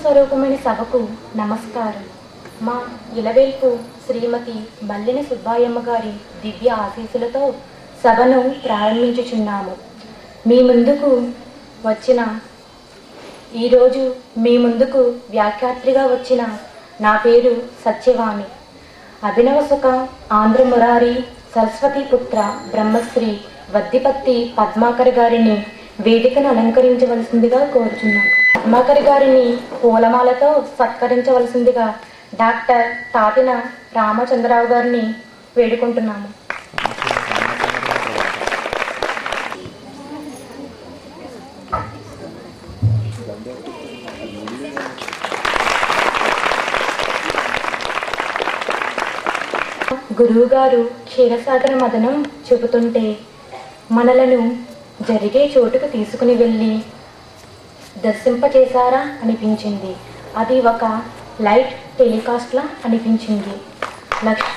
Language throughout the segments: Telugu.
స్వరూపమైన సభకు నమస్కారం మా ఇలవేల్పు శ్రీమతి మల్లిని సుబ్బాయమ్మ గారి దివ్య ఆశీస్సులతో సభను ప్రారంభించుచున్నాము మీ ముందుకు వచ్చిన ఈరోజు మీ ముందుకు వ్యాఖ్యాత్రిగా వచ్చిన నా పేరు సత్యవాణి అభినవ సుఖ ఆంధ్ర మురారి సరస్వతి పుత్ర బ్రహ్మశ్రీ వద్దిపత్తి పద్మాకర్ గారిని వేదికను అలంకరించవలసిందిగా కోరుచున్నాను పద్మాకర్ గారిని పూలమాలతో సత్కరించవలసిందిగా డాక్టర్ తాతిన రామచంద్రరావు గారిని వేడుకుంటున్నాము గురువుగారు క్షీరసాగర మదనం చెబుతుంటే మనలను జరిగే చోటుకు తీసుకుని వెళ్ళి దర్శింపచేశారా అనిపించింది అది ఒక లైట్ టెలికాస్ట్లా అనిపించింది లక్ష్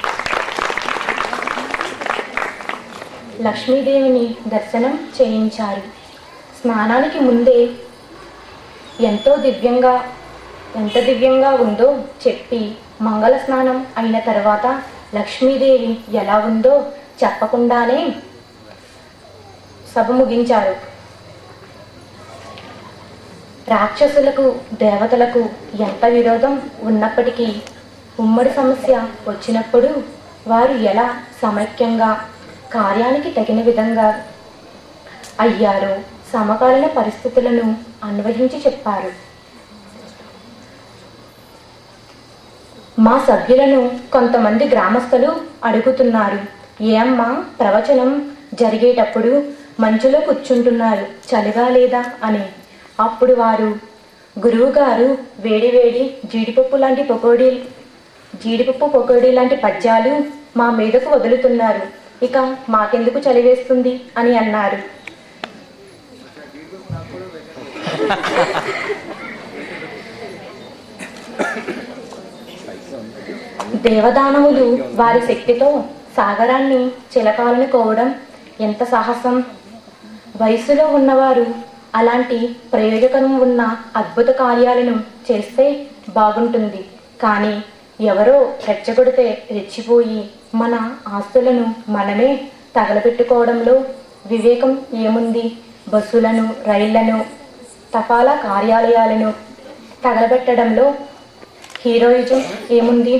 లక్ష్మీదేవిని దర్శనం చేయించారు స్నానానికి ముందే ఎంతో దివ్యంగా ఎంత దివ్యంగా ఉందో చెప్పి మంగళ స్నానం అయిన తర్వాత లక్ష్మీదేవి ఎలా ఉందో చెప్పకుండానే సభ ముగించారు రాక్షసులకు దేవతలకు ఎంత విరోధం ఉన్నప్పటికీ ఉమ్మడి సమస్య వచ్చినప్పుడు వారు ఎలా సమైక్యంగా కార్యానికి తగిన విధంగా అయ్యారో సమకాలీన పరిస్థితులను అన్వయించి చెప్పారు మా సభ్యులను కొంతమంది గ్రామస్తులు అడుగుతున్నారు ఏమ్మా ప్రవచనం జరిగేటప్పుడు మంచులో కూర్చుంటున్నారు చలిగా లేదా అని అప్పుడు వారు గురువుగారు వేడి వేడి జీడిపప్పు లాంటి పకోడీ జీడిపప్పు పకోడీ లాంటి పద్యాలు మా మీదకు వదులుతున్నారు ఇక మాకెందుకు చలివేస్తుంది అని అన్నారు దేవదానవులు వారి శక్తితో సాగరాన్ని చిలకాలని కోవడం ఎంత సాహసం వయసులో ఉన్నవారు అలాంటి ప్రయోజకరం ఉన్న అద్భుత కార్యాలను చేస్తే బాగుంటుంది కానీ ఎవరో రెచ్చగొడితే రెచ్చిపోయి మన ఆస్తులను మనమే తగలబెట్టుకోవడంలో వివేకం ఏముంది బస్సులను రైళ్లను తపాలా కార్యాలయాలను తగలబెట్టడంలో హీరోయిజం ఏముంది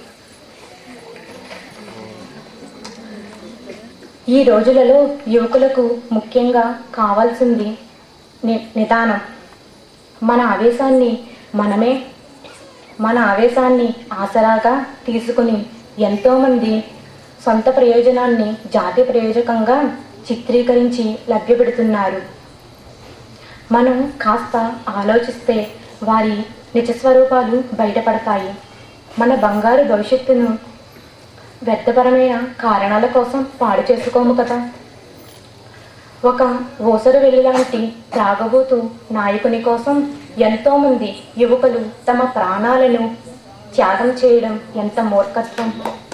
ఈ రోజులలో యువకులకు ముఖ్యంగా కావాల్సింది ని- నిదానం మన ఆవేశాన్ని మనమే మన ఆవేశాన్ని ఆసరాగా తీసుకుని ఎంతోమంది సొంత ప్రయోజనాన్ని జాతి ప్రయోజకంగా చిత్రీకరించి లభ్యపెడుతున్నారు మనం కాస్త ఆలోచిస్తే వారి నిజస్వరూపాలు బయటపడతాయి మన బంగారు భవిష్యత్తును వ్యర్థపరమైన కారణాల కోసం పాడు చేసుకోము కదా ఒక ఓసరు వెల్లి లాంటి త్రాగబోతు నాయకుని కోసం ఎంతో మంది యువకులు తమ ప్రాణాలను త్యాగం చేయడం ఎంత మూర్ఖత్వం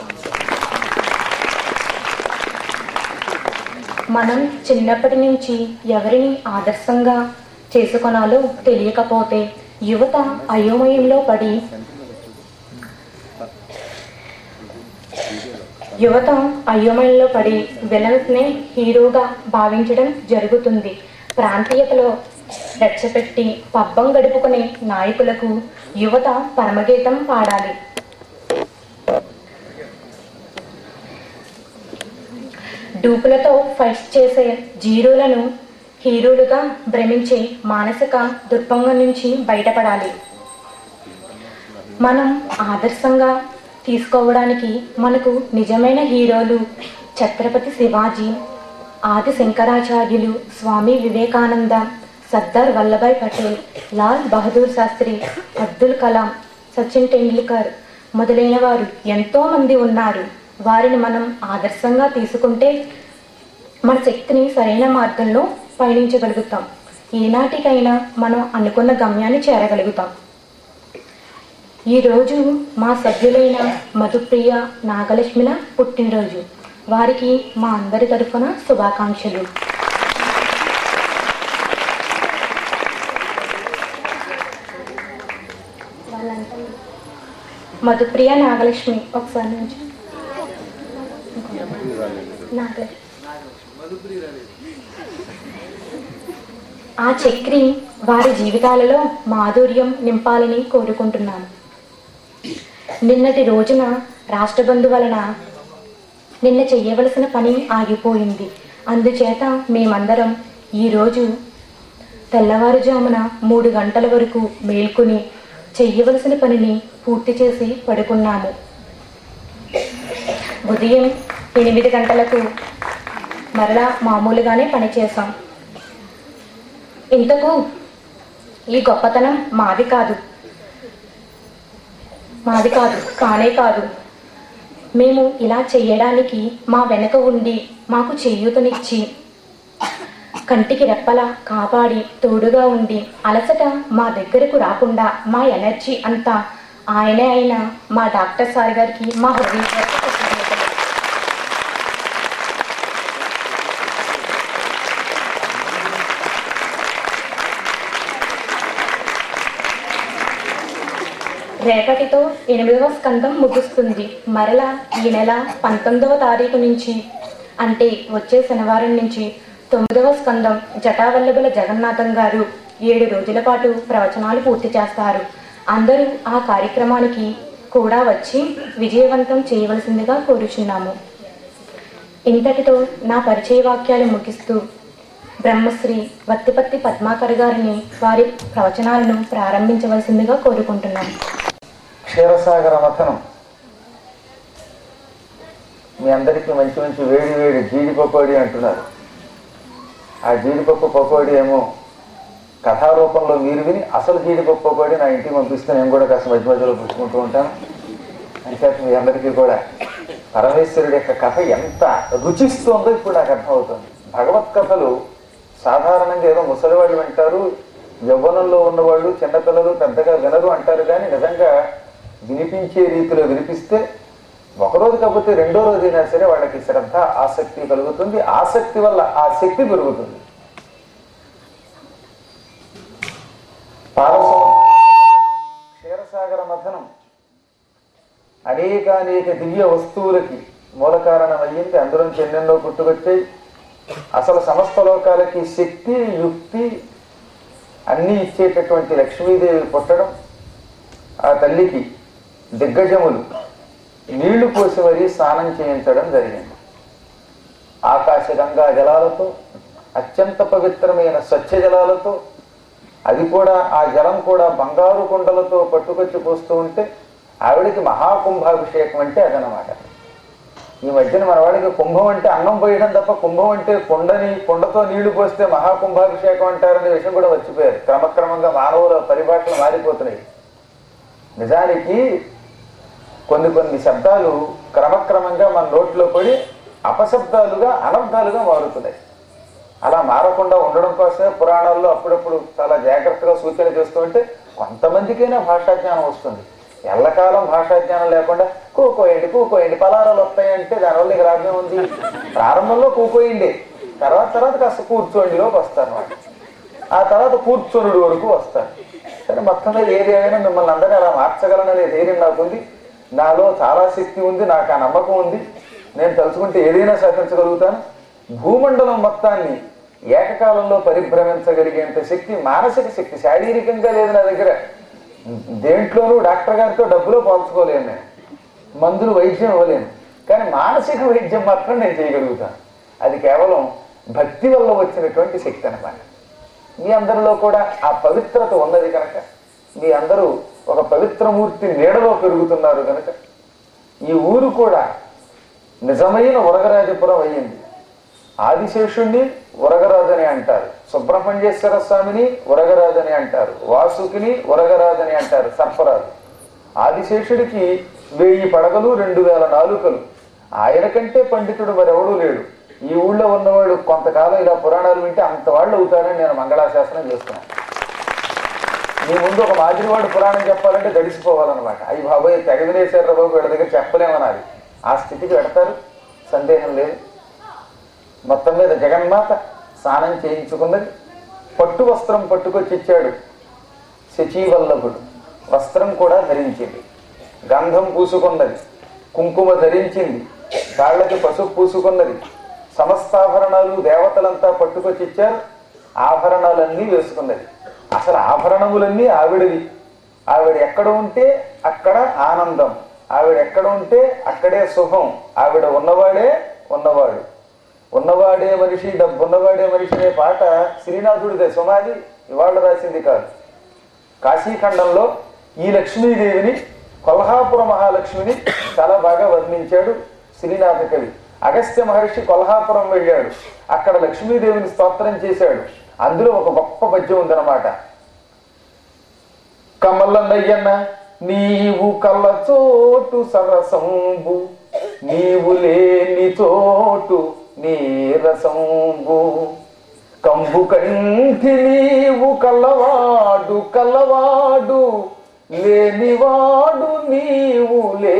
మనం చిన్నప్పటి నుంచి ఎవరిని ఆదర్శంగా చేసుకొనాలో తెలియకపోతే యువత అయోమయంలో పడి యువత అయోమయంలో పడి విలన్స్నే హీరోగా భావించడం జరుగుతుంది ప్రాంతీయతలో రెచ్చపెట్టి పబ్బం గడుపుకునే నాయకులకు యువత పరమగీతం పాడాలి డూపులతో ఫైట్స్ చేసే జీరోలను హీరోలుగా భ్రమించే మానసిక దుర్భంగం నుంచి బయటపడాలి మనం ఆదర్శంగా తీసుకోవడానికి మనకు నిజమైన హీరోలు ఛత్రపతి శివాజీ ఆది శంకరాచార్యులు స్వామి వివేకానంద సర్దార్ వల్లభాయ్ పటేల్ లాల్ బహదూర్ శాస్త్రి అబ్దుల్ కలాం సచిన్ టెండూల్కర్ మొదలైన వారు ఎంతో మంది ఉన్నారు వారిని మనం ఆదర్శంగా తీసుకుంటే మన శక్తిని సరైన మార్గంలో పయనించగలుగుతాం ఈనాటికైనా మనం అనుకున్న గమ్యాన్ని చేరగలుగుతాం ఈరోజు మా సభ్యులైన మధుప్రియ నాగలక్ష్మిల పుట్టినరోజు వారికి మా అందరి తరఫున శుభాకాంక్షలు మధుప్రియ నాగలక్ష్మి ఒకసారి నుంచి నాగలక్ష్మి ఆ చక్రి వారి జీవితాలలో మాధుర్యం నింపాలని కోరుకుంటున్నాను నిన్నటి రోజున రాష్ట్ర బంధు వలన నిన్న చెయ్యవలసిన పని ఆగిపోయింది అందుచేత మేమందరం ఈరోజు తెల్లవారుజామున మూడు గంటల వరకు మేల్కొని చెయ్యవలసిన పనిని పూర్తి చేసి పడుకున్నాము ఉదయం ఎనిమిది గంటలకు మరలా మామూలుగానే పనిచేశాం ఇంతకు ఈ గొప్పతనం మాది కాదు మాది కాదు కానే కాదు మేము ఇలా చెయ్యడానికి మా వెనక ఉండి మాకు చేయూతనిచ్చి కంటికి రెప్పలా కాపాడి తోడుగా ఉండి అలసట మా దగ్గరకు రాకుండా మా ఎనర్జీ అంతా ఆయనే అయిన మా డాక్టర్ సార్ గారికి మా హృదయపూర్వక కృతజ్ఞతలు. రేపటితో ఎనిమిదవ స్కందం ముగుస్తుంది మరలా ఈ నెల పంతొమ్మిదవ తారీఖు నుంచి అంటే వచ్చే శనివారం నుంచి తొమ్మిదవ స్కందం జటావల్లభుల జగన్నాథం గారు ఏడు రోజుల పాటు ప్రవచనాలు పూర్తి చేస్తారు అందరూ ఆ కార్యక్రమానికి కూడా వచ్చి విజయవంతం చేయవలసిందిగా కోరుచున్నాము ఇంతటితో నా పరిచయ వాక్యాలు ముగిస్తూ బ్రహ్మశ్రీ వత్తిపత్తి పద్మాకర్ గారిని వారి ప్రవచనాలను ప్రారంభించవలసిందిగా కోరుకుంటున్నాను క్షీరసాగర మథనం మీ అందరికీ మంచి మంచి వేడి వేడి జీడిపకోడి అంటున్నారు ఆ జీడిపప్పు పకోడీ ఏమో కథారూపంలో మీరు విని అసలు జీడిపప్పు పకోడీ నా ఇంటికి పంపిస్తే నేను కూడా కాస్త మధ్య మధ్యలో పుచ్చుకుంటూ ఉంటాను అంచేత మీ అందరికీ కూడా పరమేశ్వరుడి యొక్క కథ ఎంత రుచిస్తుందో ఇప్పుడు నాకు అర్థమవుతుంది భగవత్ కథలు సాధారణంగా ఏదో ముసలివాళ్ళు వింటారు యవ్వనంలో ఉన్నవాళ్ళు చిన్నపిల్లలు పెద్దగా వినరు అంటారు కానీ నిజంగా వినిపించే రీతిలో వినిపిస్తే ఒకరోజు కాకపోతే రెండో రోజు అయినా సరే వాళ్ళకి శ్రద్ధ ఆసక్తి కలుగుతుంది ఆసక్తి వల్ల ఆ శక్తి పెరుగుతుంది పారసం క్షీరసాగర మథనం అనేకానేక దివ్య వస్తువులకి మూల కారణమయ్యింది అందులో ఎన్నెన్నో పుట్టుకొచ్చాయి అసలు సమస్త లోకాలకి శక్తి యుక్తి అన్నీ ఇచ్చేటటువంటి లక్ష్మీదేవి పుట్టడం ఆ తల్లికి దిగ్గజములు నీళ్లు పోసి మరీ స్నానం చేయించడం జరిగింది ఆకాశ గంగా జలాలతో అత్యంత పవిత్రమైన స్వచ్ఛ జలాలతో అది కూడా ఆ జలం కూడా బంగారు కుండలతో పట్టుకొచ్చి పోస్తూ ఉంటే ఆవిడకి మహాకుంభాభిషేకం అంటే అదనమాట ఈ మధ్యన మన వాడికి కుంభం అంటే అన్నం పోయడం తప్ప కుంభం అంటే కుండని కుండతో నీళ్లు పోస్తే మహాకుంభాభిషేకం అంటారనే విషయం కూడా మర్చిపోయారు క్రమక్రమంగా మానవుల పరిభాషలు మారిపోతున్నాయి నిజానికి కొన్ని కొన్ని శబ్దాలు క్రమక్రమంగా మన నోట్లో పడి అపశబ్దాలుగా అనర్థాలుగా మారుతున్నాయి అలా మారకుండా ఉండడం కోసమే పురాణాల్లో అప్పుడప్పుడు చాలా జాగ్రత్తగా సూచన చేస్తూ ఉంటే కొంతమందికైనా భాషా జ్ఞానం వస్తుంది ఎల్లకాలం భాషా జ్ఞానం లేకుండా కూకోయండి కూకోయండి పలారాలు వస్తాయంటే దానివల్ల ఇక లాభం ఉంది ప్రారంభంలో కూకోయండి తర్వాత తర్వాత కాస్త కూర్చోండిలోకి వస్తారు అన్నమాట ఆ తర్వాత కూర్చొనుడు వరకు వస్తారు సరే మొత్తం మీద ఏది ఏమైనా మిమ్మల్ని అందరినీ అలా మార్చగలననే ధైర్యం నాకుంది నాలో చాలా శక్తి ఉంది నాకు ఆ నమ్మకం ఉంది నేను తలుచుకుంటే ఏదైనా సాధించగలుగుతాను భూమండలం మొత్తాన్ని ఏకకాలంలో పరిభ్రమించగలిగేంత శక్తి మానసిక శక్తి శారీరకంగా లేదు నా దగ్గర దేంట్లోనూ డాక్టర్ గారితో డబ్బులో పోల్చుకోలేను నేను మందులు వైద్యం ఇవ్వలేను కానీ మానసిక వైద్యం మాత్రం నేను చేయగలుగుతాను అది కేవలం భక్తి వల్ల వచ్చినటువంటి శక్తి అన్నమాట మీ అందరిలో కూడా ఆ పవిత్రత ఉన్నది కనుక మీ అందరూ ఒక పవిత్రమూర్తి నీడలో పెరుగుతున్నారు కనుక ఈ ఊరు కూడా నిజమైన ఉరగరాజపురం అయ్యింది ఆదిశేషుణ్ణి ఉరగరాజని అంటారు సుబ్రహ్మణ్యేశ్వర స్వామిని ఉరగరాజని అంటారు వాసుకిని ఉరగరాజని అంటారు సర్పరాజు ఆదిశేషుడికి వెయ్యి పడగలు రెండు వేల నాలుకలు ఆయన కంటే పండితుడు మరెవడూ లేడు ఈ ఊళ్ళో ఉన్నవాడు కొంతకాలం ఇలా పురాణాలు వింటే అంత వాళ్ళు అవుతారని నేను మంగళాశాసనం చేస్తున్నాను మీ ముందు ఒక మాదిరివాడు పురాణం చెప్పాలంటే గడిచిపోవాలన్నమాట అయ్యి బాబోయ్ తెగ వినేశారు బాబు వీళ్ళ దగ్గర చెప్పలేమనాలి ఆ స్థితికి పెడతారు సందేహం లేదు మొత్తం మీద జగన్మాత స్నానం చేయించుకున్నది పట్టు వస్త్రం పట్టుకొచ్చి ఇచ్చాడు శచీవల్లభుడు వస్త్రం కూడా ధరించింది గంధం పూసుకున్నది కుంకుమ ధరించింది కాళ్ళకి పసుపు పూసుకున్నది సమస్తాభరణాలు దేవతలంతా పట్టుకొచ్చి ఇచ్చారు ఆభరణాలన్నీ వేసుకున్నది అసలు ఆభరణములన్నీ ఆవిడవి ఆవిడ ఎక్కడ ఉంటే అక్కడ ఆనందం ఆవిడ ఎక్కడ ఉంటే అక్కడే సుఖం ఆవిడ ఉన్నవాడే ఉన్నవాడు ఉన్నవాడే మనిషి డబ్బున్నవాడే మనిషి అనే పాట శ్రీనాథుడిదే సుమాది ఇవాళ రాసింది కాదు కాశీఖండంలో ఈ లక్ష్మీదేవిని కొల్హాపుర మహాలక్ష్మిని చాలా బాగా వర్ణించాడు శ్రీనాథ కవి అగస్త్య మహర్షి కొల్హాపురం వెళ్ళాడు అక్కడ లక్ష్మీదేవిని స్తోత్రం చేశాడు అందులో ఒక గొప్ప పద్యం ఉందన్నమాట కమలనయ్యన్న నీవు కళ్ళ చోటు సరసంబు నీవు లేని చోటు నీరసంబు కంబు కంఠి నీవు కల్లవాడు కల్లవాడు లేనివాడు నీవు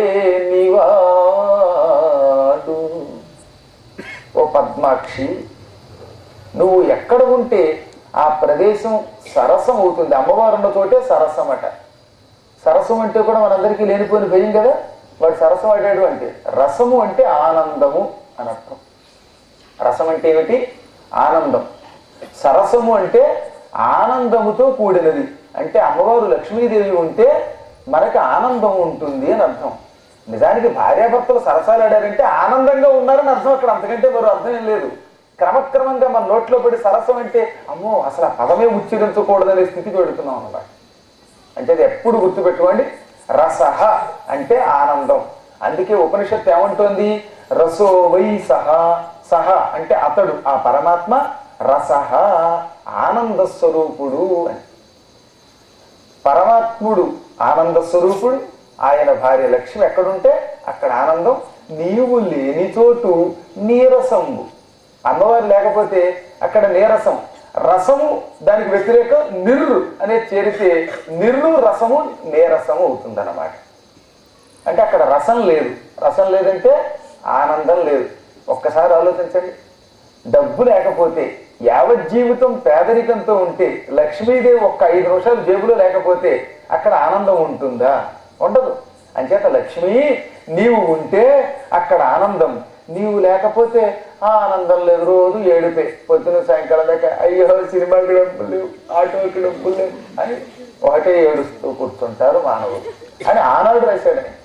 లేనివాడు ఓ పద్మాక్షి నువ్వు ఎక్కడ ఉంటే ఆ ప్రదేశం సరసం అవుతుంది అమ్మవారు ఉన్న చోటే సరసం అట సరసం అంటే కూడా మనందరికీ లేనిపోయిన భయం కదా వాడు సరసం ఆడాడు అంటే రసము అంటే ఆనందము అని అర్థం రసం అంటే ఏమిటి ఆనందం సరసము అంటే ఆనందముతో కూడినది అంటే అమ్మవారు లక్ష్మీదేవి ఉంటే మనకి ఆనందం ఉంటుంది అని అర్థం నిజానికి భార్యాభర్తలు సరసాలు ఆడారంటే ఆనందంగా ఉన్నారని అర్థం అక్కడ అంతకంటే మరో అర్థం ఏం లేదు క్రమక్రమంగా మన నోట్లో పడి సరసం అంటే అమ్మో అసలు ఆ పదమే ఉచ్చరించకూడదనే స్థితికి పెడుతున్నాం అన్నమాట అంటే అది ఎప్పుడు గుర్తుపెట్టుకోండి రసహ అంటే ఆనందం అందుకే ఉపనిషత్తు ఏమంటోంది రసో వై సహ సహ అంటే అతడు ఆ పరమాత్మ రసహ ఆనంద స్వరూపుడు అని పరమాత్ముడు ఆనంద స్వరూపుడు ఆయన భార్య లక్ష్మి ఎక్కడుంటే అక్కడ ఆనందం నీవు లేని చోటు నీరసంబు అమ్మవారు లేకపోతే అక్కడ నీరసం రసము దానికి వ్యతిరేకం నిర్రు అనేది చేరితే నిర్రు రసము నీరసము అవుతుందన్నమాట అంటే అక్కడ రసం లేదు రసం లేదంటే ఆనందం లేదు ఒక్కసారి ఆలోచించండి డబ్బు లేకపోతే యావత్ జీవితం పేదరికంతో ఉంటే లక్ష్మీదేవి ఒక్క ఐదు నిమిషాలు జేబులో లేకపోతే అక్కడ ఆనందం ఉంటుందా ఉండదు అంచేత లక్ష్మి నీవు ఉంటే అక్కడ ఆనందం నీవు లేకపోతే ఆ ఆనందం లేదు రోజు ఏడుపే పొద్దున సాయంకాలం దాకా అయ్యో సినిమాకి డబ్బులు లేవు ఆటోకి డబ్బులు లేవు అని ఒకటే ఏడుస్తూ కూర్చుంటారు మానవుడు అని ఆనాడు రాశాడని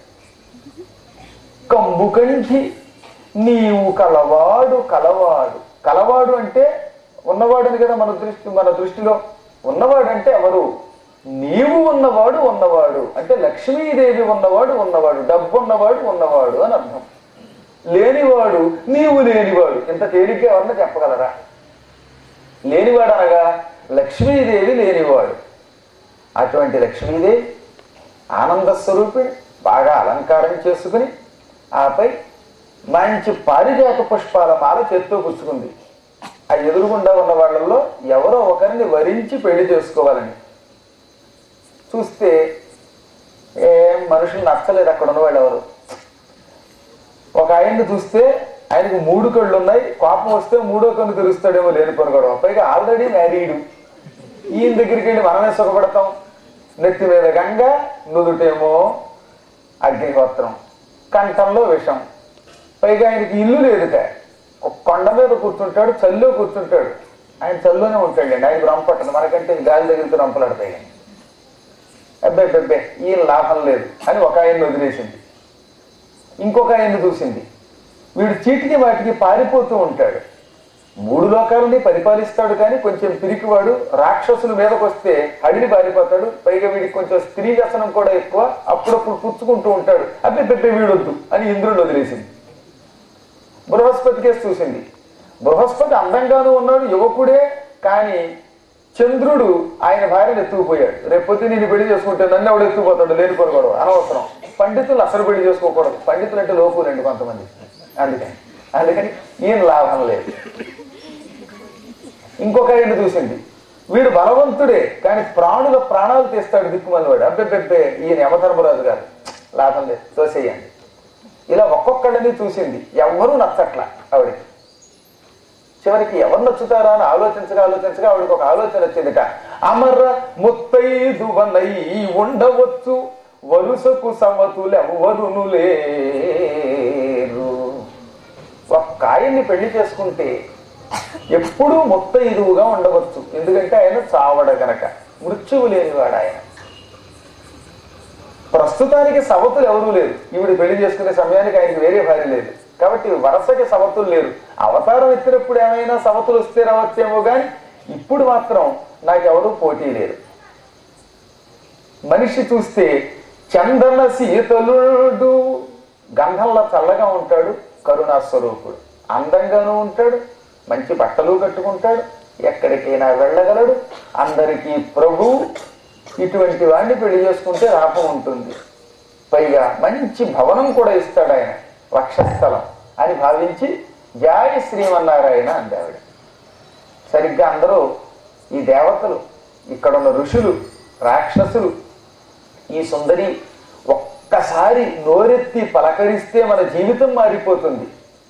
కంబు కంఠి నీవు కలవాడు కలవాడు కలవాడు అంటే ఉన్నవాడని కదా మన దృష్టి మన దృష్టిలో ఉన్నవాడు అంటే ఎవరు నీవు ఉన్నవాడు ఉన్నవాడు అంటే లక్ష్మీదేవి ఉన్నవాడు ఉన్నవాడు డబ్బు ఉన్నవాడు ఉన్నవాడు అని అర్థం లేనివాడు నీవు లేనివాడు ఇంత తేలిగ్గా ఎవరన్నా చెప్పగలరా లేనివాడు అనగా లక్ష్మీదేవి లేనివాడు అటువంటి లక్ష్మీదేవి ఆనంద స్వరూపిణి బాగా అలంకారం చేసుకుని ఆపై మంచి పారిజాత పుష్పాల మాల చేత్తో పుచ్చుకుంది ఆ ఎదురుగుండా ఉన్న వాళ్ళల్లో ఎవరో ఒకరిని వరించి పెళ్లి చేసుకోవాలని చూస్తే ఏం మనుషులు నచ్చలేదు అక్కడ ఉన్న వాళ్ళు ఎవరు ఒక ఆయన్ని చూస్తే ఆయనకు మూడు కళ్ళు ఉన్నాయి కోపం వస్తే మూడో కన్ను తెరుస్తాడేమో లేని గొడవ పైగా ఆల్రెడీ మ్యారీడు ఈయన దగ్గరికి వెళ్ళి మనమే సుఖపడతాం నెత్తి మీద గంగ నుదుటేమో అగ్నిహోత్రం కంఠంలో విషం పైగా ఆయనకి ఇల్లు లేదుట ఒక కొండ మీద కూర్చుంటాడు చల్లో కూర్చుంటాడు ఆయన చల్లోనే ఉంటాడండి ఆయన రంపట్టదు మనకంటే గాలి తగిలితే రంపలాడతాయి కానీ అబ్బాయి అబ్బాయి ఈయన లాభం లేదు అని ఒక ఆయన్ని వదిలేసింది ఇంకొక ఆయన్ని చూసింది వీడు చీటికి వాటికి పారిపోతూ ఉంటాడు మూడు లోకాలని పరిపాలిస్తాడు కానీ కొంచెం పిరికివాడు రాక్షసుల మీదకి వస్తే అడిని పారిపోతాడు పైగా వీడికి కొంచెం స్త్రీ వ్యసనం కూడా ఎక్కువ అప్పుడప్పుడు పుచ్చుకుంటూ ఉంటాడు అబ్బే పెద్ద వీడొద్దు అని ఇంద్రుడు వదిలేసింది బృహస్పతి కేసు చూసింది బృహస్పతి అందంగానూ ఉన్నాడు యువకుడే కానీ చంద్రుడు ఆయన భార్యను ఎత్తుకుపోయాడు రేపొద్దు నేను పెళ్లి చేసుకుంటే నన్ను ఎవడు ఎత్తుకుపోతాడు లేని గొడవ అనవసరం పండితులు అసలు పెళ్లి చేసుకోకూడదు పండితులు అంటే లోపులండి కొంతమంది అందుకని అందుకని ఈయన లాభం లేదు ఇంకొక ఆయన చూసింది వీడు బలవంతుడే కానీ ప్రాణుల ప్రాణాలు తీస్తాడు దిక్కుమని వాడు అబ్బెబ్బెబ్బే ఈయన యమధర్మరాజు గారు లాభం లేదు తోసేయండి ఇలా ఒక్కొక్కళ్ళని చూసింది ఎవ్వరూ నచ్చట్ల ఆవిడకి చివరికి ఎవరు నచ్చుతారా అని ఆలోచించగా ఆలోచించగా ఆవిడకి ఒక ఆలోచన వచ్చిందిట అమర ముత్తైదువనై ఉండవచ్చు వరుసకు సమతులెవ్వరును లేరు ఒక్క ఆయన్ని పెళ్లి చేసుకుంటే ఎప్పుడూ మొత్త ఇరువుగా ఉండవచ్చు ఎందుకంటే ఆయన చావడ గనక మృత్యువు లేనివాడు ఆయన ప్రస్తుతానికి సవతులు ఎవరూ లేరు ఈవిడ పెళ్లి చేసుకునే సమయానికి ఆయనకి వేరే భార్య లేదు కాబట్టి వరసకి సవతులు లేరు అవతారం ఎత్తినప్పుడు ఏమైనా సవతులు వస్తే రావచ్చేమో కానీ ఇప్పుడు మాత్రం నాకెవరూ పోటీ లేరు మనిషి చూస్తే చందన శీతలుడు గంధంలో చల్లగా ఉంటాడు కరుణా స్వరూపుడు అందంగానూ ఉంటాడు మంచి బట్టలు కట్టుకుంటాడు ఎక్కడికైనా వెళ్ళగలడు అందరికీ ప్రభు ఇటువంటి వాడిని పెళ్లి చేసుకుంటే లాభం ఉంటుంది పైగా మంచి భవనం కూడా ఇస్తాడు ఆయన వక్షస్థలం అని భావించి జాయ శ్రీమన్నారాయణ అందావిడ సరిగ్గా అందరూ ఈ దేవతలు ఇక్కడున్న ఋషులు రాక్షసులు ఈ సుందరి ఒక్కసారి నోరెత్తి పలకరిస్తే మన జీవితం మారిపోతుంది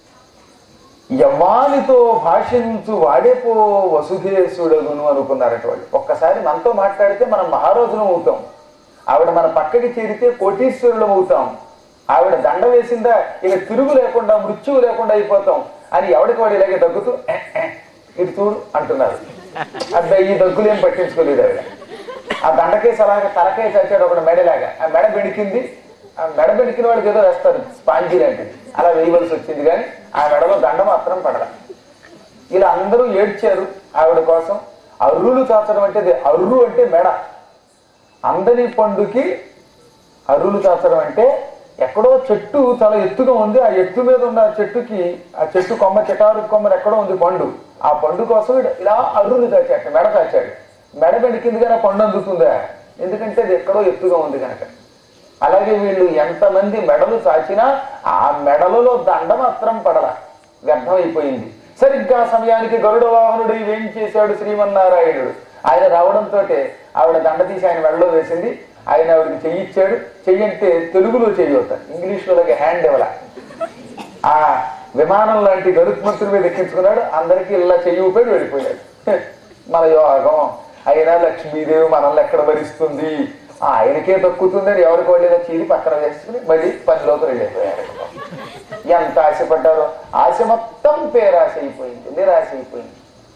యవ్వానితో భాషించు వాడేపో వసుధేశుడగును అనుకున్నారట వాళ్ళు ఒక్కసారి మనతో మాట్లాడితే మనం మహారోజులం అవుతాం ఆవిడ మన పక్కకి చేరితే కోటీశ్వరులం అవుతాం ఆవిడ దండ వేసిందా ఇక తిరుగు లేకుండా మృత్యువు లేకుండా అయిపోతాం అని ఎవడికి వాడు ఇలాగే దగ్గుతూ "ఏ, ఏ, ఇటు చూడు అంటున్నారు అబ్బాయి ఈ దగ్గులు ఏం పట్టించుకోలేదు ఆవిడ ఆ దండకేసి అలాగే తలకేసి వచ్చాడు ఒకడు మెడలాగా ఆ మెడ బెణికింది ఆ మెడ బెణికిన వాళ్ళకి ఏదో వేస్తారు స్పాంజీ లాంటిది అలా వేయవలసి వచ్చింది కానీ ఆ మెడలో దండ మాత్రం పడల ఇలా అందరూ ఏడ్చారు ఆవిడ కోసం అర్రులు చాచడం అంటే అది అర్రు అంటే మెడ అందని పండుకి అర్రులు చాచడం అంటే ఎక్కడో చెట్టు చాలా ఎత్తుగా ఉంది ఆ ఎత్తు మీద ఉన్న చెట్టుకి ఆ చెట్టు కొమ్మ చెటారు కొమ్మని ఎక్కడో ఉంది పండు ఆ పండు కోసం ఈడు ఇలా అర్రులు చాచాడు మెడ చాచాడు మెడ బెడికింది కానీ ఆ పండు అందుతుందా ఎందుకంటే అది ఎక్కడో ఎత్తుగా ఉంది కనుక అలాగే వీళ్ళు ఎంతమంది మెడలు చాచినా ఆ మెడలలో దండ మాత్రం పడల వ్యర్థమైపోయింది సరిగ్గా ఆ సమయానికి గరుడ వాహనుడు ఇవేం చేశాడు శ్రీమన్నారాయణుడు ఆయన రావడంతో ఆవిడ దండ తీసి ఆయన మెడలో వేసింది ఆయన ఆవిడకి చెయ్యిచ్చాడు చెయ్యి అంటే తెలుగులో చెయ్యొద్ద ఇంగ్లీష్లో అలాగే హ్యాండ్ ఇవ్వాల ఆ విమానం లాంటి గరుత్మంతుడి మీద ఎక్కించుకున్నాడు అందరికీ ఇలా చెయ్యి ఊపాడు వెళ్ళిపోయాడు మన యోగం అయినా లక్ష్మీదేవి మనల్ని ఎక్కడ భరిస్తుంది ఆ ఆయనకే దక్కుతుందని ఎవరికి వాళ్ళు ఇలా చీరి పక్కన వేసుకుని మళ్ళీ పనిలోకి వెళ్ళిపోయారు ఎంత ఆశపడ్డారో ఆశ మొత్తం పేరాశ అయిపోయింది నిరాశ అయిపోయింది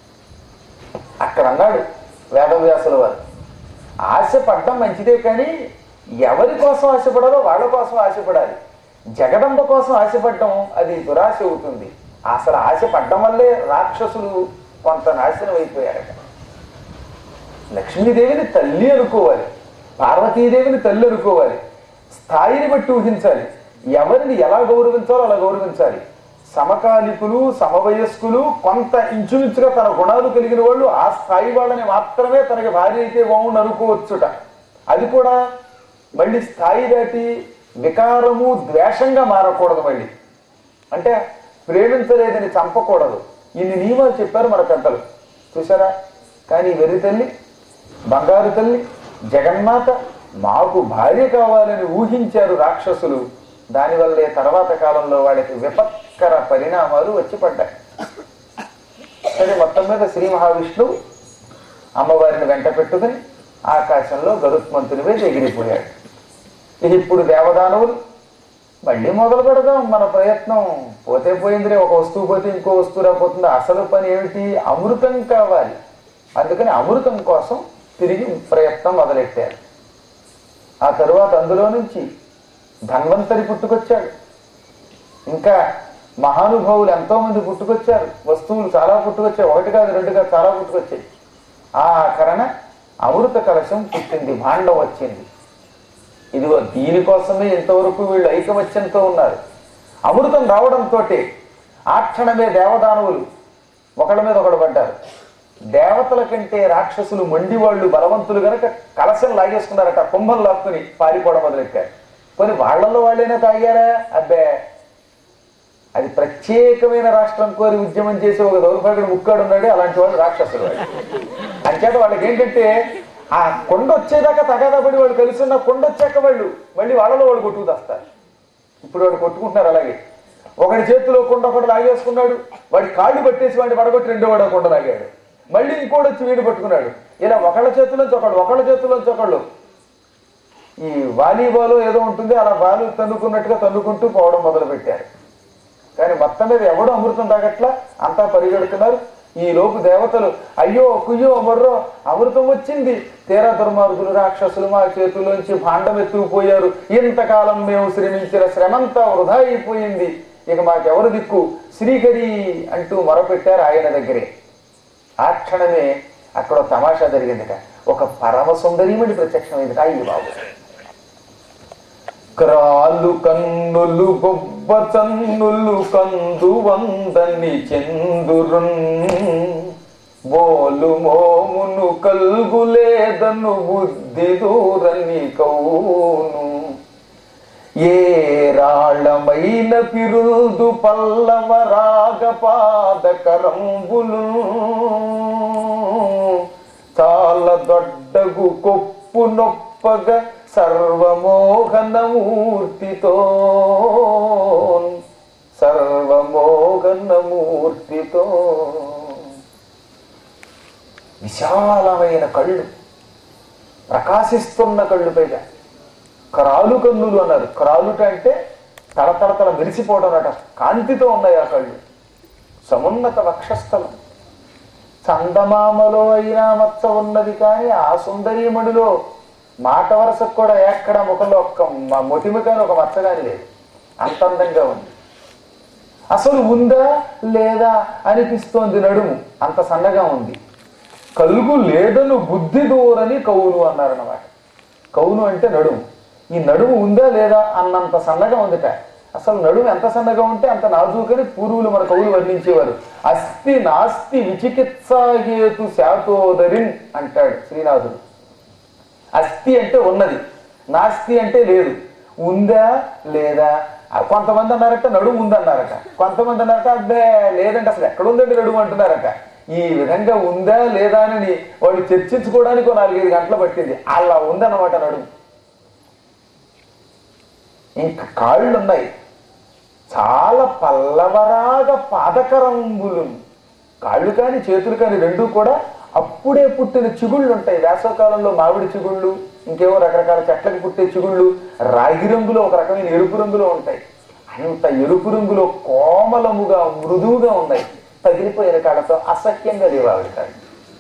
అక్కడ అన్నాడు వేదవ్యాసుల వారు ఆశ పడ్డం మంచిదే కానీ ఎవరి కోసం ఆశపడాలో వాళ్ళ కోసం ఆశపడాలి జగదంబ కోసం ఆశపడడం అది దురాశ అవుతుంది అసలు ఆశ పడ్డం వల్లే రాక్షసులు కొంత నాశనం అయిపోయారట లక్ష్మీదేవిని తల్లి అనుకోవాలి పార్వతీదేవిని తల్లి అనుకోవాలి స్థాయిని బట్టి ఊహించాలి ఎవరిని ఎలా గౌరవించాలో అలా గౌరవించాలి సమకాలికులు సమవయస్కులు కొంత ఇంచుమించుగా తన గుణాలు కలిగిన వాళ్ళు ఆ స్థాయి వాళ్ళని మాత్రమే తనకి భార్య అయితే బాగుండు అనుకోవచ్చుట అది కూడా మళ్ళీ స్థాయి దాటి వికారము ద్వేషంగా మారకూడదు మళ్ళీ అంటే ప్రేమించలేదని చంపకూడదు ఇన్ని నియమాలు చెప్పారు మన పెద్దలు చూసారా కానీ వెర్రి తల్లి బంగారు తల్లి జగన్మాత మాకు భార్య కావాలని ఊహించారు రాక్షసులు దానివల్లే తర్వాత కాలంలో వాళ్ళకి విపత్కర పరిణామాలు వచ్చి పడ్డాయి సరే మొత్తం మీద శ్రీ మహావిష్ణువు అమ్మవారిని వెంట పెట్టుకుని ఆకాశంలో గరుత్మంతుని మీద ఎగిరిపోయాడు ఇది ఇప్పుడు దేవదానవులు మళ్ళీ మొదలు పెడదాం మన ప్రయత్నం పోతే పోయిందిరే ఒక వస్తువు పోతే ఇంకో వస్తువు రాపోతుంది అసలు పని ఏమిటి అమృతం కావాలి అందుకని అమృతం కోసం తిరిగి ప్రయత్నం మొదలెట్టారు ఆ తరువాత అందులో నుంచి ధన్వంతరి పుట్టుకొచ్చాడు ఇంకా మహానుభావులు ఎంతో మంది పుట్టుకొచ్చారు వస్తువులు చాలా పుట్టుకొచ్చాయి ఒకటి కాదు రెండు కాదు చాలా పుట్టుకొచ్చాయి ఆ కరణ అమృత కలశం పుట్టింది భాండం వచ్చింది ఇదిగో దీనికోసమే ఇంతవరకు వీళ్ళు ఐకమత్యంతో ఉన్నారు అమృతం రావడంతో ఆ క్షణమే దేవదానవులు ఒకళ్ళ మీద ఒకడు పడ్డారు దేవతల కంటే రాక్షసులు మొండి వాళ్ళు బలవంతులు గనక కలశం లాగేసుకున్నారట కుంభం లాక్కుని పారిపోవడం మొదలెట్టారు కొన్ని వాళ్ళల్లో వాళ్ళైనా తాగారా అబ్బే అది ప్రత్యేకమైన రాష్ట్రం కోరి ఉద్యమం చేసే ఒక దౌర్భాగ్యుడు ముక్కాడు ఉన్నాడు అలాంటి వాడు రాక్షసులు వాడు అంచేత వాళ్ళకి ఏంటంటే ఆ కొండ వచ్చేదాకా తగాదపడి వాళ్ళు కలిసి ఉన్న కొండ వచ్చాక వాళ్ళు మళ్ళీ వాళ్ళలో వాళ్ళు కొట్టుకు తెస్తారు ఇప్పుడు వాడు కొట్టుకుంటున్నారు అలాగే ఒకడి చేతిలో కొండ ఒకటి లాగేసుకున్నాడు వాడి కాళ్ళు పట్టేసి వాడిని పడగొట్టి రెండో వాడు కొండ లాగాడు మళ్ళీ ఇంకోటి వచ్చి వీడు పట్టుకున్నాడు ఇలా ఒకళ్ళ చేతిలోంచి ఒకళ్ళు ఒకళ్ళ చేతిలోంచి ఒకళ్ళు ఈ వాలీబాల్ ఏదో ఉంటుంది అలా బాలు తన్నుకున్నట్టుగా తన్నుకుంటూ పోవడం మొదలు పెట్టారు కానీ మొత్తం మీద ఎవడు అమృతం తాగట్లా అంతా పరిగెడుతున్నారు ఈ లోపు దేవతలు అయ్యో కుయ్యో మర్రో అమృతం వచ్చింది తీరా దుర్మార్గులు రాక్షసులు మా చేతుల్లోంచి భాండం ఎత్తుకుపోయారు ఇంతకాలం మేము శ్రమించిన శ్రమంతా వృధా అయిపోయింది ఇక మాకెవరు దిక్కు శ్రీహరి అంటూ మొరపెట్టారు ఆయన దగ్గరే ఆ క్షణమే అక్కడ ఒక తమాషా జరిగిందిట ఒక పరమ సుందరీమణి ప్రత్యక్షమైంది అయ్యి బాబు క్రాలు కన్నులు గొబ్బ చన్నులు కందు వందని చందురున్ బోలు మోమును కల్గులేదను బుద్ధి దూరని కౌను ఏ రాళమైన పిరుదు పల్లవ రాగపాదకరంబులు చాలా దొడ్డగు కొప్పు నొప్పగ సర్వమోహనమూర్తితో సర్వమోహనమూర్తితో విశాలమైన కళ్ళు ప్రకాశిస్తున్న కళ్ళు పైగా క్రాలు కన్నులు అన్నారు క్రాలుట అంటే తలతల తల మెరిసిపోవడం అట కాంతితో ఉన్నాయి ఆ కళ్ళు సమున్నత వక్షస్థలం చందమామలో అయినా మచ్చ ఉన్నది కానీ ఆ సుందరీమణిలో మాట వరసకు కూడా ఎక్కడ ముఖంలో ఒక్క మ- మొటిమకాని ఒక మచ్చగాని లేదు అంత అందంగా ఉంది అసలు ఉందా లేదా అనిపిస్తోంది నడుము అంత సన్నగా ఉంది కలుగు లేదను బుద్ధి దూరని కవును అన్నారన్నమాట కవును అంటే నడుము ఈ నడుము ఉందా లేదా అన్నంత సన్నగా ఉందిట అసలు నడుము ఎంత సన్నగా ఉంటే అంత నాజూకని పూర్వులు మన కవులు వర్ణించేవారు అస్థి నాస్తి విచికిత్సాహేతు శాతోదరిన్ అంటాడు శ్రీనాథుడు అస్థి అంటే ఉన్నది నాస్తి అంటే లేదు ఉందా లేదా ఆ కొంతమంది అన్నారట నడుము ఉందన్నారట కొంతమంది అన్నారట అబ్బే లేదంటే అసలు ఎక్కడ ఉందండి నడుము అంటున్నారట ఈ విధంగా ఉందా లేదా అని వాళ్ళు చర్చించుకోవడానికి ఓ నాలుగైదు గంటలు పట్టింది అలా ఉందన్నమాట నడుము ఇంకా కాళ్ళు ఉన్నాయి చాలా పల్లవరాగ పాదకరంబులు కాళ్ళు కానీ చేతులు కానీ రెండూ కూడా అప్పుడే పుట్టిన చిగుళ్ళు ఉంటాయి వేసవకాలంలో మామిడి చిగుళ్ళు ఇంకేవో రకరకాల చెట్లకు పుట్టే చిగుళ్ళు రాగి రంగులో ఒక రకమైన ఎరుపు రంగులో ఉంటాయి అంత ఎరుపు రంగులో కోమలముగా మృదువుగా ఉన్నాయి పగిలిపోయిన కాళ్ళతో అసహ్యంగా లేవు ఆవిడ కాళ్ళు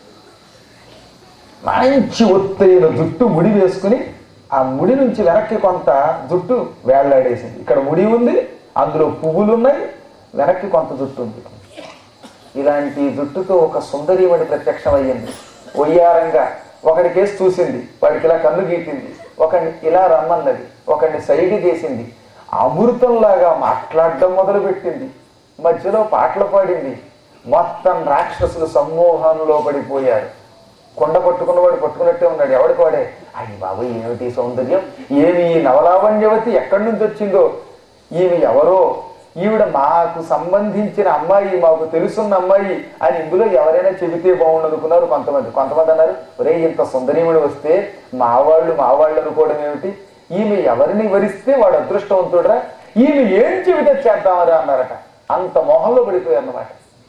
మంచి ఒత్తైన జుట్టు ముడి వేసుకుని ఆ ముడి నుంచి వెనక్కి కొంత జుట్టు వేళ్లాడేసింది ఇక్కడ ముడి ఉంది అందులో పువ్వులు ఉన్నాయి వెనక్కి కొంత జుట్టు ఉంది ఇలాంటి జుట్టుతో ఒక సుందరీమణి ప్రత్యక్షమయ్యింది ఒయ్యారంగా ఒకడి కేసు చూసింది వాడికి ఇలా కన్ను గీటింది ఒకడిని ఇలా రమ్మన్నది ఒకడిని సైడ్ చేసింది అమృతంలాగా మాట్లాడడం మొదలుపెట్టింది మధ్యలో పాటలు పాడింది మొత్తం రాక్షసులు సమ్మోహంలో పడిపోయారు కొండ పట్టుకున్నవాడు పట్టుకున్నట్టే ఉన్నాడు ఎవడికి వాడే అయ్యి బాబు ఏమిటి ఈ సౌందర్యం ఏమి ఈ నవలావణ్యవతి ఎక్కడి నుంచి వచ్చిందో ఈమె ఎవరో ఈవిడ మాకు సంబంధించిన అమ్మాయి మాకు తెలుసున్న అమ్మాయి అని ఇందులో ఎవరైనా చెబితే బాగుండు అనుకున్నారు కొంతమంది కొంతమంది అన్నారు ఒరే ఇంత సుందరీముడు వస్తే మా వాళ్ళు మా వాళ్ళు అనుకోవడం ఏమిటి ఈమె ఎవరిని వరిస్తే వాడు అదృష్టవంతుడురా ఈమె ఏం చెబితే చేద్దామరా అన్నారట అంత మోహంలో పడిపోయారు అన్నమాట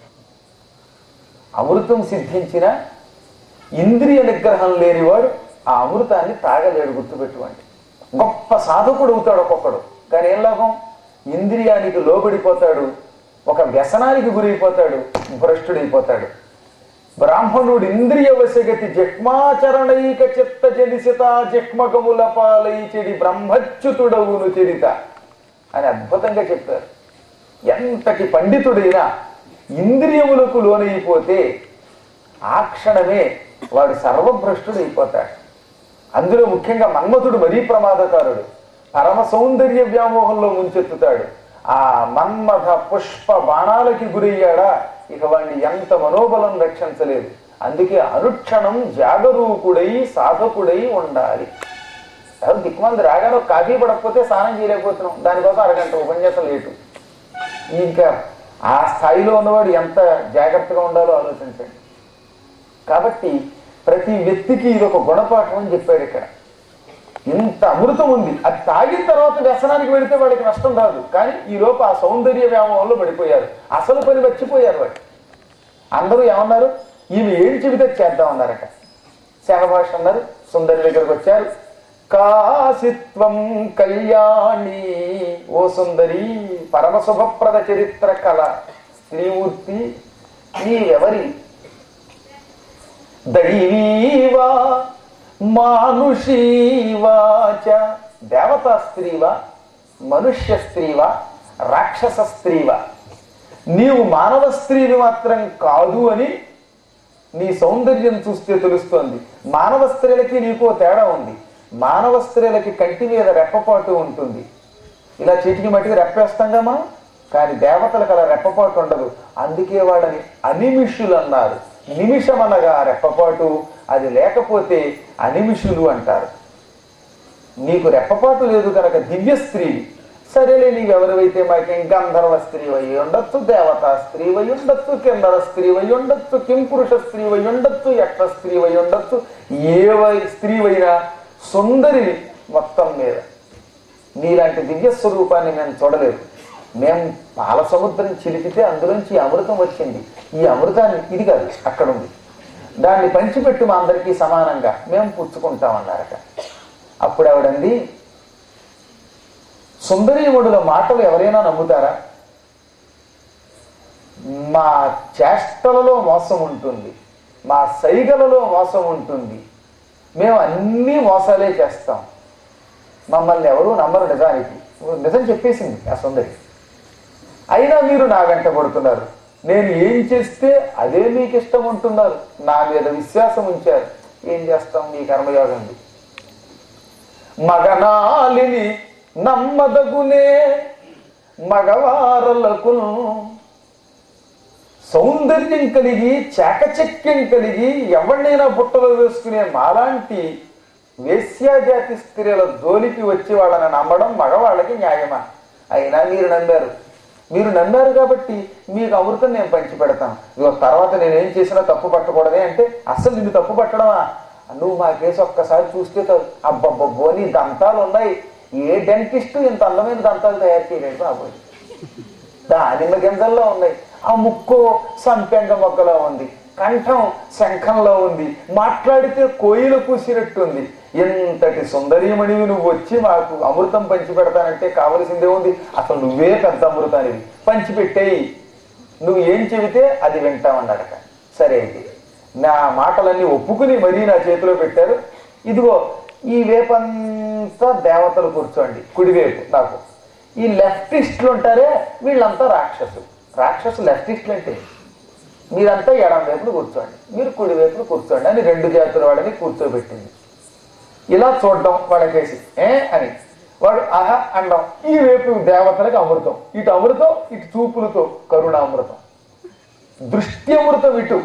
అమృతం సిద్ధించిన ఇంద్రియ నిగ్రహం లేనివాడు ఆ అమృతాన్ని తాగలేడు గుర్తుపెట్టుకోండి గొప్ప సాధకుడు అవుతాడు ఒక్కొక్కడు కానీ ఏం లాభం ఇంద్రియానికి లోబడిపోతాడు ఒక వ్యసనానికి గురైపోతాడు భ్రష్టుడైపోతాడు బ్రాహ్మణుడు ఇంద్రియ వశగతి జక్మాచరణైక చిత్త జనిసిత జక్మకముల పాలై చెడి బ్రహ్మచ్యుతుడవును చరిత అని అద్భుతంగా చెప్పారు ఎంతటి పండితుడైనా ఇంద్రియములకు లోనైపోతే ఆ క్షణమే వాడు సర్వభ్రష్టుడు అయిపోతాడు అందులో ముఖ్యంగా మన్మథుడు మరీ ప్రమాదకారుడు పరమ సౌందర్య వ్యామోహంలో ముంచెత్తుతాడు ఆ మన్మథ పుష్ప బాణాలకి గురయ్యాడా ఇక వాడిని ఎంత మనోబలం రక్షించలేదు అందుకే అనుక్షణం జాగరూకుడై సాధకుడై ఉండాలి ఎవరు దిక్కుమంది రాగానే ఒక కాఫీ పడకపోతే స్నానం చేయలేకపోతున్నాం దానికోసం అరగంట ఉపన్యాసం లేటు ఇంకా ఆ స్థాయిలో ఉన్నవాడు ఎంత జాగ్రత్తగా ఉండాలో ఆలోచించండి కాబట్టి ప్రతి వ్యక్తికి ఇది ఒక గుణపాఠం అని చెప్పాడు ఇక్కడ ఇంత అమృతం ఉంది అది తాగిన తర్వాత వ్యసనానికి వెళితే వాడికి నష్టం రాదు కానీ ఈ లోపు ఆ సౌందర్య వ్యామోహంలో పడిపోయారు అసలు పని మర్చిపోయారు వాడు అందరూ ఏమన్నారు ఈమె ఏం చెబితే చేద్దామన్నారట శనభాష అన్నారు సుందరి దగ్గరకు వచ్చారు కాసిత్వం కళ్యాణి ఓ సుందరి పరమశుభప్రద చరిత్ర కళ శ్రీమూర్తి నీవెవరి దైవీవా మానుషీవా చ దేవతా స్త్రీవా మనుష్య స్త్రీవా రాక్షస స్త్రీవా నీవు మానవ స్త్రీని మాత్రం కాదు అని నీ సౌందర్యం చూస్తే తెలుస్తోంది మానవ స్త్రీలకి నీకో తేడా ఉంది మానవ స్త్రీలకి కంటి మీద రెప్పపాటు ఉంటుంది ఇలా చీటికి మట్టికి రెప్పేస్తాంగా మనం కానీ దేవతలకు అలా రెప్పపాటు ఉండదు అందుకే వాళ్ళని అనిమిషులు అన్నారు నిమిషం అనగా రెప్పపాటు అది లేకపోతే అనిమిషులు అంటారు నీకు రెప్పపాటు లేదు కనుక దివ్య స్త్రీ సరేలే నీవెవరివైతే మాకేం గంధర్వ స్త్రీ అయి ఉండొచ్చు దేవతా స్త్రీ అయి ఉండొచ్చు కిందర స్త్రీ అయి ఉండొచ్చు కింపురుష స్త్రీ అయి ఉండొచ్చు ఎట్ట స్త్రీ అయి ఉండొచ్చు ఏ వై- స్త్రీ అయినా సుందరి మొత్తం మీద నీలాంటి దివ్య స్వరూపాన్ని మేము చూడలేదు మేము పాల సముద్రం చిలిపితే అందులోంచి అమృతం వచ్చింది ఈ అమృతాన్ని ఇది కాదు అక్కడ ఉంది దాన్ని పంచిపెట్టు మా అందరికీ సమానంగా మేము పుచ్చుకుంటామన్నారట అప్పుడు ఆవిడంది సుందరీముడుల మాటలు ఎవరైనా నమ్ముతారా మా చేష్టలలో మోసం ఉంటుంది మా సైగలలో మోసం ఉంటుంది మేము అన్ని మోసాలే చేస్తాం మమ్మల్ని ఎవరూ నమ్మరు నిజానికి నిజం చెప్పేసింది ఆ సుందరి అయినా మీరు నా వెంట పడుతున్నారు నేను ఏం చేస్తే అదే మీకు ఇష్టం ఉంటున్నారు నా మీద విశ్వాసం ఉంచారు ఏం చేస్తాం మీ కర్మయోగండి మగనాలిని నమ్మదగునే మగవారలకు సౌందర్యం కలిగి చాకచక్యం కలిగి ఎవరినైనా బుట్టలో వేసుకునే మాలాంటి వేశ్యాజాతి స్త్రీల జోలికి వచ్చి వాళ్ళని నమ్మడం మగవాళ్ళకి న్యాయమా అయినా మీరు నమ్మారు మీరు నమ్మారు కాబట్టి మీకు అమృతం నేను పంచి పెడతాను ఇదిగో తర్వాత నేనేం చేసినా తప్పు పట్టకూడదే అంటే అసలు నిన్ను తప్పు పట్టడమా నువ్వు మా కేసు ఒక్కసారి చూస్తే చాలు. అబ్బబ్బబ్బో నీ దంతాలు ఉన్నాయి ఏ డెంటిస్ట్ ఇంత అందమైన దంతాలు తయారు చేయలేదు బాబోయ్ దానిమ్మ గింజల్లో ఉన్నాయి ఆ ముక్కు సంపెంగ మొగ్గలో ఉంది కంఠం శంఖంలో ఉంది మాట్లాడితే కోయిల కూసినట్టుంది ఎంతటి సుందరీమణివి నువ్వు వచ్చి మాకు అమృతం పంచి పెడతానంటే కావలసిందే ఉంది అసలు నువ్వే పెద్ద అమృతానివి పంచిపెట్టేయి నువ్వు ఏం చెబితే అది వింటామన్నాడట సరే అయితే నా మాటలన్నీ ఒప్పుకుని మరీ నా చేతిలో పెట్టారు ఇదిగో ఈ వేపంతా దేవతలు కూర్చోండి కుడివైపు నాకు ఈ లెఫ్టిస్టులు ఉంటారే వీళ్ళంతా రాక్షసులు రాక్షసు లెఫ్టిస్టులు అంటే మీరంతా ఎడం వైపున కూర్చోండి మీరు కుడి వైపున కూర్చోండి అని రెండు జాతుల వాళ్ళని కూర్చోబెట్టింది ఇలా చూడడం వాళ్ళకేసి ఏ అని వాడు ఆహా అండం ఈ వైపు దేవతలకు అమృతం ఇటు అమృతం ఇటు చూపులతో కరుణామృతం దృష్టి అమృతం ఇటు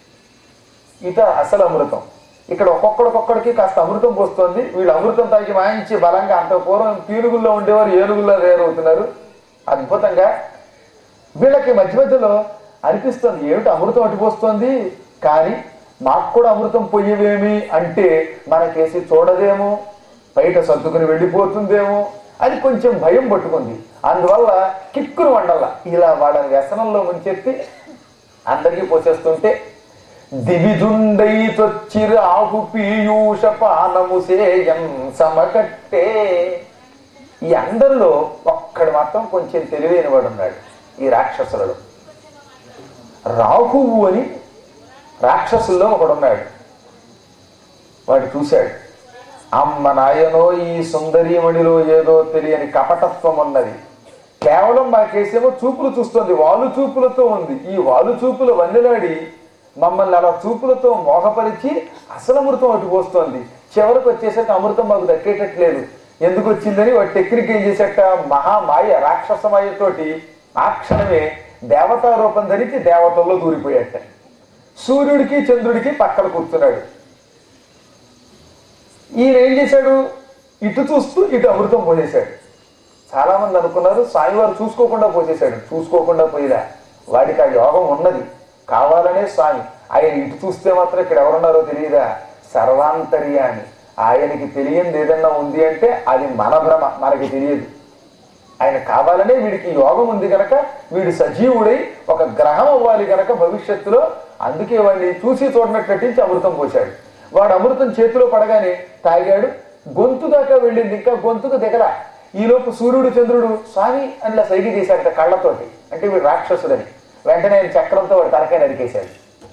ఇట అసలు అమృతం ఇక్కడ ఒక్కొక్కడికొక్కడికి కాస్త అమృతం పోస్తుంది వీళ్ళు అమృతం తాగి మంచి బలంగా అంత పూర్వం పీనుగుల్లో ఉండేవారు ఏనుగుల్లో తయారవుతున్నారు అద్భుతంగా వీళ్ళకి మధ్య మధ్యలో అనిపిస్తుంది ఏమిటి అమృతం అటు పోస్తుంది కానీ మాకు కూడా అమృతం పొయ్యవేమి అంటే మనకేసి చూడదేమో బయట సర్దుకుని వెళ్ళిపోతుందేమో అది కొంచెం భయం పట్టుకుంది అందువల్ల కిక్కురు వండల్లా ఇలా వాళ్ళని వ్యసనంలో ముంచెత్తి అందరికీ పోసేస్తుంటే దివిజుండై తొచ్చిరు ఆకు పీయూష పానము సేయం సమకట్టే ఈ అందరిలో ఒక్కడు మాత్రం కొంచెం తెలివైన వాడు ఉన్నాడు ఈ రాక్షసులలో రాహువు అని రాక్షసుల్లో ఒకడున్నాడు వాడు చూశాడు అమ్మ నాయనో ఈ సుందరీమణిలో ఏదో తెలియని కపటత్వం ఉన్నది కేవలం మాకేసేమో చూపులు చూస్తుంది వాలు చూపులతో ఉంది ఈ వాలు చూపులు వన్నెలాడి మమ్మల్ని అలా చూపులతో మోహపరిచి అసలు అమృతం అటు పోస్తోంది చివరికి వచ్చేసరికి అమృతం మాకు దక్కేటట్లేదు ఎందుకు వచ్చిందని వాడు టెక్నిక్ ఏం చేసేట మహామాయ రాక్షసమాయతోటి ఆ క్షణమే దేవతా రూపం ధరించి దేవతల్లో దూరిపోయాట సూర్యుడికి చంద్రుడికి పక్కన కూర్చున్నాడు ఈయన ఏం చేశాడు ఇటు చూస్తూ ఇటు అమృతం పోసేశాడు చాలా మంది అనుకున్నారు స్వామివారు చూసుకోకుండా పోసేశాడు చూసుకోకుండా పోయిరా వాడికి ఆ యోగం ఉన్నది కావాలనే స్వామి ఆయన ఇటు చూస్తే మాత్రం ఇక్కడ ఎవరున్నారో తెలియదా సర్వాంతర్యాన్ని ఆయనకి తెలియంది ఏదన్నా ఉంది అంటే అది మన భ్రమ మనకి తెలియదు ఆయన కావాలనే వీడికి యోగం ఉంది గనక వీడు సజీవుడై ఒక గ్రహం అవ్వాలి గనక భవిష్యత్తులో అందుకే వాడిని చూసి చూడనట్టు నటించి అమృతం పోశాడు వాడు అమృతం చేతిలో పడగానే తాగాడు గొంతు దాకా వెళ్ళింది ఇంకా గొంతుకు దిగల ఈలోపు సూర్యుడు చంద్రుడు స్వామి అని ఇలా సైకి చేశారట కళ్ళతోటి అంటే వీడు రాక్షసుడని వెంటనే ఆయన చక్రంతో వాడు తలకాయ నరికేశాడు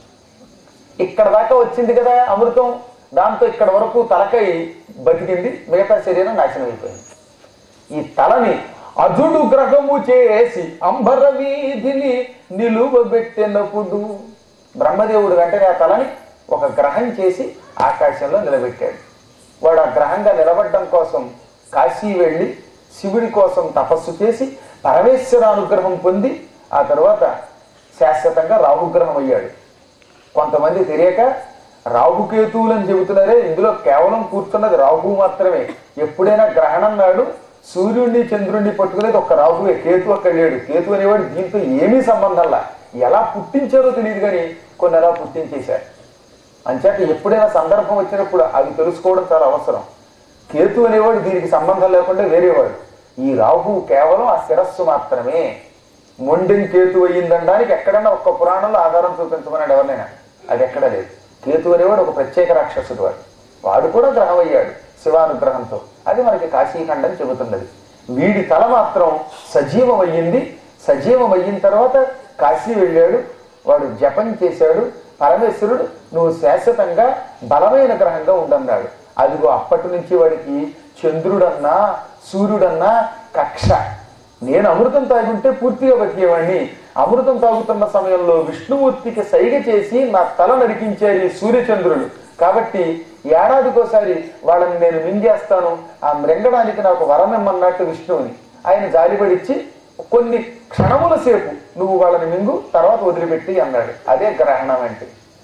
ఇక్కడ దాకా వచ్చింది కదా అమృతం దాంతో ఇక్కడ వరకు తలకాయ బతికింది మిగతా శరీరం నాశనం అయిపోయింది ఈ తలని అజుడు గ్రహము చేసి అంబర వీధిని నిలువబెట్టినప్పుడు బ్రహ్మదేవుడు వెంటనే ఆ తలని ఒక గ్రహం చేసి ఆకాశంలో నిలబెట్టాడు వాడు ఆ గ్రహంగా నిలబడడం కోసం కాశీ వెళ్ళి శివుడి కోసం తపస్సు చేసి పరమేశ్వర అనుగ్రహం పొంది ఆ తర్వాత శాశ్వతంగా రాహుగ్రహం అయ్యాడు కొంతమంది తెలియక రాహుకేతువులని చెబుతున్నారే ఇందులో కేవలం కూర్చున్నది రాహు మాత్రమే ఎప్పుడైనా గ్రహణం నాడు సూర్యుడిని చంద్రుడిని పట్టుకునేది ఒక్క రాహువే కేతు అక్కడ లేడు కేతు అనేవాడు దీంతో ఏమీ సంబంధంలా ఎలా పుట్టించారో తెలియదు కానీ కొన్ని ఎలా పుట్టించేశారు అంచేత ఎప్పుడైనా సందర్భం వచ్చినప్పుడు అవి తెలుసుకోవడం చాలా అవసరం కేతు అనేవాడు దీనికి సంబంధం లేకుండా వేరేవాడు ఈ రాహు కేవలం ఆ శిరస్సు మాత్రమే మొండెం కేతు అయ్యిందనడానికి ఎక్కడన్నా ఒక్క పురాణంలో ఆధారం చూపించమన్నాడు ఎవరినైనా అది ఎక్కడ లేదు కేతు అనేవాడు ఒక ప్రత్యేక రాక్షసుడు వాడు వాడు కూడా గ్రహం అయ్యాడు శివానుగ్రహంతో అది మనకి కాశీఖండం చెబుతున్నది వీడి తల మాత్రం సజీవం అయ్యింది సజీవం అయిన తర్వాత కాశీ వెళ్ళాడు వాడు జపం చేశాడు పరమేశ్వరుడు నువ్వు శాశ్వతంగా బలమైన గ్రహంగా ఉండన్నాడు అదిగో అప్పటి నుంచి వాడికి చంద్రుడన్నా సూర్యుడన్నా కక్ష నేను అమృతం తాగుంటే పూర్తిగా బతికేవాడిని అమృతం తాగుతున్న సమయంలో విష్ణుమూర్తికి సైగ చేసి నా తల నరికించారు ఈ సూర్యచంద్రుడు కాబట్టి ఏడాదికోసారి వాళ్ళని నేను మింగేస్తాను ఆ మృంగడానికి నాకు వరం ఇమ్మన్నట్టు విష్ణువుని ఆయన జాలిపడిచ్చి కొన్ని క్షణముల సేపు నువ్వు వాళ్ళని మింగు తర్వాత వదిలిపెట్టి అన్నాడు అదే గ్రహణం అంటే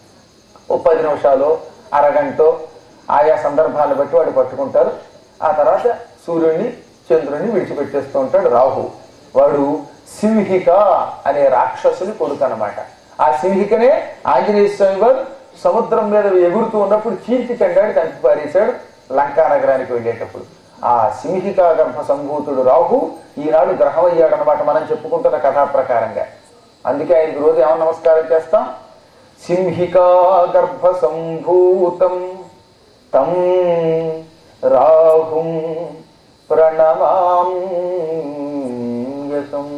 ఓ పది నిమిషాలు అరగంటో ఆయా సందర్భాలను బట్టి వాడు పట్టుకుంటారు ఆ తర్వాత సూర్యుడిని చంద్రుడిని విడిచిపెట్టేస్తూ ఉంటాడు రాహు వాడు సింహిక అనే రాక్షసుని కొడుకు అనమాట ఆ సింహికనే ఆంజనేయ స్వామి వారు సముద్రం మీద ఎగురుతూ ఉన్నప్పుడు చీల్చి చెండాడు చంపి పారేశాడు లంకా నగరానికి వెళ్ళేటప్పుడు ఆ సింహిక గర్భ సంభూతుడు రాహు ఈనాడు గ్రహం అయ్యాడనమాట మనం చెప్పుకుంటున్న కథా ప్రకారంగా అందుకే ఆయనకు రోజు ఏమన్నా నమస్కారం చేస్తాం సింహికా గర్భ సంభూతం తం రాహుం ప్రణమామ్యసం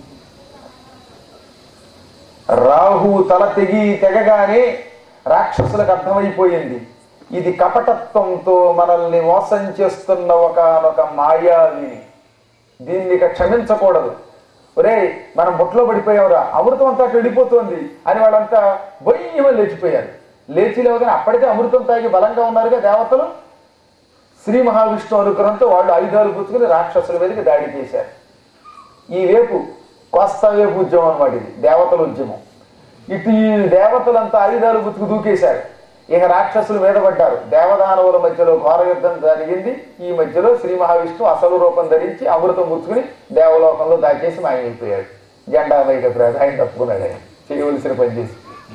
రాహు తల తెగి తెగగానే రాక్షసులకు అర్థమైపోయింది ఇది కపటత్వంతో మనల్ని మోసం చేస్తున్న ఒకనొక మాయావిని దీన్ని ఇక క్షమించకూడదు ఒరే మనం బొట్లో పడిపోయావురా అమృతం అంతా అటు వెళ్ళిపోతోంది అని వాళ్ళంతా బొయ్యమని లేచిపోయారు లేచి లేవగానే అప్పటికే అమృతం తాగి బలంగా ఉన్నారుగా దేవతలు శ్రీ మహావిష్ణు అనుగ్రహంతో వాళ్ళు ఆయుధాలు పుచ్చుకుని రాక్షసుల మీదకి దాడి చేశారు ఈ వేపు కోస్తా వేపు ఉద్యమం అనమాట ఇది దేవతల ఉద్యమం ఇటు ఈ దేవతలంతా ఆయుధాలు గుర్తుకు దూకేశారు ఇక రాక్షసులు మీద పడ్డారు దేవదానవుల మధ్యలో ఘోర యుద్ధం జరిగింది ఈ మధ్యలో శ్రీ మహావిష్ణు అసలు రూపం ధరించి అమృతం పుచ్చుకుని దేవలోకంలో దాచేసి మాయమైపోయాడు జెండా వైకపురాజు ఆయన తప్పుకున్నాడు ఆయన చేయవలసిన పని చేసి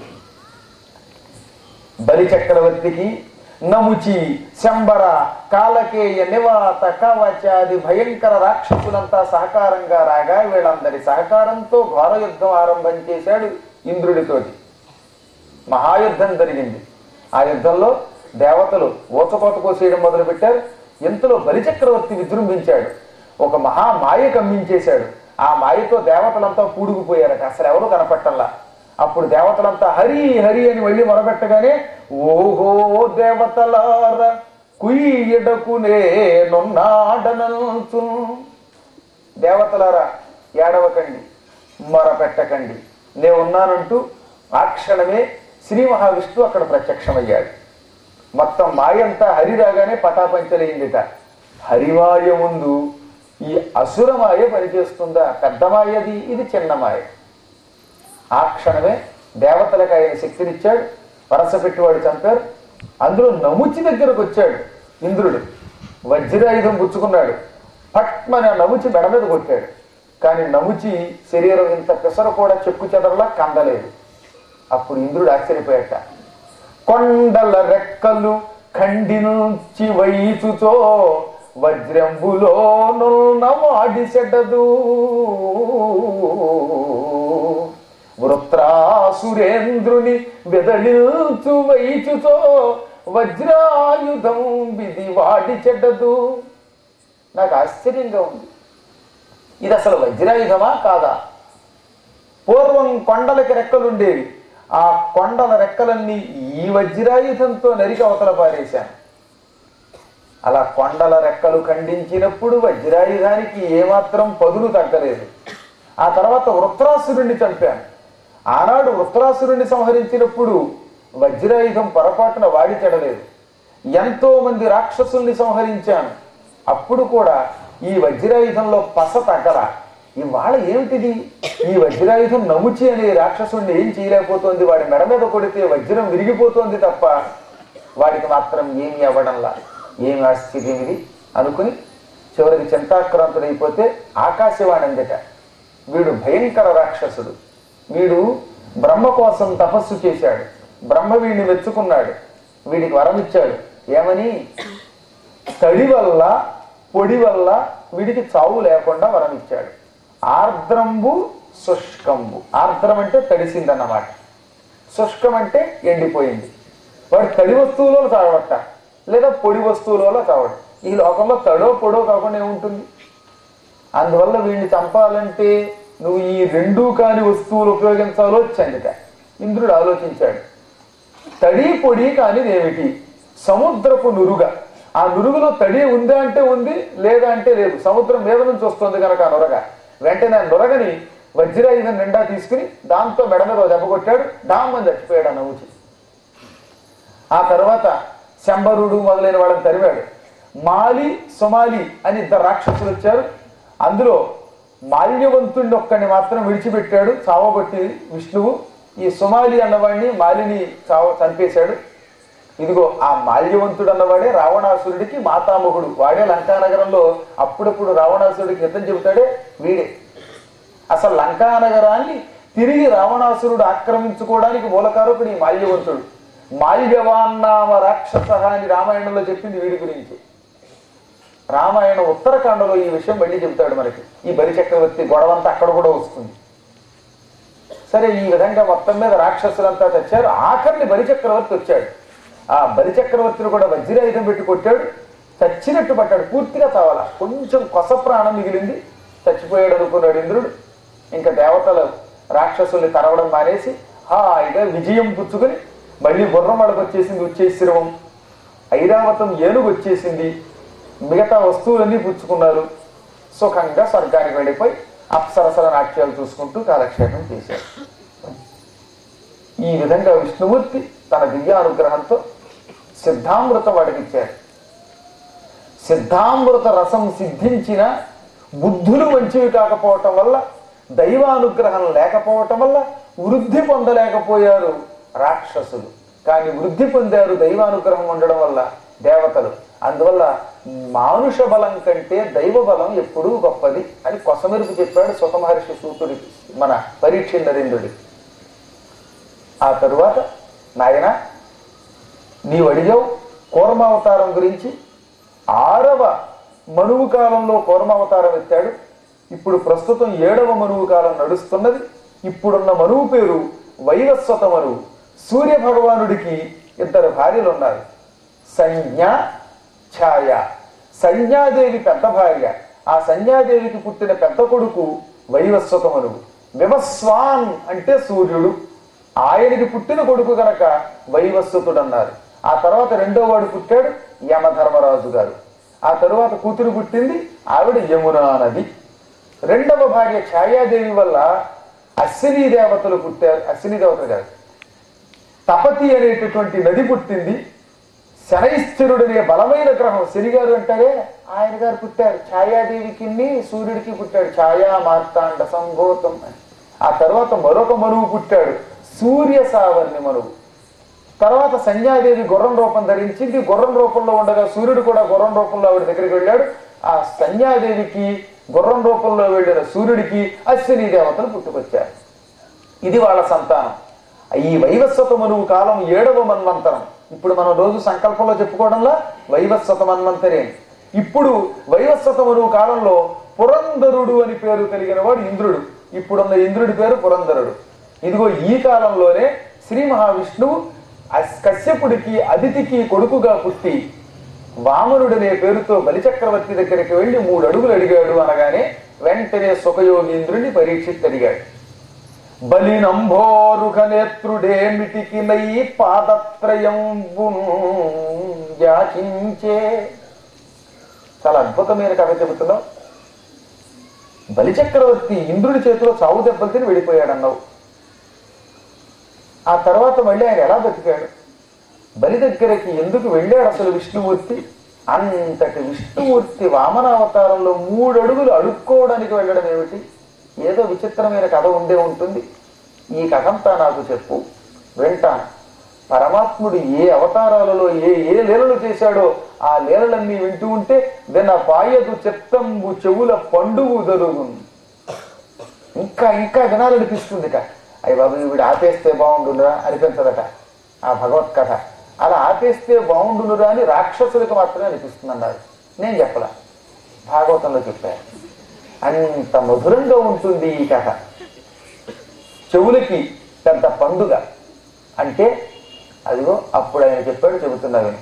బలి చక్రవర్తికి నముచి శంబర కాలకేయ నివాత కవచాది భయంకర రాక్షసులంతా సహకారంగా రాగా వీళ్ళందరి సహకారంతో ఘోర యుద్ధం ఆరంభం చేశాడు ఇంద్రుడితోటి మహాయుద్ధం జరిగింది ఆ యుద్ధంలో దేవతలు ఊచకోత కోసేయడం మొదలుపెట్టారు ఇంతలో బలిచక్రవర్తి విజృంభించాడు ఒక మహా మాయ కమ్మించేశాడు ఆ మాయతో దేవతలంతా పూడుకుపోయారట అసలు ఎవరు కనపట్టంలా అప్పుడు దేవతలంతా హరి హరి అని మళ్ళీ మొరబెట్టగానే ఓహో దేవతలార కుయ్యడకు నేనున్నాడనంచు దేవతలారా ఏడవకండి మొరపెట్టకండి నేను ఉన్నానంటూ ఆ క్షణమే శ్రీ మహావిష్ణువు అక్కడ ప్రత్యక్షమయ్యాడు మొత్తం మాయంతా హరి రాగానే పటాపంచలైందిట హరిమాయ ముందు ఈ అసురమాయ పనిచేస్తుందా పెద్ద మాయది ఇది చిన్న మాయ ఆ క్షణమే దేవతలకు ఆయన శక్తినిచ్చాడు వరస పెట్టివాడు చంపారు అందులో నముచి దగ్గరకు వచ్చాడు ఇంద్రుడు వజ్రాయుధం పుచ్చుకున్నాడు పట్మని ఆ నముచి మెడ మీద కొట్టాడు కానీ నముచి శరీరం ఇంత పెసర కూడా చెక్కు చెదరలా కందలేదు అప్పుడు ఇంద్రుడు ఆశ్చర్యపోయాట కొండల రెక్కలు ఖండించి వైచుతో వజ్రంబులో నున్న వాడిసెడదు వృత్రాసురేంద్రుని వెదలిల్చు వైచుతో వజ్రాయుధం విధి వాడి చెడ్డదు నాకు ఆశ్చర్యంగా ఉంది ఇది అసలు వజ్రాయుధమా కాదా పూర్వం కొండలకి రెక్కలుండేవి ఆ కొండల రెక్కలన్నీ ఈ వజ్రాయుధంతో నరికి అవతల పారేశాను అలా కొండల రెక్కలు ఖండించినప్పుడు వజ్రాయుధానికి ఏమాత్రం పదులు తగ్గలేదు ఆ తర్వాత వృత్రాసురుణ్ణి చంపాను ఆనాడు వృత్రాసురుణ్ణి సంహరించినప్పుడు వజ్రాయుధం పొరపాటున వాడి చెడలేదు ఎంతో మంది రాక్షసుల్ని సంహరించాను అప్పుడు కూడా ఈ వజ్రాయుధంలో పస తగ్గల ఇవాళ ఏమిటిది ఈ వజ్రాయుధం నముచి అనే రాక్షసుడిని ఏం చేయలేకపోతోంది వాడి మెడ మీద కొడితే వజ్రం విరిగిపోతోంది తప్ప వాడికి మాత్రం ఏమి అవ్వడంలా ఏమి ఆశ్చర్యం ఇది అనుకుని చివరికి చింతాక్రాంతుడైపోతే ఆకాశవాణి అందట వీడు భయంకర రాక్షసుడు వీడు బ్రహ్మ కోసం తపస్సు చేశాడు బ్రహ్మ వీడిని మెచ్చుకున్నాడు వీడికి వరం ఇచ్చాడు ఏమని తడి వల్ల పొడి వల్ల వీడికి చావు లేకుండా వరం ఇచ్చాడు ఆర్ద్రంబు శుష్కంబు ఆర్ద్రం అంటే తడిసిందన్నమాట శుష్కం అంటే ఎండిపోయింది వాడు తడి వస్తువులలో చావట లేదా పొడి వస్తువులలో చావడం ఈ లోకంలో తడో పొడో కాకుండా ఏముంటుంది అందువల్ల వీడిని చంపాలంటే నువ్వు ఈ రెండూ కాని వస్తువులు ఉపయోగించాలో చందిట ఇంద్రుడు ఆలోచించాడు తడి పొడి కానిది ఏమిటి సముద్రపు నురుగ ఆ నురుగులో తడి ఉందా అంటే ఉంది లేదా అంటే లేదు సముద్రం మీద నుంచి వస్తుంది కనుక ఆ నురగ వెంటనే ఆ నురగని వజ్రాయుధం నిండా తీసుకుని దాంతో మెడ మీద ఓ దెబ్బ కొట్టాడు డామ్మని చచ్చిపోయాడు ఆ నవ్వుచి ఆ తర్వాత శంబరుడు మొదలైన వాళ్ళని తరివాడు మాలి సొమాలి అని ఇద్దరు రాక్షసులు వచ్చారు అందులో మాల్యవంతుడిని ఒక్కడిని మాత్రం విడిచిపెట్టాడు చావగొట్టి విష్ణువు ఈ సుమాలి అన్నవాడిని మాలిని చావ చంపేశాడు ఇదిగో ఆ మాల్యవంతుడు అన్నవాడే రావణాసురుడికి మాతామహుడు వాడే లంకానగరంలో అప్పుడప్పుడు రావణాసురుడికి యుద్ధం చెబుతాడే వీడే అసలు లంకానగరాన్ని తిరిగి రావణాసురుడు ఆక్రమించుకోవడానికి మూలకారకుడు ఈ మాల్యవంతుడు మాల్యవాన్నామ రాక్షస అని రామాయణంలో చెప్పింది వీడి గురించి రామాయణ ఉత్తరాఖండలో ఈ విషయం మళ్ళీ చెబుతాడు మనకి ఈ బలి చక్రవర్తి గొడవంతా అక్కడ కూడా వస్తుంది సరే ఈ విధంగా మొత్తం మీద రాక్షసులంతా తెచ్చారు ఆఖరిని బలి చక్రవర్తి వచ్చాడు ఆ బలి చక్రవర్తిని కూడా వజ్రాయుధం పెట్టి కొట్టాడు చచ్చినట్టు పట్టాడు పూర్తిగా చావాల కొంచెం కొస ప్రాణం మిగిలింది చచ్చిపోయాడు అనుకున్నాడు ఇంద్రుడు ఇంకా దేవతలు రాక్షసుల్ని తరవడం మానేసి హాయిగా విజయం పుచ్చుకొని మళ్ళీ గుర్రం వాళ్ళకి వచ్చేసింది ఉచ్చేశ్రవం ఐరావతం ఏనుగు వచ్చేసింది మిగతా వస్తువులన్నీ పుచ్చుకున్నారు సుఖంగా స్వర్గానికి వెళ్ళిపోయి అప్సరసల నాట్యాలు చూసుకుంటూ కాలక్షేపం చేశారు ఈ విధంగా విష్ణుమూర్తి తన దివ్యానుగ్రహంతో సిద్ధామృతం వాడికి ఇచ్చారు సిద్ధామృత రసం సిద్ధించిన బుద్ధులు మంచివి కాకపోవటం వల్ల దైవానుగ్రహం లేకపోవటం వల్ల వృద్ధి పొందలేకపోయారు రాక్షసులు కానీ వృద్ధి పొందారు దైవానుగ్రహం ఉండడం వల్ల దేవతలు అందువల్ల మానుష బలం కంటే దైవ బలం ఎప్పుడూ గొప్పది అని కొసమెరుపు చెప్పాడు సుఖమహర్షి సూతుడికి మన పరీక్ష నరేంద్రుడికి ఆ తరువాత నాయన నీవు అడిగావు కూర్మావతారం గురించి ఆరవ మనువు కాలంలో కూర్మావతారం ఎత్తాడు ఇప్పుడు ప్రస్తుతం ఏడవ మనువు కాలం నడుస్తున్నది ఇప్పుడున్న మనువు పేరు వైవస్వత మనువు సూర్య భగవానుడికి ఇద్దరు భార్యలు ఉన్నారు సంజ్ఞ ఛాయ సంజ్ఞాదేవి పెద్ద భార్య ఆ సంజ్ఞాదేవికి పుట్టిన పెద్ద కొడుకు వైవస్వత మనువు వివస్వాన్ అంటే సూర్యుడు ఆయనకి పుట్టిన కొడుకు గనక వైవస్వతుడు అన్నారు ఆ తర్వాత రెండో వాడు పుట్టాడు యమధర్మరాజు గారు ఆ తరువాత కూతురు పుట్టింది ఆవిడ యమునా నది రెండవ భార్య ఛాయాదేవి వల్ల అశ్విని దేవతలు పుట్టారు అశ్విని దేవతలు కాదు తపతి అనేటటువంటి నది పుట్టింది శనైశ్చరుడు అనే బలమైన గ్రహం శని గారు అంటారే ఆయన గారు పుట్టారు ఛాయాదేవికి సూర్యుడికి పుట్టాడు ఛాయా మార్తాండ సంభూతం అని ఆ తర్వాత మరొక మనువు పుట్టాడు సూర్య సావర్ణి మనువు తర్వాత సంధ్యాదేవి గుర్రం రూపం ధరించింది గుర్రం రూపంలో ఉండగా సూర్యుడు కూడా గుర్రం రూపంలో ఆవిడ దగ్గరికి వెళ్ళాడు ఆ సంధ్యాదేవికి గుర్రం రూపంలో వెళ్ళిన సూర్యుడికి అశ్విని దేవతలు పుట్టుకొచ్చారు ఇది వాళ్ళ సంతానం ఈ వైవస్వత మనువు కాలం ఏడవ మన్వంతరం ఇప్పుడు మనం రోజు సంకల్పంలో చెప్పుకోవడంలో వైవస్వత మన్వంతరే ఇప్పుడు వైవస్వత మనువు కాలంలో పురంధరుడు అని పేరు కలిగిన వాడు ఇంద్రుడు ఇప్పుడున్న ఇంద్రుడి పేరు పురంధరుడు ఇదిగో ఈ కాలంలోనే శ్రీ మహావిష్ణువు అస్- కశ్యపుడికి అదితికి కొడుకుగా పుట్టి వామనుడనే పేరుతో బలిచక్రవర్తి దగ్గరికి వెళ్లి మూడు అడుగులు అడిగాడు అనగానే వెంటనే సుఖయోగీంద్రుని పరీక్షిత్ అడిగాడు బలినంభోరుఖ నేత్రుడేమిటికి నై పాదత్రయంబును యాచించే చాలా అద్భుతమైన కథ చెబుతున్నావు బలిచక్రవర్తి ఇంద్రుడి చేతిలో చావు దెబ్బలు తిని వెళ్ళిపోయాడన్నావు ఆ తర్వాత మళ్ళీ ఆయన ఎలా బతికాడు బలి దగ్గరికి ఎందుకు వెళ్ళాడు అసలు విష్ణుమూర్తి అంతటి విష్ణుమూర్తి వామనావతారంలో మూడు అడుగులు అడుక్కోవడానికి వెళ్ళడం ఏమిటి ఏదో విచిత్రమైన కథ ఉండే ఉంటుంది ఈ కథంతా నాకు చెప్పు వింటాను పరమాత్ముడు ఏ అవతారాలలో ఏ ఏ లీలలు చేశాడో ఆ లీలలన్నీ వింటూ ఉంటే విన పాయదు చిత్తంబు చెవుల పండువు దొరుకును ఇంకా ఇంకా వినాలనిపిస్తుందిట అయ్యి బాబు వీడు ఆపేస్తే బాగుండునురా అనిపించదట ఆ భగవత్ కథ అలా ఆపేస్తే బాగుండునురా అని రాక్షసులకు మాత్రమే అనిపిస్తుంది అన్నారు నేను చెప్పలా భాగవతంలో చెప్పాను అంత మధురంగా ఉంటుంది ఈ కథ చెవులకి పెద్ద పండుగ అంటే అదిగో అప్పుడు ఆయన చెప్పాడు చెబుతున్నా విను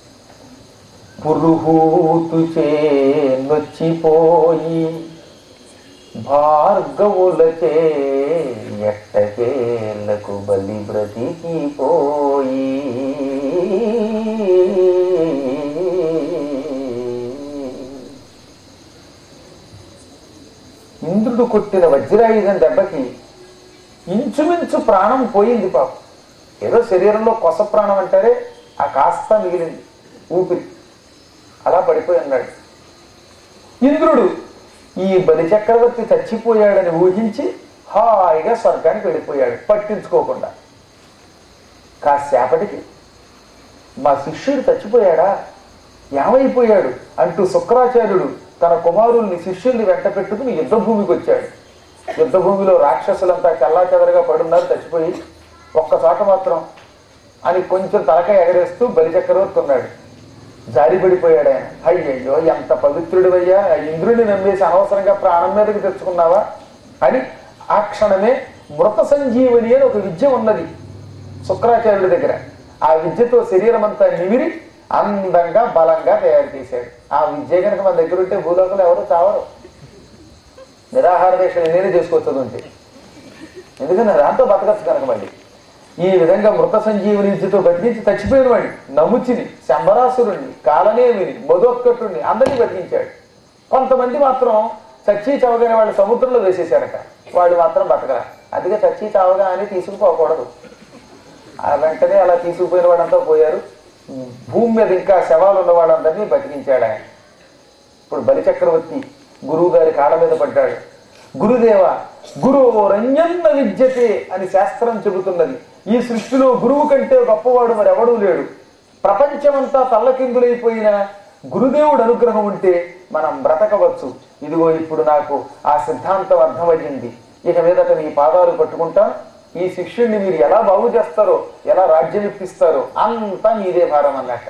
పురుహూతు చే నొచ్చిపోయి భార్గవులచే ఎట్టకేలకు బలి బ్రతికిపోయి ఇంద్రుడు కొట్టిన వజ్రాయుధం దెబ్బకి ఇంచుమించు ప్రాణం పోయింది పాపం ఏదో శరీరంలో కొస ప్రాణం అంటారే ఆ కాస్త మిగిలింది ఊపిరి అలా పడిపోయి అన్నాడు ఇంద్రుడు ఈ బలి చక్రవర్తి చచ్చిపోయాడని ఊహించి హాయిగా స్వర్గానికి వెళ్ళిపోయాడు పట్టించుకోకుండా కాసేపటికి మా శిష్యుడు చచ్చిపోయాడా ఏమైపోయాడు అంటూ శుక్రాచార్యుడు తన కుమారుల్ని శిష్యుల్ని వెంట పెట్టుకుని యుద్ధభూమికి వచ్చాడు యుద్ధభూమిలో రాక్షసులంతా చల్లాచెదరగా పడున్నారు చచ్చిపోయి ఒక్కచోట మాత్రం అని కొంచెం తలకాయ ఎగరేస్తూ బలిచక్రవర్తి ఉన్నాడు జారి పడిపోయాడు ఆయన అయ్యయ్యో ఎంత పవిత్రుడివయ్యా ఆ ఇంద్రుడిని నమ్మేసి అనవసరంగా ప్రాణం మీదకి తెచ్చుకున్నావా అని ఆ క్షణమే మృత సంజీవని అని ఒక విద్య ఉన్నది శుక్రాచార్యుడి దగ్గర ఆ విద్యతో శరీరం అంతా నిమిరి అందంగా బలంగా తయారు చేశాడు ఆ విద్య కనుక మన దగ్గర ఉంటే భూలోకంలో ఎవరు చావరు నిరాహార దీక్ష నేనే చేసుకోవచ్చు ఉంటే ఎందుకంటే దాంతో బతకచ్చు కనుక మళ్ళీ ఈ విధంగా మృత సంజీవుని విద్యతో బతికించి చచ్చిపోయిన వాడిని నముచిని శంబరాసురుణ్ణి కాలనేమిని మధోత్కట్టుణ్ణి అందరినీ బతికించాడు కొంతమంది మాత్రం చచ్చి చవగానే వాళ్ళు సముద్రంలో వేసేశారట వాళ్ళు మాత్రం బతకరా అందుకే చచ్చి చావగా అని తీసుకుపోకూడదు ఆ వెంటనే అలా తీసుకుపోయిన వాళ్ళంతా పోయారు భూమి మీద ఇంకా శవాలు ఉన్న వాళ్ళందరినీ బతికించాడు ఆయన ఇప్పుడు బలిచక్రవర్తి గురువు గారి కాళ్ళ మీద పడ్డాడు గురుదేవ గురువు రంజన్న విద్యతే అని శాస్త్రం చెబుతున్నది ఈ సృష్టిలో గురువు కంటే గొప్పవాడు మరి ఎవడూ లేడు ప్రపంచమంతా తల్లకిందులైపోయిన గురుదేవుడు అనుగ్రహం ఉంటే మనం బ్రతకవచ్చు ఇదిగో ఇప్పుడు నాకు ఆ సిద్ధాంతం అర్థమయ్యింది ఇక మీదట నీ పాదాలు పట్టుకుంటా ఈ శిష్యుడిని మీరు ఎలా బాగు చేస్తారో ఎలా రాజ్యం ఇప్పిస్తారో అంతా మీదే భారం అన్నట్ట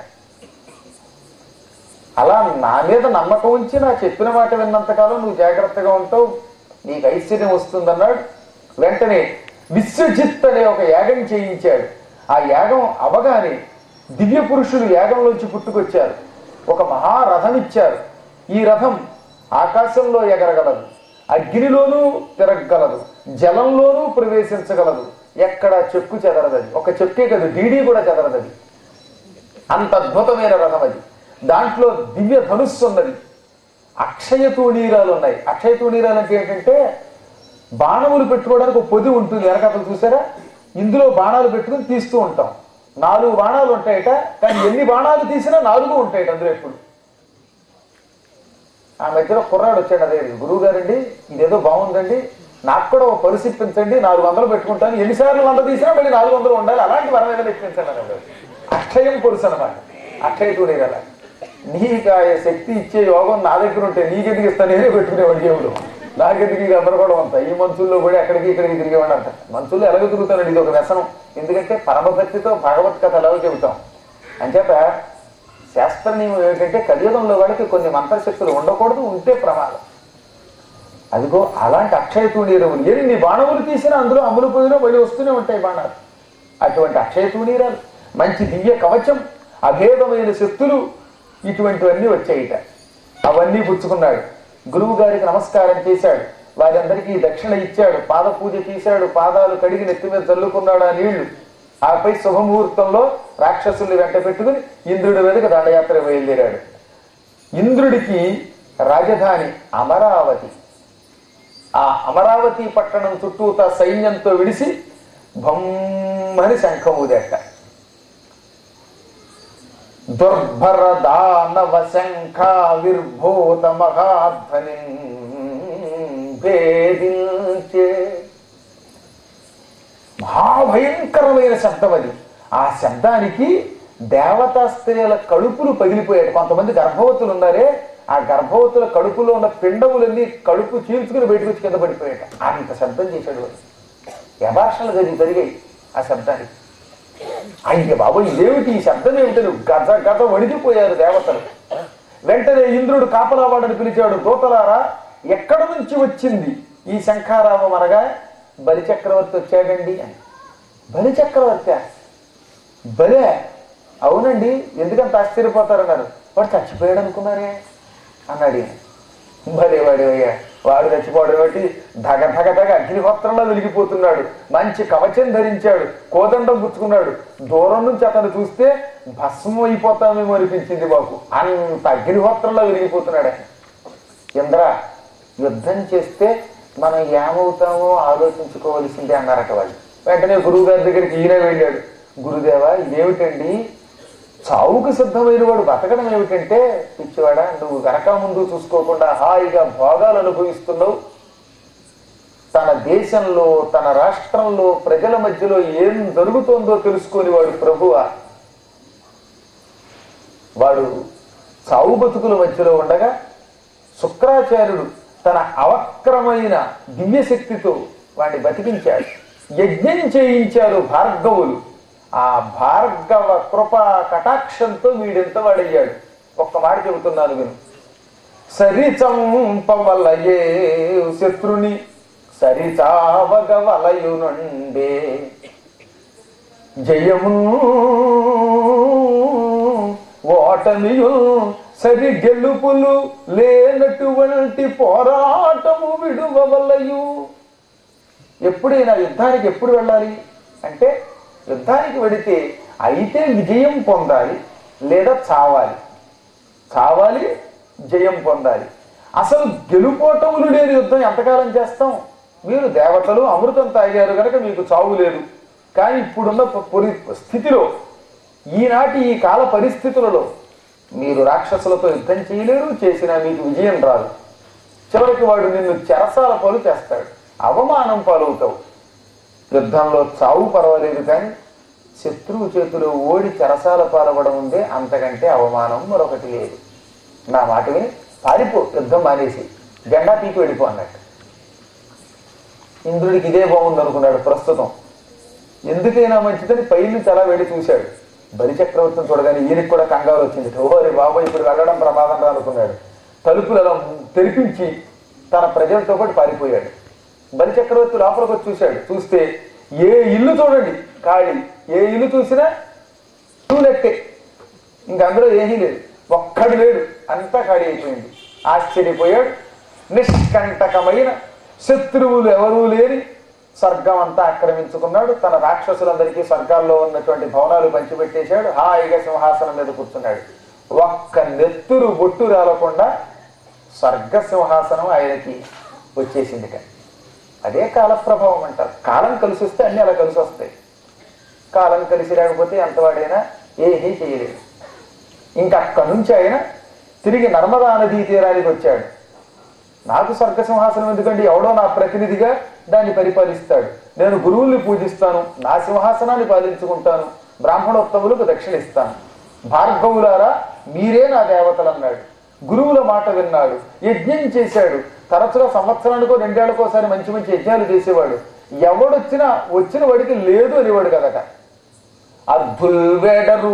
అలా నా మీద నమ్మకం ఉంచి నా చెప్పిన మాట విన్నంతకాలం నువ్వు జాగ్రత్తగా ఉంటావు నీకు ఐశ్వర్యం వస్తుందన్నాడు వెంటనే విశ్వజిత్ అనే ఒక యాగం చేయించాడు ఆ యాగం అవగానే దివ్య పురుషులు యాగంలోంచి పుట్టుకొచ్చారు ఒక మహారథం ఇచ్చారు ఈ రథం ఆకాశంలో ఎగరగలదు అగ్నిలోనూ తిరగగలదు జలంలోనూ ప్రవేశించగలదు ఎక్కడ చెక్కు చెదరదది ఒక చెక్కే కాదు డీడీ కూడా చెదరదది అంత అద్భుతమైన రథం అది దాంట్లో దివ్య ధనుస్సు ఉన్నది అక్షయ తూణీరాలు ఉన్నాయి అక్షయ తూణీరాలు అంటే ఏంటంటే బాణములు పెట్టుకోవడానికి ఒక పొది ఉంటుంది వెనకతలు చూసారా ఇందులో బాణాలు పెట్టుకుని తీస్తూ ఉంటాం నాలుగు బాణాలు ఉంటాయట కానీ ఎన్ని బాణాలు తీసినా నాలుగు ఉంటాయట అందులో ఎప్పుడు ఆ మధ్యలో కుర్రాడు వచ్చాడు అదే గురువు గారండి ఇదేదో బాగుందండి నాకు కూడా ఒక పరుసు ఇప్పించండి నాలుగు వందలు పెట్టుకుంటాను ఎన్నిసార్లు వంద తీసినా మళ్ళీ నాలుగు వందలు ఉండాలి అలాంటి వరం ఏదైనా ఇప్పించండి అన్నాడు అక్షయం పరుసు అనమాట అక్షయ తూడేగల నీకు ఆ శక్తి ఇచ్చే యోగం నా దగ్గర ఉంటే నీకెందుకు ఇస్తా నేనే పెట్టుకునేవాడు దేవుడు నాకెందుకు ఇది అందరూ కూడా అంతా ఈ మంచుల్లో కూడా ఎక్కడికి ఇక్కడికి తిరిగేవాడు అంట మంచుల్లో ఎలాగ తిరుగుతానండి ఇది ఒక వ్యసనం ఎందుకంటే పరమభక్తితో భగవత్ కథ ఎలాగో చెబుతాం అంచేత శాస్త్ర నియమం ఏమిటంటే కలియుగంలో వాళ్ళకి కొన్ని మంత్రశక్తులు ఉండకూడదు ఉంటే ప్రమాదం అదిగో అలాంటి అక్షయ తూణీరములు ఎన్ని బాణములు తీసినా అందులో అమ్ములు పోయినా మళ్ళీ వస్తూనే ఉంటాయి బాణాలు అటువంటి అక్షయ తూణీరాలు మంచి దివ్య కవచం అభేదమైన శక్తులు ఇటువంటివన్నీ వచ్చాయిట అవన్నీ పుచ్చుకున్నాడు గురువు గారికి నమస్కారం చేశాడు వారందరికీ దక్షిణ ఇచ్చాడు పాద పూజ చేశాడు పాదాలు కడిగి నెత్తి మీద చల్లుకున్నాడు ఆ నీళ్లు ఆపై శుభముహూర్తంలో రాక్షసుల్ని వెంట పెట్టుకుని ఇంద్రుడి మీదకి దండయాత్ర బయలుదేరాడు ఇంద్రుడికి రాజధాని అమరావతి ఆ అమరావతి పట్టణం చుట్టూతా సైన్యంతో విడిసి భమ్మని శంఖం ఊదేట దుర్భర దానవ శంఖ విర్భూత మహాధ్వని భేదించే మహాభయంకరమైన శబ్దం అది ఆ శబ్దానికి దేవతా స్త్రీల కడుపులు పగిలిపోయాడు కొంతమంది గర్భవతులు ఉన్నారే ఆ గర్భవతుల కడుపులో ఉన్న పిండములన్నీ కడుపు చీల్చుకుని బయటకు వచ్చి కింద పడిపోయాట అంత శబ్దం చేశాడు వాడు యభాషణలు జరిగి జరిగాయి ఆ శబ్దానికి అయ్య బాబు ఇదేమిటి ఈ శబ్దం ఏమిటని గజ గజ వణికిపోయారు దేవతలు వెంటనే ఇంద్రుడు కాపలావాడని పిలిచాడు దూతలారా ఎక్కడ నుంచి వచ్చింది ఈ శంఖారామం అనగా బలి చక్రవర్తి వచ్చాడండి అని బలి చక్రవర్తి బలే అవునండి ఎందుకంత ఆశ్చర్యపోతారన్నారు వాడు చచ్చిపోయాడు అనుకున్నారే అన్నాడు ఈయన. భలే వాడు అయ్యా వాడు చచ్చిపోవడం బట్టి ధగ ధగ ధగ అగ్నిహోత్రంలో వెలిగిపోతున్నాడు మంచి కవచం ధరించాడు కోదండం పుచ్చుకున్నాడు దూరం నుంచి అతను చూస్తే భస్మం అయిపోతామేమో అనిపించింది మాకు అంత అగ్నిహోత్రంలో వెలిగిపోతున్నాడు ఆయన ఇంద్ర యుద్ధం చేస్తే మనం ఏమవుతామో ఆలోచించుకోవలసిందే అన్నారట వాళ్ళు వెంటనే గురువు గారి దగ్గరికి ఈయన వెళ్ళాడు గురుదేవా ఇదేమిటండి చావుకు సిద్ధమైన వాడు బతకడం ఏమిటంటే పిచ్చివాడా నువ్వు వెనక ముందు చూసుకోకుండా హాయిగా భోగాలు అనుభవిస్తున్నావు తన దేశంలో తన రాష్ట్రంలో ప్రజల మధ్యలో ఏం జరుగుతోందో తెలుసుకొని వాడు ప్రభువా వాడు చావు బతుకుల మధ్యలో ఉండగా శుక్రాచార్యుడు తన అవక్రమైన దివ్యశక్తితో వాడిని బతికించాడు యజ్ఞం చేయించారు భార్గవులు ఆ భార్గవ కృప కటాక్షంతో వీడెంత వాడయ్యాడు ఒక్క మాట చెబుతున్నాను విను సరిచంపవలయే శత్రుని సరిచావగవలయునుండే జయము ఓటమియు సరి గెలుపులు లేనటువంటి పోరాటము విడువవలయు ఎప్పుడైనా యుద్ధానికి ఎప్పుడు వెళ్ళాలి అంటే యుద్ధానికి వెడితే అయితే విజయం పొందాలి లేదా చావాలి చావాలి జయం పొందాలి అసలు గెలుపోటములు లేని యుద్ధం ఎంతకాలం చేస్తాం మీరు దేవతలు అమృతం తాగారు కనుక మీకు చావు లేదు కానీ ఇప్పుడున్న ప- పరి- స్థితిలో ఈనాటి ఈ కాల పరిస్థితులలో మీరు రాక్షసులతో యుద్ధం చేయలేరు చేసినా మీకు విజయం రాదు చివరికి వాడు నిన్ను చెరసాల పాలు చేస్తాడు అవమానం పాలవుతావు యుద్ధంలో చావు పర్వాలేదు కానీ శత్రువు చేతిలో ఓడి చెరసాల పాలవడం ఉందే అంతకంటే అవమానం మరొకటి లేదు నా మాట విని పారిపో యుద్ధం మానేసి జెండా పీకి వెళ్ళిపో అన్నట్టు ఇంద్రుడికి ఇదే బాగుంది అనుకున్నాడు ప్రస్తుతం ఎందుకైనా మంచిదని పై నుంచి అలా వెళ్ళి చూశాడు బలి చక్రవర్తిని చూడగానే ఈయనకి కూడా కంగారు వచ్చింది ఓరే బాబా ఇప్పుడు వెళ్ళడం ప్రమాదం రా అనుకున్నాడు తలుపులు అలా తెరిపించి తన ప్రజలతో పాటు పారిపోయాడు బలి చక్రవర్తి లోపలికి వచ్చి చూశాడు చూస్తే ఏ ఇల్లు చూడండి ఖాళీ ఏ ఇల్లు చూసినా టూలెట్టే ఇంక అందులో ఏమీ లేదు ఒక్కడు లేడు అంతా ఖాళీ అయిపోయింది ఆశ్చర్యపోయాడు నిష్కంటకమైన శత్రువులు ఎవరూ లేని స్వర్గం అంతా ఆక్రమించుకున్నాడు తన రాక్షసులందరికీ స్వర్గాల్లో ఉన్నటువంటి భవనాలు పంచిపెట్టేశాడు హాయిగా సింహాసనం మీద కూర్చున్నాడు ఒక్క నెత్తురు బొట్టు రాలకుండా స్వర్గ సింహాసనం ఆయనకి వచ్చేసింది కానీ అదే కాల ప్రభావం అంటారు కాలం కలిసి వస్తే అన్ని అలా కలిసి వస్తాయి కాలం కలిసి రాకపోతే ఎంతవాడైనా ఏమీ చేయలేదు ఇంకా అక్కడి నుంచి ఆయన తిరిగి నర్మదా నదీ తీరానికి వచ్చాడు నాకు స్వర్గ సింహాసనం ఎందుకంటే ఎవడో నా ప్రతినిధిగా దాన్ని పరిపాలిస్తాడు నేను గురువుల్ని పూజిస్తాను నా సింహాసనాన్ని పాలించుకుంటాను బ్రాహ్మణోత్తములకు దక్షిణ ఇస్తాను భార్గవులారా మీరే నా దేవతలు అన్నాడు గురువుల మాట విన్నాడు యజ్ఞం చేశాడు తరచుగా సంవత్సరానికో రెండేళ్లకోసారి మంచి మంచి యజ్ఞాలు చేసేవాడు ఎవడొచ్చినా వచ్చిన వాడికి లేదు అనేవాడు కదట అద్భుల్ వేడరు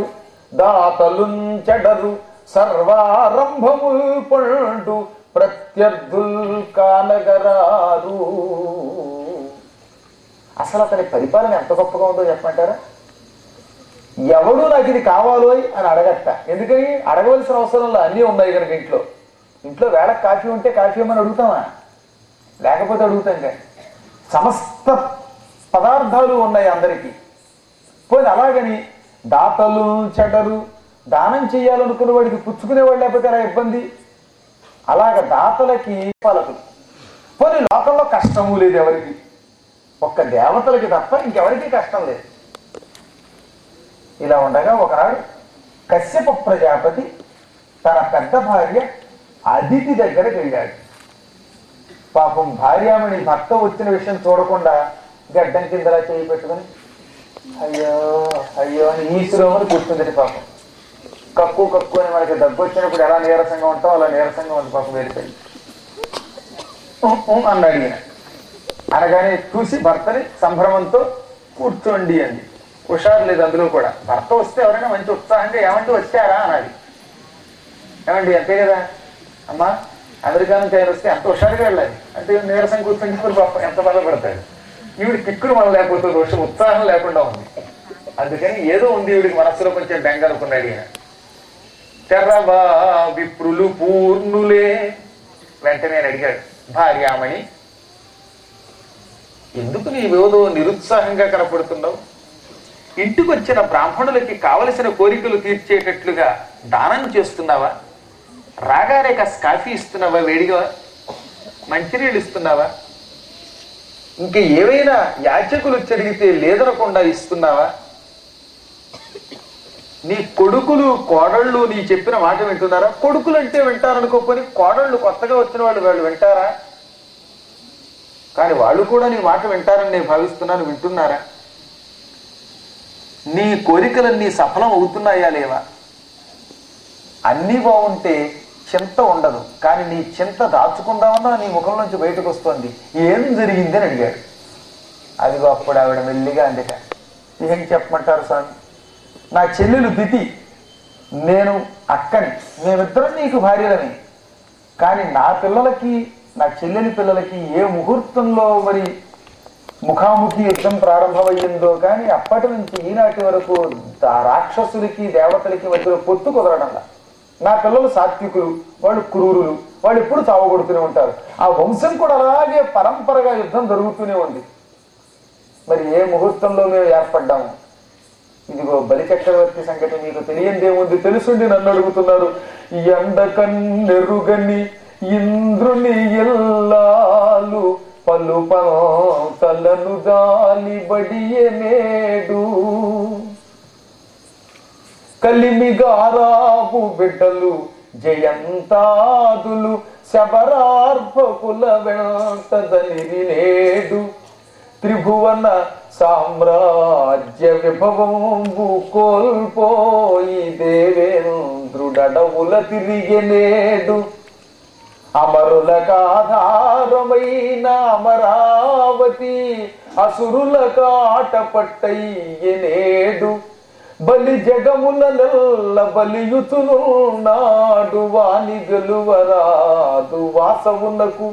దాతలుంచెడరు సర్వారంభముల్ పండు ప్రత్యర్థుల్ కానగరారు అసలు అతని పరిపాలన ఎంత గొప్పగా ఉందో చెప్పమంటారా ఎవడు నాకు ఇది కావాలో అని అడగట్ట ఎందుకని అడగవలసిన అవసరంలో అన్నీ ఉన్నాయి కనుక ఇంట్లో ఇంట్లో వేళ కాఫీ ఉంటే కాఫీ ఇవ్వమని అడుగుతామా లేకపోతే అడుగుతాం కానీ సమస్త పదార్థాలు ఉన్నాయి అందరికీ పోనీ అలాగని దాతలు చెడరు దానం చేయాలనుకున్న వాడికి పుచ్చుకునేవాడు లేకపోతే అలా ఇబ్బంది అలాగ దాతలకి పాలకులు పోనీ లోకంలో కష్టము లేదు ఎవరికి ఒక్క దేవతలకి తప్ప ఇంకెవరికి కష్టం లేదు ఇలా ఉండగా ఒకనాడు కశ్యప ప్రజాపతి తన పెద్ద భార్య అదితి దగ్గరకు వెళ్ళాడు పాపం భార్యామణి భర్త వచ్చిన విషయం చూడకుండా గడ్డం కిందలా చేయి పెట్టుకుని అయ్యో అయ్యో అని ఈశ్వరమని కూర్చుంది పాపం కక్కు కక్కు అని మనకి దగ్గు వచ్చినప్పుడు ఎలా నీరసంగా ఉంటాం అలా నీరసంగా ఉంది పాపం వెళ్ళిపోయి అన్నాడు ఈయన అనగానే చూసి భర్తని సంభ్రమంతో కూర్చోండి అంది హుషారు లేదు అందులో కూడా భర్త వస్తే ఎవరైనా మంచి ఉత్సాహంగా ఏమంటే వచ్చారా అనాలి ఏమండి అంతే కదా అమ్మా అమెరికా నుంచి ఆయన వస్తే అంత హుషారుగా వెళ్ళాలి అంటే నీరసం కూర్చొని ఇప్పుడు పాపం ఎంత బాధపడతాడు ఈవిడ కిక్కుడు మన లేకపోతే రోషం ఉత్సాహం లేకుండా ఉంది అందుకని ఏదో ఉంది ఈవిడికి మనస్సులో కొంచెం బెంగ అనుకున్నాడు ఈయన తెర్రవా విప్రులు పూర్ణులే వెంటనే ఆయన అడిగాడు భార్యామణి ఎందుకు నీవేదో నిరుత్సాహంగా కనపడుతున్నావు ఇంటికి వచ్చిన బ్రాహ్మణులకి కావలసిన కోరికలు తీర్చేటట్లుగా దానం చేస్తున్నావా రాగానే కాస్త కాఫీ ఇస్తున్నావా వేడిగా మంచినీళ్ళు ఇస్తున్నావా ఇంకా ఏవైనా యాచకులు వచ్చి అడిగితే లేదనకుండా ఇస్తున్నావా నీ కొడుకులు కోడళ్ళు నీ చెప్పిన మాట వింటున్నారా కొడుకులు అంటే వింటారనుకోపోని కోడళ్ళు కొత్తగా వచ్చిన వాళ్ళు వాళ్ళు వింటారా కానీ వాళ్ళు కూడా నీ మాట వింటారని నేను భావిస్తున్నాను వింటున్నారా నీ కోరికలన్నీ సఫలం అవుతున్నాయా లేవా అన్నీ బాగుంటే చింత ఉండదు కానీ నీ చింత దాచుకుందామన్నా నీ ముఖం నుంచి బయటకు వస్తుంది ఏం జరిగింది అని అడిగాడు అదిగో అప్పుడు ఆవిడ మెల్లిగా అందుక ఏం చెప్పమంటారు స్వామి నా చెల్లెలు దితి నేను అక్కని మేమిద్దరం నీకు భార్యలని కానీ నా పిల్లలకి నా చెల్లెలి పిల్లలకి ఏ ముహూర్తంలో మరి ముఖాముఖి యుద్ధం ప్రారంభమయ్యిందో కానీ అప్పటి నుంచి ఈనాటి వరకు దా- రాక్షసులకి దేవతలకి మధ్యలో పొత్తు కుదరడంలా నా పిల్లలు సాత్వికులు వాళ్ళు క్రూరులు వాళ్ళు ఎప్పుడు చావగొడుతూనే ఉంటారు ఆ వంశం కూడా అలాగే పరంపరగా యుద్ధం జరుగుతూనే ఉంది మరి ఏ ముహూర్తంలో మేము ఏర్పడ్డాము ఇదిగో బలి చక్రవర్తి సంగతి మీకు తెలియందేముంది తెలుసుండి నన్ను అడుగుతున్నారు ఎండకన్నెరుగని ఇంద్రుని ఎల్లాలు పలు పంతలను గాలి బడియనేడు కలిమిగారాపు బిడ్డలు జయంతాదులు శబరార్భకుల వెంటదనిరి నేడు త్రిభువన సామ్రాజ్య విభవంబు కోల్పోయి దేవేంద్రుడడవుల తిరిగెనేడు అమరులకాధారమైన అమరావతి అసురులకు ఆటపట్టయ్యనేడు బలి జగముల నెల్ల బలియుతును నాడు వాని గెలువరాదు వాసవునకు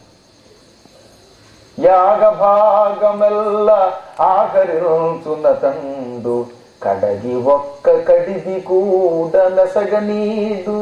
యాగభాగమెల్ల ఆఖరించున తండు కడగి ఒక్క కడిది కూడా నసగనీడు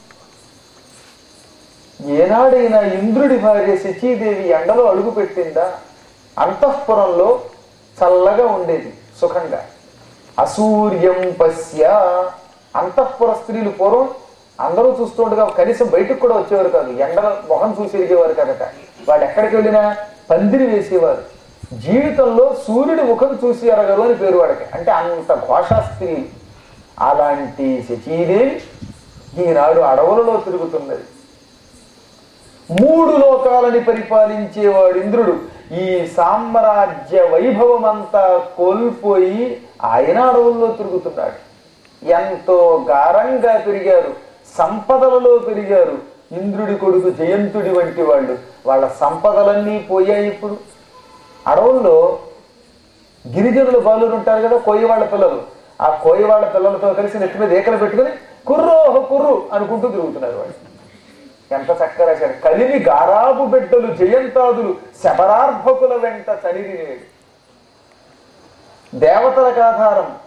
ఏనాడైనా ఇంద్రుడి భార్య శచీదేవి ఎండలో అడుగు పెట్టిందా అంతఃపురంలో చల్లగా ఉండేది సుఖంగా అసూర్యం పశ్య అంతఃపుర స్త్రీలు పూర్వం అందరూ చూస్తుండగా కనీసం బయటకు కూడా వచ్చేవారు కాదు ఎండల మొహం చూసి ఎరిగేవారు కదట వాళ్ళు ఎక్కడికి వెళ్ళినా పందిరి వేసేవారు జీవితంలో సూర్యుడి ముఖం చూసి ఎరగరు అని పేరు వాడికి అంటే అంత ఘోషా స్త్రీ అలాంటి శచీదేవి ఈనాడు అడవులలో తిరుగుతున్నది మూడు లోకాలని పరిపాలించేవాడు ఇంద్రుడు ఈ సామ్రాజ్య వైభవం అంతా కోల్పోయి ఆయన అడవుల్లో తిరుగుతున్నాడు ఎంతో గారంగా పెరిగారు సంపదలలో పెరిగారు ఇంద్రుడి కొడుకు జయంతుడి వంటి వాళ్ళు వాళ్ళ సంపదలన్నీ పోయాయి ఇప్పుడు అడవుల్లో గిరిజనులు బాలురు ఉంటారు కదా కోయి వాళ్ళ పిల్లలు ఆ కోయి వాళ్ళ పిల్లలతో కలిసి నెత్తి మీద ఏకలు పెట్టుకుని కుర్రోహ కుర్రు అనుకుంటూ తిరుగుతున్నారు వాళ్ళు ఎంత చక్కగా రాశారు కలిమి గారాబు బిడ్డలు జయంతాదులు శబరార్భకుల వెంట తనిరి నేడు దేవతలకు ఆధారం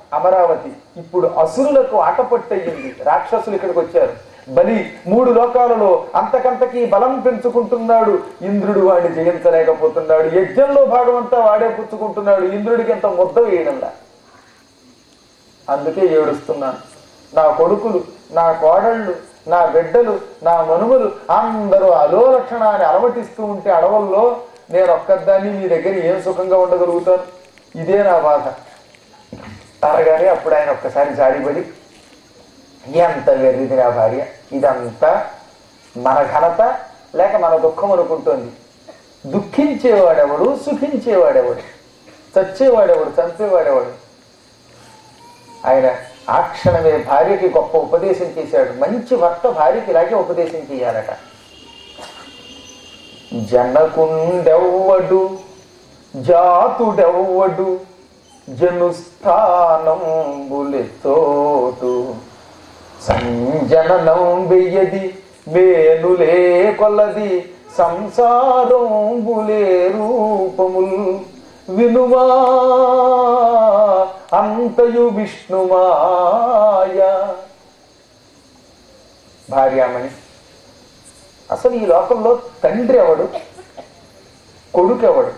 అమరావతి ఇప్పుడు అసురులకు ఆటపట్టయింది రాక్షసులు ఇక్కడికి వచ్చారు బలి మూడు లోకాలలో అంతకంతకీ బలం పెంచుకుంటున్నాడు ఇంద్రుడు వాడిని జయించలేకపోతున్నాడు యజ్ఞంలో భాగమంతా వాడే పుచ్చుకుంటున్నాడు ఇంద్రుడికి ఎంత ముద్ద వేయడంలా అందుకే ఏడుస్తున్నాను నా కొడుకులు నా కోడళ్ళు నా బిడ్డలు నా మనుమలు అందరూ అలో లక్షణాన్ని అలవటిస్తూ ఉంటే అడవుల్లో నేను ఒక్కదాన్ని మీ దగ్గర ఏం సుఖంగా ఉండగలుగుతాను ఇదే నా బాధ అనగానే అప్పుడు ఆయన ఒక్కసారి జారిపడి ఎంత వెర్రిది నా భార్య ఇదంతా మన ఘనత లేక మన దుఃఖం అనుకుంటోంది దుఃఖించేవాడెవడు సుఖించేవాడెవడు చచ్చేవాడెవడు చంపేవాడెవడు ఆయన ఆ క్షణమే భార్యకి గొప్ప ఉపదేశం చేశాడు మంచి భర్త భార్యకి ఇలాగే ఉపదేశం చేయాలట జనకుండెవ్వడు జాతుడెవ్వడు జనుస్థానంబులెత్తోటు సంజననం వెయ్యది మేనులే కొలది సంసారంబులే రూపముల్ వినుమా అంతయు విష్ణుమాయ భార్యామణి అసలు ఈ లోకంలో తండ్రి ఎవడు కొడుకు ఎవడు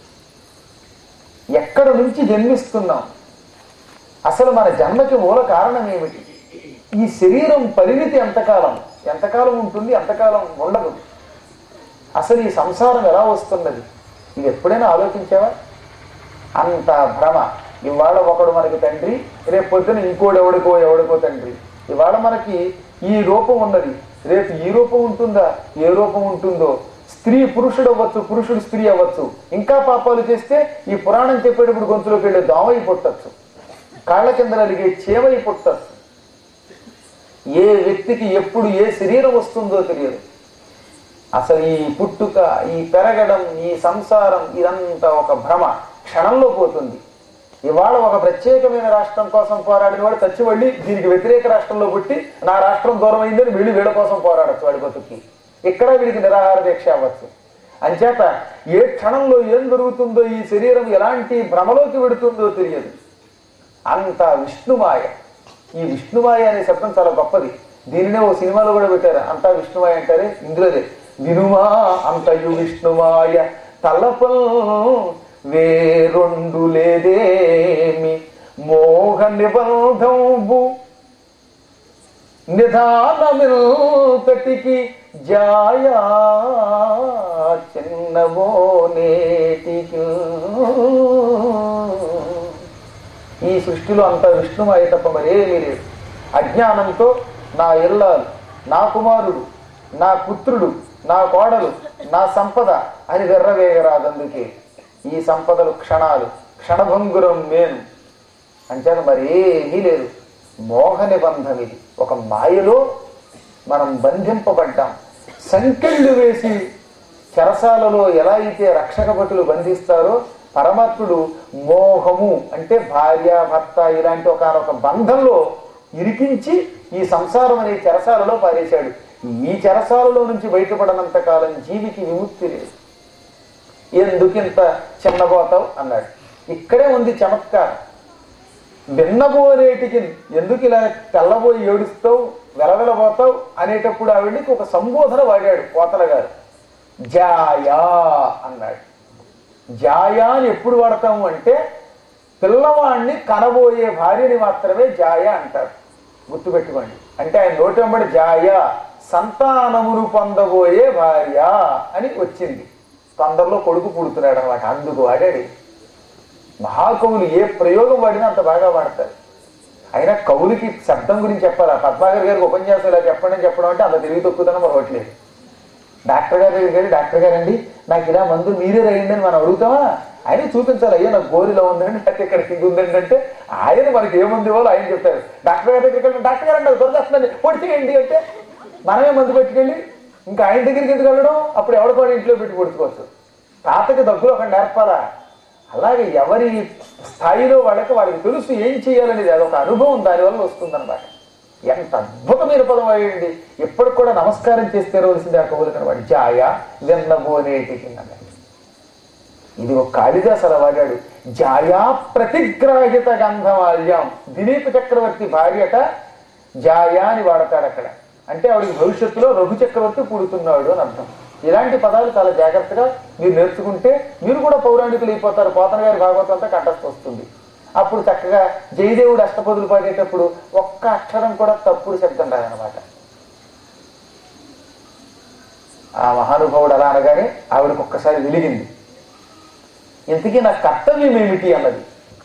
ఎక్కడ నుంచి జన్మిస్తున్నాం అసలు మన జన్మకి మూల కారణం ఏమిటి ఈ శరీరం పరిణితి ఎంతకాలం ఎంతకాలం ఉంటుంది ఎంతకాలం ఉండదు అసలు ఈ సంసారం ఎలా వస్తున్నది ఇది ఎప్పుడైనా ఆలోచించావా అంత భ్రమ ఇవాళ ఒకడు మనకి తండ్రి రేపు పొద్దున ఇంకోడు ఎవడికో ఎవడికో తండ్రి ఇవాళ మనకి ఈ రూపం ఉన్నది రేపు ఈ రూపం ఉంటుందా ఏ రూపం ఉంటుందో స్త్రీ పురుషుడు అవ్వచ్చు పురుషుడు స్త్రీ అవ్వచ్చు ఇంకా పాపాలు చేస్తే ఈ పురాణం చెప్పేటప్పుడు గొంతులోకి వెళ్ళే దోమయి పుట్టచ్చు కాళ్ళ కింద నలిగే చేమయి పుట్టచ్చు ఏ వ్యక్తికి ఎప్పుడు ఏ శరీరం వస్తుందో తెలియదు అసలు ఈ పుట్టుక ఈ పెరగడం ఈ సంసారం ఇదంతా ఒక భ్రమ క్షణంలో పోతుంది ఇవాళ ఒక ప్రత్యేకమైన రాష్ట్రం కోసం పోరాడిన వాడు చచ్చి వెళ్ళి దీనికి వ్యతిరేక రాష్ట్రంలో పుట్టి నా రాష్ట్రం దూరం అయిందని వీళ్ళు వీళ్ళ కోసం పోరాడచ్చు వాడి బతుకి ఇక్కడ వీడికి నిరాహార దీక్ష అవ్వచ్చు అంచేత ఏ క్షణంలో ఏం జరుగుతుందో ఈ శరీరం ఎలాంటి భ్రమలోకి వెడుతుందో తెలియదు అంత విష్ణుమాయ ఈ విష్ణుమాయ అనే శబ్దం చాలా గొప్పది దీనినే ఓ సినిమాలో కూడా పెట్టారు అంతా విష్ణుమాయ అంటారే ఇందులోదే వినుమా అంతయు విష్ణుమాయ తలపల్ వేరొండు లేదేమి మోహ నిబంధంబు నిధానమిల్తటికి జాయా చిన్నవో నేటికి ఈ సృష్టిలో అంత విష్ణుమాయ తప్ప మరేమీ లేదు అజ్ఞానంతో నా ఇల్లాలు నా కుమారుడు నా పుత్రుడు నా కోడలు నా సంపద అని వెర్రవేగరాదందుకే ఈ సంపదలు క్షణాలు క్షణభంగురం మేను అంచేత మరేమీ లేదు మోహ నిబంధం ఇది ఒక మాయలో మనం బంధింపబడ్డాం సంకెళ్ళు వేసి చెరసాలలో ఎలా అయితే రక్షక భటులు బంధిస్తారో పరమాత్ముడు మోహము అంటే భార్య భర్త ఇలాంటి ఒక బంధంలో ఇరికించి ఈ సంసారం అనే చెరసాలలో పారేశాడు ఈ చెరసాలలో నుంచి బయటపడనంత కాలం జీవికి విముక్తి లేదు ఎందుకింత చిన్నబోతావు అన్నాడు ఇక్కడే ఉంది చమత్కారం విన్నబోనేటికి ఎందుకు ఇలా తెల్లబోయి ఏడుస్తావు వెలవెలబోతావు అనేటప్పుడు ఆవిడకి ఒక సంబోధన వాడాడు పోతల గారు జాయా అన్నాడు జాయా అని ఎప్పుడు వాడతాము అంటే పిల్లవాడిని కనబోయే భార్యని మాత్రమే జాయ అంటారు గుర్తుపెట్టుకోండి అంటే ఆయన నోటి వెంబడి జాయ సంతానమును పొందబోయే భార్య అని వచ్చింది తొందరలో కొడుకు పుడుతున్నాడు అనమాట అందుకు వాడాడు మహాకవులు ఏ ప్రయోగం వాడినా అంత బాగా వాడతారు అయినా కవులకి శబ్దం గురించి చెప్పాలా పద్మాగర్ గారికి ఉపన్యాసం ఇలా చెప్పండి అని చెప్పడం అంటే అంత తెలివి తొక్కుతానో మరొకట్లేదు డాక్టర్ గారి దగ్గరికి వెళ్ళి డాక్టర్ గారు అండి నాకు ఇలా మందు మీరే రాయండి అని మనం అడుగుతామా ఆయన చూపించాలి అయ్యో నాకు గోరిలో ఉందండి లేకపోతే ఇక్కడ ఇది ఉందండి అంటే ఆయన మనకి ఏముంది వాళ్ళు ఆయన చెప్తారు డాక్టర్ గారి దగ్గరికి వెళ్ళి డాక్టర్ గారు అంటే దొరకస్తుందండి పొడిచేయండి అంటే మనమే మందు పెట్టుకెళ్ళి ఇంకా ఆయన దగ్గరికి ఎందుకు వెళ్ళడం అప్పుడు ఎవరికో ఇంట్లో పెట్టి పొడుచుకోవచ్చు తాతకి దగ్గర ఒక నేర్పాలా అలాగే ఎవరి స్థాయిలో వాళ్ళకి వాళ్ళకి తెలుసు ఏం చేయాలనేది అదొక అనుభవం దానివల్ల వస్తుందన్నమాట ఎంత అద్భుతమైన పదం అయ్యండి ఎప్పటికి కూడా నమస్కారం చేసి తెరవలసింది ఆ కవులు కనబడి జాయ వెన్నబోనేటికి అన్నాడు ఇది ఒక కాళిదాస్ అలా వాడాడు జాయా ప్రతిగ్రాహిత గంధమాల్యం దిలీప్ చక్రవర్తి భార్యట జాయా అని వాడతాడు అక్కడ అంటే ఆవిడకి భవిష్యత్తులో రఘు చక్రవర్తి పుడుతున్నాడు అని అర్థం ఇలాంటి పదాలు చాలా జాగ్రత్తగా మీరు నేర్చుకుంటే మీరు కూడా పౌరాణికులు అయిపోతారు పోతన గారి భాగవతం అంతా కంటస్థ వస్తుంది అప్పుడు చక్కగా జయదేవుడు అష్టపదులు పాడేటప్పుడు ఒక్క అక్షరం కూడా తప్పుడు శబ్దం రాదనమాట ఆ మహానుభావుడు అలా అనగానే ఆవిడకి ఒక్కసారి వెలిగింది ఇంతకీ నా కర్తవ్యం ఏమిటి అన్నది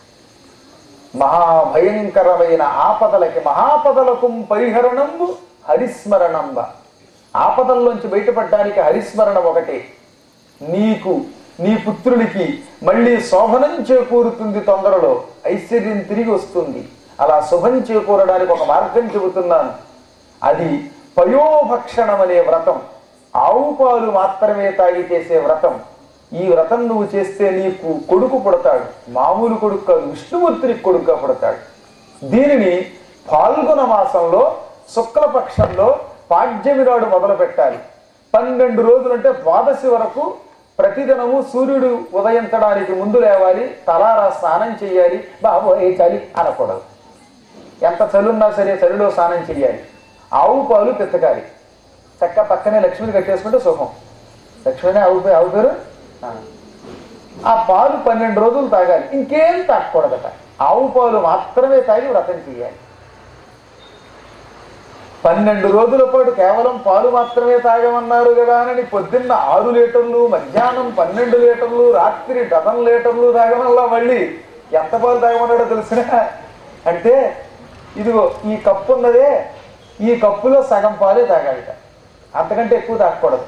మహాభయంకరమైన ఆపదలకి మహాపదలకు పరిహరణంబు హరిస్మరణంబ ఆపదల్లోంచి బయటపడడానికి హరిస్మరణం ఒకటే నీకు నీ పుత్రుడికి మళ్ళీ శోభనం చేకూరుతుంది తొందరలో ఐశ్వర్యం తిరిగి వస్తుంది అలా శుభం చేకూరడానికి ఒక మార్గం చెబుతున్నాను అది పయోభక్షణం అనే వ్రతం ఆవు పాలు మాత్రమే తాగి చేసే వ్రతం ఈ వ్రతం నువ్వు చేస్తే నీకు కొడుకు పుడతాడు మామూలు కొడుకు కాదు విష్ణుమూర్తికి కొడుకుగా పుడతాడు దీనిని పాల్గొన మాసంలో శుక్లపక్షంలో పాడ్యమి నాడు మొదలు పెట్టాలి పన్నెండు రోజులు అంటే ద్వాదశి వరకు ప్రతిదినము సూర్యుడు ఉదయించడానికి ముందు లేవాలి తలారా స్నానం చేయాలి బాబు ఏ చలి అనకూడదు ఎంత చలున్నా సరే చలిలో స్నానం చేయాలి ఆవు పాలు పితకాలి చక్క పక్కనే లక్ష్మిని కట్టేసుకుంటే సుఖం లక్ష్మినే ఆవు పే- ఆవు పేరు ఆ. ఆ పాలు పన్నెండు రోజులు తాగాలి ఇంకేం తాగకూడదట ఆవు పాలు మాత్రమే తాగి వ్రతం చేయాలి పన్నెండు రోజుల పాటు కేవలం పాలు మాత్రమే తాగమన్నారు కదా అని పొద్దున్న ఆరు లీటర్లు మధ్యాహ్నం పన్నెండు లీటర్లు రాత్రి డజన్ లీటర్లు తాగమల్లా మళ్ళీ ఎంత పాలు తాగమన్నాడో తెలిసిన అంటే ఇదిగో ఈ కప్పు ఉన్నదే ఈ కప్పులో సగం పాలే తాగాలిట అంతకంటే ఎక్కువ తాగకూడదు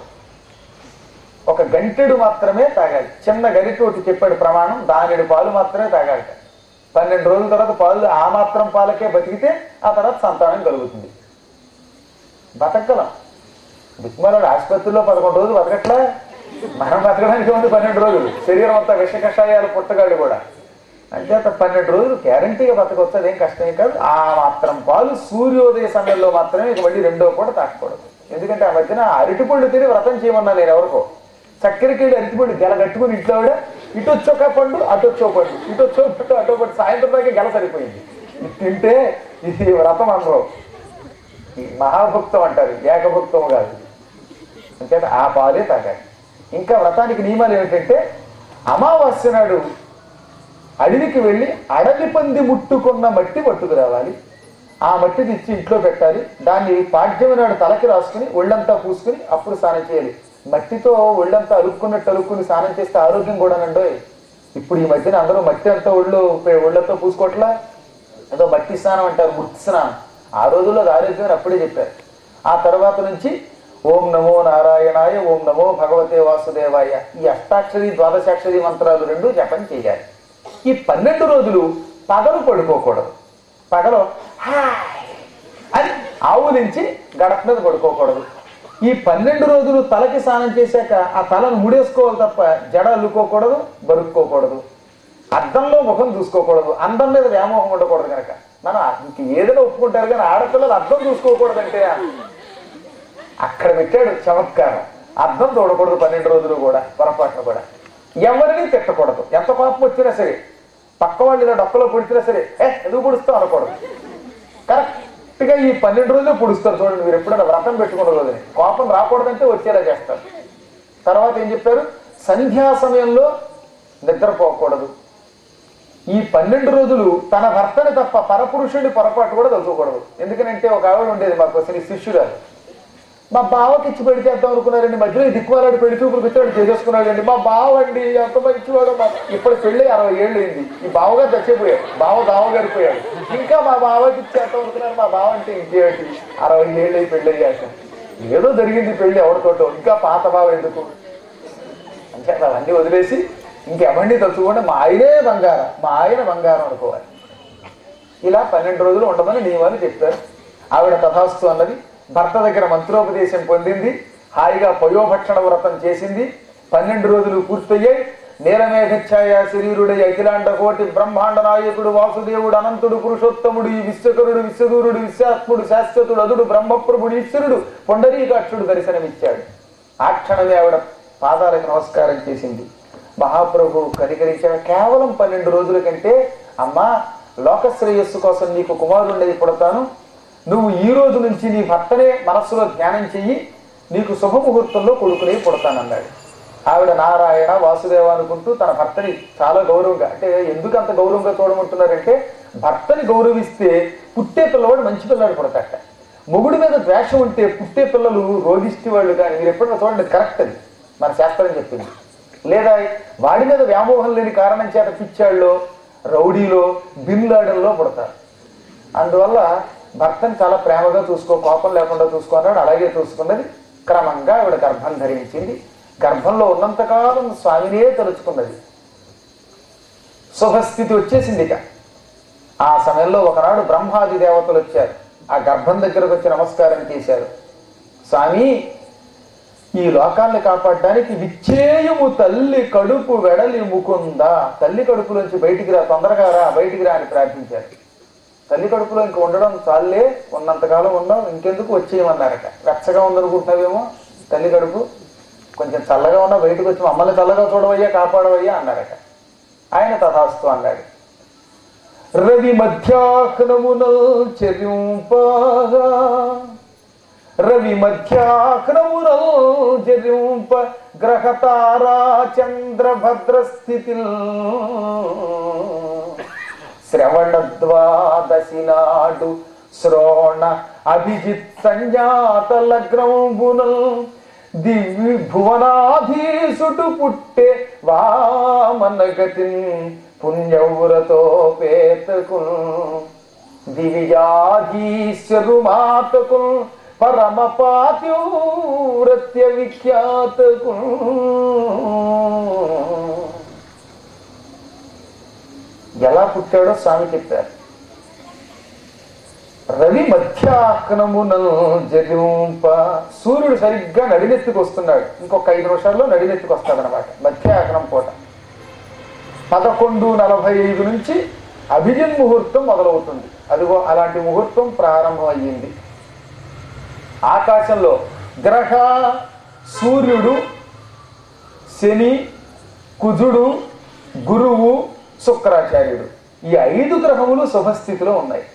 ఒక గంటెడు మాత్రమే తాగాలి చిన్న గరిటోటి చెప్పాడు ప్రమాణం దానిడు పాలు మాత్రమే తాగాలిట పన్నెండు రోజుల తర్వాత పాలు ఆ మాత్రం పాలకే బతికితే ఆ తర్వాత సంతానం కలుగుతుంది బతకగలం దిక్మాలాడు ఆసుపత్రిలో పదకొండు రోజులు బతకట్లా మనం బతకడానికి ఉంది పన్నెండు రోజులు శరీరం అంతా విష కషాయాలు పుట్టగాడు కూడా అంటే అత పన్నెండు రోజులు గ్యారంటీగా బతకొచ్చు అదేం కష్టమే కాదు ఆ మాత్రం పాలు సూర్యోదయ సమయంలో మాత్రమే ఇక మళ్ళీ రెండో పూట తాకూడదు ఎందుకంటే ఆ మధ్యన అరటిపళ్ళు తిని వ్రతం చేయమన్నా నేను ఎవరికో చక్కెరకి వెళ్ళి అరటిపళ్ళు గెల కట్టుకుని ఇంట్లో ఆవిడ ఇటు వచ్చొక పండు అటు వచ్చో పండు ఇటు వచ్చో పండు అటో పండు సాయంత్రం దాకా గెల సరిపోయింది ఇది తింటే ఇది వ్రతం అనరు ఈ మహాభక్తం అంటారు ఏకభక్తం కాదు అంటే ఆ పాలే తాగాలి ఇంకా వ్రతానికి నియమాలు ఏమిటంటే అమావాస్య నాడు అడవికి వెళ్ళి అడవి పంది ముట్టుకున్న మట్టి పట్టుకురావాలి ఆ మట్టి తెచ్చి ఇంట్లో పెట్టాలి దాన్ని పాడ్యమి నాడు తలకి రాసుకుని ఒళ్ళంతా పూసుకుని అప్పుడు స్నానం చేయాలి మట్టితో ఒళ్ళంతా అలుక్కున్నట్టు అలుక్కుని స్నానం చేస్తే ఆరోగ్యం కూడా నండోయ్ ఇప్పుడు ఈ మధ్యన అందరూ మట్టి అంతా ఒళ్ళు ఒళ్ళంతా పూసుకోవట్లా ఏదో మట్టి స్నానం అంటారు మృతి స్నానం ఆ రోజుల్లో అది ఆరోగ్యం అని అప్పుడే చెప్పారు ఆ తర్వాత నుంచి ఓం నమో నారాయణాయ ఓం నమో భగవతే వాసుదేవాయ ఈ అష్టాక్షరి ద్వాదశాక్షరి మంత్రాలు రెండు జపం చేయాలి ఈ పన్నెండు రోజులు పగలు పడుకోకూడదు పగలు హాయ్ అని ఆవు నుంచి గడప మీద పడుకోకూడదు ఈ పన్నెండు రోజులు తలకి స్నానం చేశాక ఆ తలను ముడేసుకోవాలి తప్ప జడ అల్లుకోకూడదు బరుక్కోకూడదు అద్దంలో ముఖం చూసుకోకూడదు అందం మీద వ్యామోహం ఉండకూడదు కనుక మనం ఇంక ఏదైనా ఒప్పుకుంటారు కానీ ఆడపిల్లలు అద్దం చూసుకోకూడదంటే అక్కడ పెట్టాడు చమత్కారం అర్థం చూడకూడదు పన్నెండు రోజులు కూడా పొరపాటున కూడా ఎవరిని తిట్టకూడదు ఎంత కోపం వచ్చినా సరే పక్క వాళ్ళు ఇలా డొక్కలో పొడిచినా సరే ఏ ఎందుకు పొడుస్తావు అనకూడదు కరెక్ట్ గా ఈ పన్నెండు రోజులు పొడుస్తారు చూడండి మీరు ఎప్పుడైనా వ్రతం పెట్టుకున్న రోజుని కోపం రాకూడదంటే వచ్చేలా చేస్తారు తర్వాత ఏం చెప్పారు సంధ్యా సమయంలో నిద్రపోకూడదు ఈ పన్నెండు రోజులు తన భర్తని తప్ప పరపురుషుడి పొరపాటు కూడా తలుచుకోకూడదు ఎందుకనంటే ఒక ఆవిడ ఉండేది మాకు అసలు ఈ శిష్యురాలు మా బావకి ఇచ్చి పెళ్లి చేద్దాం అనుకున్నారండి మధ్యలో ఈ దిక్కుమాలాడు పెళ్లి చూపులు పెట్టాడు చేసేసుకున్నాడండి మా బావ అండి ఎంత మంచివాడు మా ఇప్పుడు పెళ్లి అరవై ఏళ్ళు అయింది ఈ బావగారు చచ్చిపోయాడు బావ బావగారు పోయాడు ఇంకా మా బావకి ఇచ్చేద్దాం అనుకున్నారు మా బావ అంటే ఇంకేంటి అరవై ఏళ్ళు అయి పెళ్లి అయ్యాక ఏదో జరిగింది పెళ్లి ఎవరితోటో ఇంకా పాత బావ ఎందుకు అంటే అవన్నీ వదిలేసి ఇంకెవరిని తలుచుకోండి మా ఆయనే బంగారం మా ఆయన బంగారం అనుకోవాలి ఇలా పన్నెండు రోజులు ఉండమని నియమాలు చెప్పారు ఆవిడ తథాస్తు అన్నది భర్త దగ్గర మంత్రోపదేశం పొందింది హాయిగా పయోభక్షణ వ్రతం చేసింది పన్నెండు రోజులు పూర్తయ్యాయి నీలమేఘఛాయ శరీరుడై అఖిలాండ కోటి బ్రహ్మాండ నాయకుడు వాసుదేవుడు అనంతుడు పురుషోత్తముడు ఈ విశ్వకరుడు విశ్వదూరుడు విశ్వాత్ముడు శాశ్వతుడు అదుడు బ్రహ్మప్రభుడు ఈశ్వరుడు పొండరీకాక్షుడు దర్శనమిచ్చాడు ఆ క్షణమే ఆవిడ పాదాలకు నమస్కారం చేసింది మహాప్రభు కనికరించాడు కేవలం పన్నెండు రోజుల కంటే అమ్మా లోక శ్రేయస్సు కోసం నీకు కుమారుండేది పుడతాను నువ్వు ఈ రోజు నుంచి నీ భర్తనే మనస్సులో ధ్యానం చెయ్యి నీకు శుభముహూర్తంలో కొడుకునే పుడతానన్నాడు ఆవిడ నారాయణ వాసుదేవ అనుకుంటూ తన భర్తని చాలా గౌరవంగా అంటే ఎందుకు అంత గౌరవంగా చూడమంటున్నారంటే భర్తని గౌరవిస్తే పుట్టే పిల్లవాడు మంచి పిల్లాడు పుడతాట మొగుడి మీద ద్వేషం ఉంటే పుట్టే పిల్లలు రోగిష్టి వాళ్ళు కానీ మీరు ఎప్పుడైనా చూడండి కరెక్ట్ అది మన శాస్త్రం చెప్పింది లేదా వాడి మీద వ్యామోహం లేని కారణం చేత పిచ్చాళ్ళలో రౌడీలో బిన్లాడల్లో పుడతారు అందువల్ల భర్తను చాలా ప్రేమగా చూసుకో కోపం లేకుండా చూసుకో అన్నాడు అలాగే చూసుకున్నది క్రమంగా ఆవిడ గర్భం ధరించింది గర్భంలో ఉన్నంతకాలం స్వామినే తలుచుకున్నది శుభస్థితి వచ్చేసింది ఇక ఆ సమయంలో ఒకనాడు బ్రహ్మాది దేవతలు వచ్చారు ఆ గర్భం దగ్గరకు వచ్చి నమస్కారం చేశారు స్వామి ఈ లోకాన్ని కాపాడడానికి విచ్చేయము తల్లి కడుపు వెడలి ముకుంద తల్లి కడుపులోంచి బయటికి రా తొందరగా రా బయటికి రా అని ప్రార్థించారు తల్లి కడుపులో ఇంక ఉండడం చాలే ఉన్నంతకాలం ఉందాం ఇంకెందుకు వచ్చేయమన్నారట వెచ్చగా ఉందనుకుంటున్నావేమో తల్లి కడుపు కొంచెం చల్లగా ఉన్నా బయటకు వచ్చి మమ్మల్ని చల్లగా చూడవయ్యా కాపాడవయ్యా అన్నారట ఆయన తథాస్తు అన్నాడు రవి మధ్యాహ్నమున చెరింపగా రవి మధ్యాహ్నమున చెరింప గ్రహతారా చంద్ర భద్రస్థితి శ్రవణ ద్వాదశి నాడు శ్రోణ అభిజిత్ సంజాత లగ్నంబునల్ దివ్య భువనాధీసుడు పుట్టే వామనగతిన్ పుణ్యౌరతో పేతకు దివిజాధీశ్వరు మాతకు పరమ పాత్యూరత్య విఖ్యాతకు ఎలా పుట్టాడో స్వామి చెప్పారు రవి మధ్యాహ్నమునల్ జరింప సూర్యుడు సరిగ్గా నడినెత్తుకు వస్తున్నాడు ఇంకొక ఐదు నిమిషాల్లో నడినెత్తుకు వస్తాడనమాట మధ్యాహ్నం పూట పదకొండు నలభై ఐదు నుంచి అభిజిన్ ముహూర్తం మొదలవుతుంది అదిగో అలాంటి ముహూర్తం ప్రారంభం అయ్యింది ఆకాశంలో గ్రహ సూర్యుడు శని కుజుడు గురువు శుక్రాచార్యుడు ఈ ఐదు గ్రహములు శుభస్థితిలో ఉన్నాయి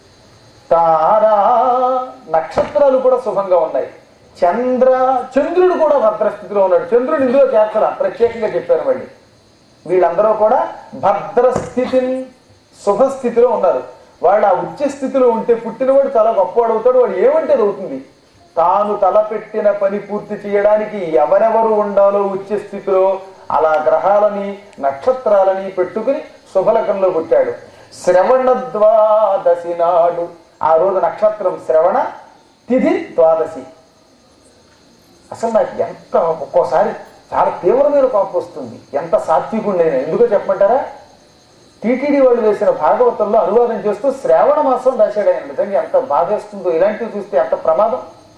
తారా నక్షత్రాలు కూడా శుభంగా ఉన్నాయి చంద్ర చంద్రుడు కూడా భద్రస్థితిలో ఉన్నాడు చంద్రుడు ఇందులో చేర్చరా ప్రత్యేకంగా చెప్పారు మళ్ళీ వీళ్ళందరూ కూడా భద్రస్థితిని శుభస్థితిలో ఉన్నారు వాళ్ళు ఆ ఉచ్చ స్థితిలో ఉంటే పుట్టినవాడు చాలా గొప్పవాడు అవుతాడు వాడు ఏమంటే అది అవుతుంది తాను తలపెట్టిన పని పూర్తి చేయడానికి ఎవరెవరు ఉండాలో ఉచ్చ స్థితిలో అలా గ్రహాలని నక్షత్రాలని పెట్టుకుని శుభలకంలో పుట్టాడు శ్రవణ ద్వాదశి నాడు ఆ రోజు నక్షత్రం శ్రవణ తిథి ద్వాదశి అసలు నాకు ఎంత ఒక్కోసారి చాలా తీవ్రమైన కోపం వస్తుంది ఎంత సాత్వికుండైనా ఎందుకో చెప్పమంటారా టీటీడీ వాళ్ళు వేసిన భాగవతంలో అనువాదం చేస్తూ శ్రావణ మాసం రాశాడు ఆయన నిజంగా ఎంత బాధేస్తుందో ఇలాంటివి చూస్తే ఎంత ప్రమాదం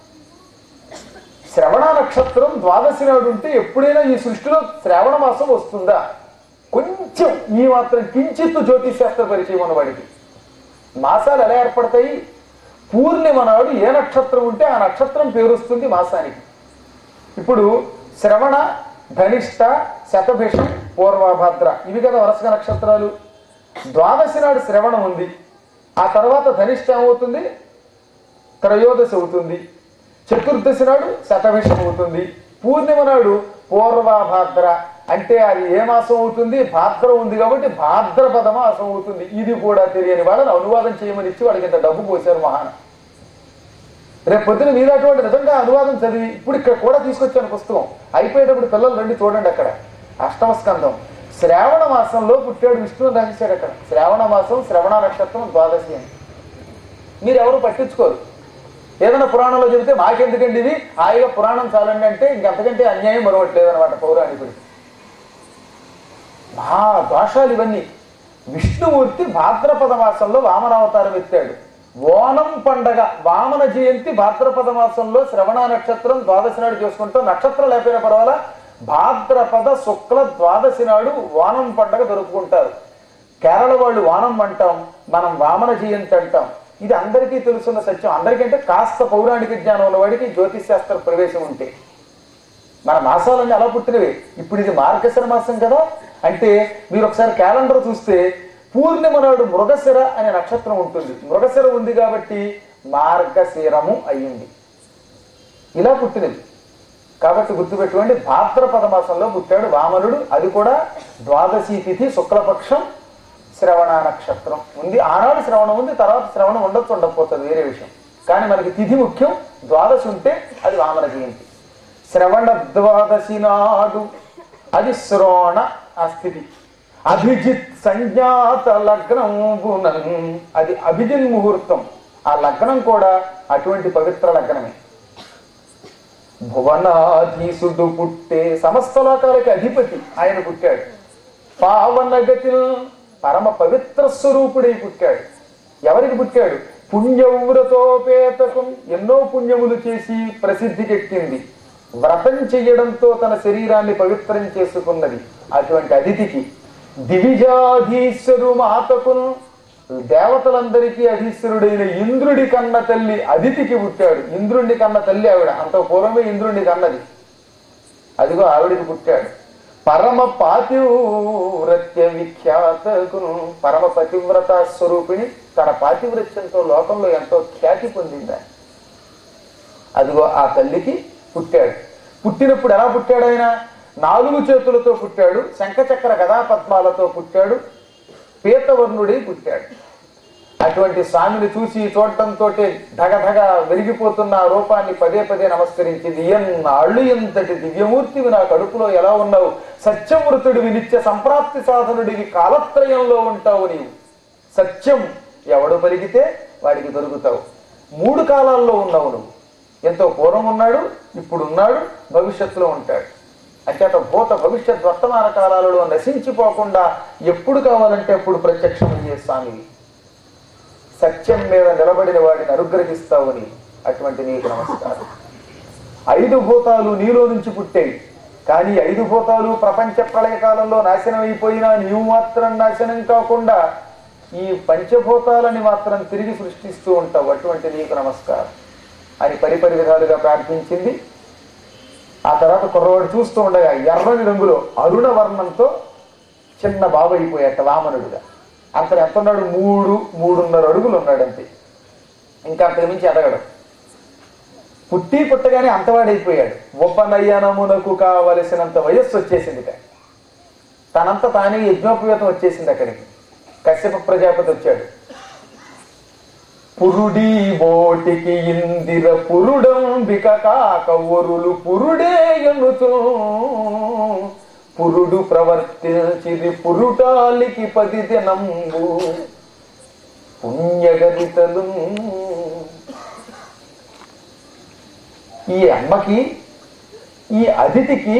శ్రవణ నక్షత్రం ద్వాదశి నాడు ఉంటే ఎప్పుడైనా ఈ సృష్టిలో శ్రావణ మాసం వస్తుందా కొంచెం ఈ మాత్రం కించిత్తు జ్యోతిష్ శాస్త్ర పరిచయం ఉన్న వాడికి మాసాలు ఎలా ఏర్పడతాయి పూర్ణిమ నాడు ఏ నక్షత్రం ఉంటే ఆ నక్షత్రం పేరుస్తుంది మాసానికి ఇప్పుడు శ్రవణ ధనిష్ట శతభిషం పూర్వభద్ర ఇవి కదా వరుసగా నక్షత్రాలు ద్వాదశి నాడు శ్రవణం ఉంది ఆ తర్వాత ధనిష్ట ఏమవుతుంది త్రయోదశి అవుతుంది చతుర్దశి నాడు శతభిషం అవుతుంది పూర్ణిమ నాడు పూర్వభాద్ర అంటే అది ఏ మాసం అవుతుంది భాద్ర ఉంది కాబట్టి భాద్రపద మాసం అవుతుంది ఇది కూడా తెలియని వాళ్ళని అనువాదం చేయమని ఇచ్చి వాళ్ళకి ఇంత డబ్బు పోశారు మహాన రేపు పొద్దున మీద అటువంటి నిజంగా అనువాదం చదివి ఇప్పుడు ఇక్కడ కూడా తీసుకొచ్చాను పుస్తకం అయిపోయేటప్పుడు పిల్లలు రండి చూడండి అక్కడ అష్టమ స్కందం శ్రావణ మాసంలో పుట్టాడు విష్ణువు రాసేశాడు అక్కడ శ్రావణ మాసం శ్రవణ నక్షత్రం ద్వాదశి అని మీరు ఎవరు పట్టించుకోరు ఏదైనా పురాణంలో చెబితే మాకెందుకండి ఇది హాయిగా పురాణం చాలండి అంటే ఇంకంతకంటే అన్యాయం మరొకటి లేదనమాట పౌరాణికుడికి మా దోషాలు ఇవన్నీ విష్ణుమూర్తి భాద్రపద మాసంలో వామనావతారం ఎత్తాడు ఓనం పండగ వామన జయంతి భాద్రపద మాసంలో శ్రవణ నక్షత్రం ద్వాదశి నాడు చేసుకుంటాం నక్షత్రం లేకపోయినా పర్వాలా భాద్రపద శుక్ల ద్వాదశి నాడు ఓనం పండగ జరుపుకుంటారు కేరళ వాళ్ళు వానం అంటాం మనం వామన జయంతి అంటాం ఇది అందరికీ తెలుసున్న సత్యం అందరికంటే కాస్త పౌరాణిక జ్ఞానం ఉన్నవాడికి జ్యోతిష్ శాస్త్ర ప్రవేశం ఉంటే మన మాసాలన్నీ అలా పుట్టినవి ఇప్పుడు ఇది మార్గశిర మాసం కదా అంటే మీరు ఒకసారి క్యాలెండర్ చూస్తే పూర్ణిమ నాడు మృగశిర అనే నక్షత్రం ఉంటుంది మృగశిర ఉంది కాబట్టి మార్గశిరము అయ్యింది ఇలా పుట్టినది కాబట్టి గుర్తుపెట్టుకోండి భాద్రపద మాసంలో పుట్టాడు వామనుడు అది కూడా ద్వాదశి తిథి శుక్లపక్షం శ్రవణ నక్షత్రం ఉంది ఆనాడు శ్రవణం ఉంది తర్వాత శ్రవణం ఉండొచ్చు ఉండకపోతుంది వేరే విషయం కానీ మనకి తిథి ముఖ్యం ద్వాదశి ఉంటే అది వామన జయంతి శ్రవణ ద్వాదశి నాడు అది శ్రోణ ఆ స్థితి అభిజిత్ సంజాత లగ్నం అది అభిజిన్ ముహూర్తం ఆ లగ్నం కూడా అటువంటి పవిత్ర లగ్నమే భువనాధీసుడు పుట్టే సమస్త లోకాలకి అధిపతి ఆయన పుట్టాడు పావనగతి పరమ పవిత్ర స్వరూపుడై పుట్టాడు ఎవరికి పుట్టాడు పుణ్యవ్రతోపేతకు ఎన్నో పుణ్యములు చేసి ప్రసిద్ధికెక్కింది వ్రతం చెయ్యడంతో తన శరీరాన్ని పవిత్రం చేసుకున్నది అటువంటి అతిథికి దివిజాధీశ్వరు మాతకును దేవతలందరికీ అధీశ్వరుడైన ఇంద్రుడి కన్న తల్లి అదితికి పుట్టాడు ఇంద్రుడి కన్న తల్లి ఆవిడ అంత పూర్వమే ఇంద్రుడి కన్నది అదిగో ఆవిడికి పుట్టాడు పరమ పాతివ్రత్య విఖ్యాతకును పరమ పతివ్రత స్వరూపిణి తన పాతివ్రత్యంతో లోకంలో ఎంతో ఖ్యాతి పొందింది అదిగో ఆ తల్లికి పుట్టాడు పుట్టినప్పుడు ఎలా పుట్టాడు ఆయన నాలుగు చేతులతో పుట్టాడు శంఖచక్ర గదాపద్మాలతో పుట్టాడు పీతవర్ణుడి పుట్టాడు అటువంటి స్వామిని చూసి చూడటంతో ధగధగ వెలిగిపోతున్న ఆ రూపాన్ని పదే పదే నమస్కరించింది ఎన్నాళ్ళు ఎంతటి దివ్యమూర్తివి నా కడుపులో ఎలా ఉన్నావు సత్యమృతుడివి నిత్య సంప్రాప్తి సాధనుడివి కాలత్రయంలో ఉంటావు నీవు సత్యం ఎవడు పలికితే వాడికి దొరుకుతావు మూడు కాలాల్లో ఉన్నావు నువ్వు ఎంతో పూర్వం ఉన్నాడు ఇప్పుడు ఉన్నాడు భవిష్యత్తులో ఉంటాడు అంచేత భూత భవిష్యత్ వర్తమాన కాలాలలో నశించిపోకుండా ఎప్పుడు కావాలంటే అప్పుడు ప్రత్యక్షమయ్యే స్వామివి సత్యం మీద నిలబడిన వాడిని అనుగ్రహిస్తావు నీ అటువంటి నీకు నమస్కారం ఐదు భూతాలు నీలో నుంచి పుట్టాయి కానీ ఐదు భూతాలు ప్రపంచ ప్రళయ కాలంలో నాశనం అయిపోయినా నీవు మాత్రం నాశనం కాకుండా ఈ పంచభూతాలని మాత్రం తిరిగి సృష్టిస్తూ ఉంటావు అటువంటి నీకు నమస్కారం అని పరిపరి విధాలుగా ప్రార్థించింది ఆ తర్వాత కుర్రవాడు చూస్తూ ఉండగా ఎర్రని రంగులో అరుణ వర్ణంతో చిన్న బాబు అయిపోయాట వామనుడుగా అతను ఎంత ఉన్నాడు మూడు మూడున్నర అడుగులు ఉన్నాడు అంతే ఇంకా అంతకు మించి ఎదగడం పుట్టి పుట్టగానే అంతవాడైపోయాడు ఉపనయనమునకు కావలసినంత వయస్సు వచ్చేసింది ఇక. తనంత తానే యజ్ఞోపవేతం వచ్చేసింది అక్కడికి కశ్యప ప్రజాపతి వచ్చాడు పురుడి బోటికి ఇందిర పురుడంబిక కాక ఒరులు పురుడే ఎన్నుతూ పురుడు ప్రవర్తించిది పురుటాలికి పది దినంబు పుణ్యగరితలు ఈ అమ్మకి ఈ అతిథికి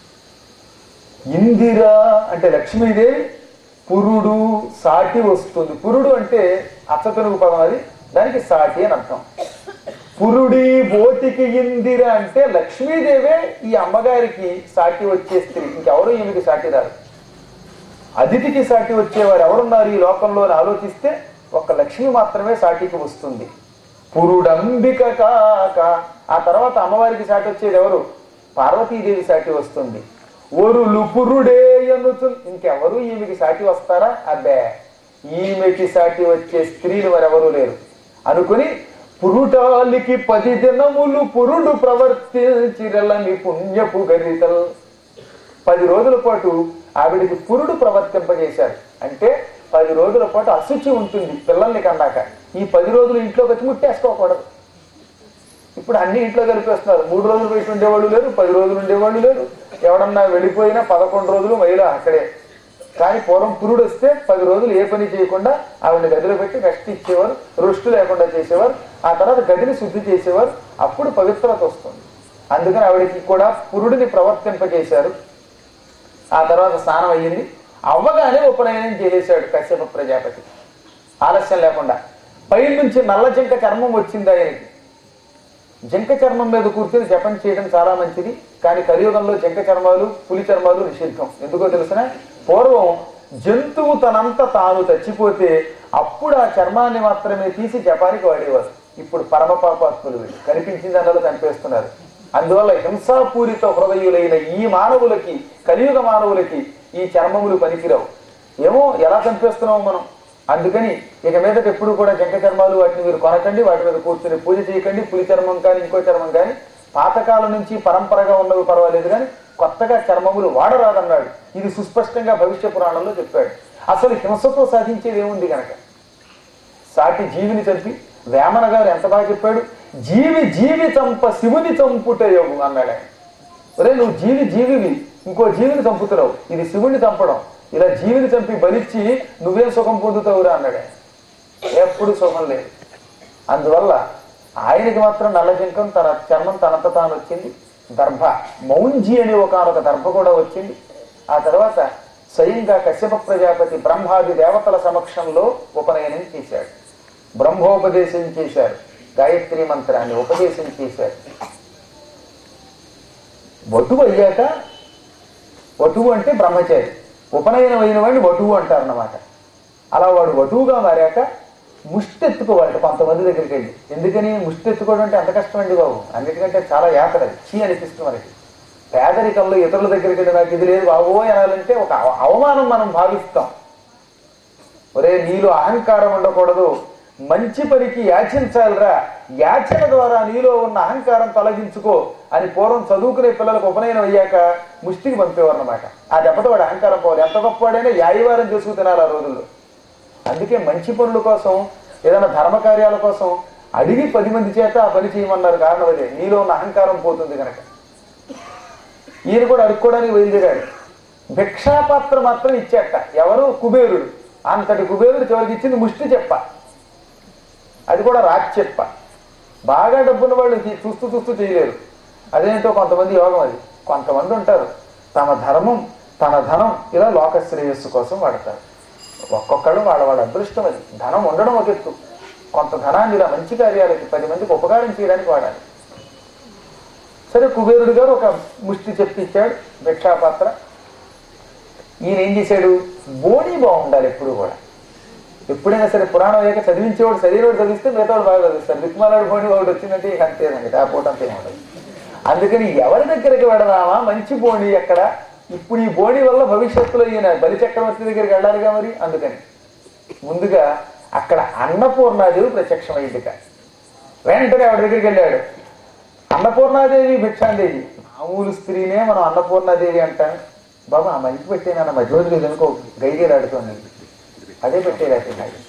ఇందిర అంటే లక్ష్మీదేవి పురుడు సాటి వస్తుంది పురుడు అంటే అచ్చతనుగు పదం అది దానికి సాటి అని అర్థం పురుడి బోటికి ఇందిర అంటే లక్ష్మీదేవే ఈ అమ్మగారికి సాటి వచ్చే స్త్రీ ఇంకెవరు ఈమెకి సాటి రారు అతిథికి సాటి వచ్చేవారు ఎవరున్నారు ఈ లోకంలో అని ఆలోచిస్తే ఒక్క లక్ష్మి మాత్రమే సాటికి వస్తుంది పురుడంబిక కాక ఆ తర్వాత అమ్మవారికి సాటి వచ్చేది ఎవరు పార్వతీదేవి సాటి వస్తుంది ఒరులు పురుడే ఎన్నుతు ఇంకెవరు ఈమెకి సాటి వస్తారా అబ్బే ఈమెకి సాటి వచ్చే స్త్రీలు మరెవరూ లేరు అనుకుని పురుటాలికి పది దినములు పురుడు ప్రవర్తించిరలని పుణ్యపు గరితలు పది రోజుల పాటు ఆవిడికి పురుడు ప్రవర్తింపజేశారు అంటే పది రోజుల పాటు అశుచి ఉంటుంది పిల్లల్ని కన్నాక ఈ పది రోజులు ఇంట్లోకి వచ్చి ముట్టేసుకోకూడదు ఇప్పుడు అన్ని ఇంట్లో కలిపేస్తున్నారు మూడు రోజులు బయట ఉండేవాళ్ళు లేరు పది రోజులు ఉండేవాళ్ళు లేరు ఎవడన్నా వెళ్ళిపోయినా పదకొండు రోజులు మహిళ అక్కడే కానీ పూర్వం పురుడు వస్తే పది రోజులు ఏ పని చేయకుండా ఆవిడని గదిలో పెట్టి రెస్ట్ ఇచ్చేవారు రుష్టు లేకుండా చేసేవారు ఆ తర్వాత గదిని శుద్ధి చేసేవారు అప్పుడు పవిత్రత వస్తుంది అందుకని ఆవిడకి కూడా పురుడిని ప్రవర్తింపజేశారు ఆ తర్వాత స్నానం అయ్యింది అవ్వగానే ఉపనయనం చేసేశాడు కశ్యప ప్రజాపతి ఆలస్యం లేకుండా పై నుంచి నల్ల జింక చర్మం వచ్చింది ఆయనకి జింక చర్మం మీద కూర్చొని జపం చేయడం చాలా మంచిది కానీ కలియుగంలో జింక చర్మాలు పులి చర్మాలు నిషిద్ధం ఎందుకో తెలిసిన పూర్వం జంతువు తనంత తాను చచ్చిపోతే అప్పుడు ఆ చర్మాన్ని మాత్రమే తీసి జపానికి వాడేవారు ఇప్పుడు పరమ పాపాత్ములు వీళ్ళు కనిపించింది అందులో చంపేస్తున్నారు అందువల్ల హింసాపూరిత హృదయులైన ఈ మానవులకి కలియుగ మానవులకి ఈ చర్మములు పనికిరావు ఏమో ఎలా చంపేస్తున్నాము మనం అందుకని ఇక మీదట ఎప్పుడు కూడా జంక చర్మాలు వాటిని మీరు కొనకండి వాటి మీద కూర్చుని పూజ చేయకండి పులి చర్మం కానీ ఇంకో చర్మం కానీ పాతకాలం నుంచి పరంపరగా ఉన్నవి పర్వాలేదు కానీ కొత్తగా చర్మములు వాడరాదన్నాడు ఇది సుస్పష్టంగా భవిష్య పురాణంలో చెప్పాడు అసలు హింసతో సాధించేది ఏముంది గనక సాటి జీవిని చంపి వేమన గారు ఎంత బాగా చెప్పాడు జీవి జీవి చంప శివుని చంపుటయవు అన్నాడు ఆయన ఒరే నువ్వు జీవి జీవివి ఇంకో జీవిని చంపుతున్నావు ఇది శివుని చంపడం ఇలా జీవిని చంపి బలిచ్చి నువ్వేం సుఖం పొందుతావురా అన్నాడు ఆయన ఎప్పుడు సుఖం లేదు అందువల్ల ఆయనకి మాత్రం నల్ల జింకం తన చర్మం తనంత తాను వచ్చింది దర్భ మౌంజి అనే ఒకనొక దర్భ కూడా వచ్చింది ఆ తర్వాత స్వయంగా కశ్యప ప్రజాపతి బ్రహ్మాది దేవతల సమక్షంలో ఉపనయనం చేశాడు బ్రహ్మోపదేశం చేశారు గాయత్రి మంత్రాన్ని ఉపదేశం చేశారు వటువు అయ్యాక వటువు అంటే బ్రహ్మచారి ఉపనయనం అయిన వాడిని వటువు అంటారన్నమాట అలా వాడు వటువుగా మారాక ముష్టి ఎత్తుకోవాలట కొంతమంది దగ్గరికి వెళ్ళి ఎందుకని ముష్టి ఎత్తుకోవడం అంటే అంత కష్టం అండి బాబు అన్నిటికంటే చాలా యాత్ర అది. చీ అనిపిస్తుంది మనకి పేదరికంలో ఇతరుల దగ్గరికి వెళ్ళి నాకు ఇది లేదు బాబో అనాలంటే ఒక అవ- అవమానం మనం భావిస్తాం ఒరే నీలో అహంకారం ఉండకూడదు మంచి పనికి యాచించాలిరా యాచన ద్వారా నీలో ఉన్న అహంకారం తొలగించుకో అని పూర్వం చదువుకునే పిల్లలకు ఉపనయనం అయ్యాక ముష్టికి పంపేవారు అనమాట ఆ దెబ్బతో వాడు అహంకారం పోవాలి ఎంత గొప్పవాడైనా యాయివారం చేసుకు తినాలి ఆ రోజుల్లో అందుకే మంచి పనుల కోసం ఏదైనా ధర్మ కార్యాల కోసం అడిగి పది మంది చేత ఆ పని చేయమన్నారు కారణం అదే నీలో ఉన్న అహంకారం పోతుంది కనుక ఈయన కూడా అడుక్కోవడానికి బయలుదేరాడు భిక్షాపాత్ర మాత్రం ఇచ్చాట ఎవరు కుబేరుడు అంతటి కుబేరుడు చివరికి ఇచ్చింది ముష్టి చెప్ప అది కూడా రాచి చెప్ప బాగా డబ్బున్న వాళ్ళు ఇది చూస్తూ చూస్తూ చేయలేరు అదేంటో కొంతమంది యోగం అది కొంతమంది ఉంటారు తమ ధర్మం తన ధనం ఇలా లోక శ్రేయస్సు కోసం వాడతారు ఒక్కొక్కడు వాళ్ళ వాళ్ళ అదృష్టం అది ధనం ఉండడం ఒక ఎత్తు కొంత ధనాన్ని ఇలా మంచి కార్యాలకి పది మందికి ఉపకారం చేయడానికి వాడాలి సరే కుబేరుడు గారు ఒక ముష్టి చెప్పిచ్చాడు భిక్షాపాత్ర ఈయన ఏం చేశాడు బోణి బాగుండాలి ఎప్పుడు కూడా ఎప్పుడైనా సరే పురాణం అయ్యాక చదివించేవాడు చదివినవాడు చదివిస్తే మిగతావాడు బాగా చదివిస్తారు దిక్కుమాలాడు బోణి వాడు వచ్చిందంటే ఇక అంతేనండి ఆ పూట అంతే ఉండదు అందుకని ఎవరి దగ్గరికి వెడదామా మంచి బోణి ఎక్కడ ఇప్పుడు ఈ బోణి వల్ల భవిష్యత్తులో ఈయన బలి చక్రవర్తి దగ్గరికి వెళ్ళాలిగా మరి అందుకని ముందుగా అక్కడ అన్నపూర్ణాదేవి ప్రత్యక్షమైంది ఇక. వెంటనే ఆవిడ దగ్గరికి వెళ్ళాడు అన్నపూర్ణాదేవి భిక్షాందేవి మామూలు స్త్రీనే మనం అన్నపూర్ణాదేవి అంటాం బాబా ఆ మంచి పెట్టేనన్న మధ్య రోజులు కనుకో గైగేలాడుతోంది అదే పెట్టేలాంటి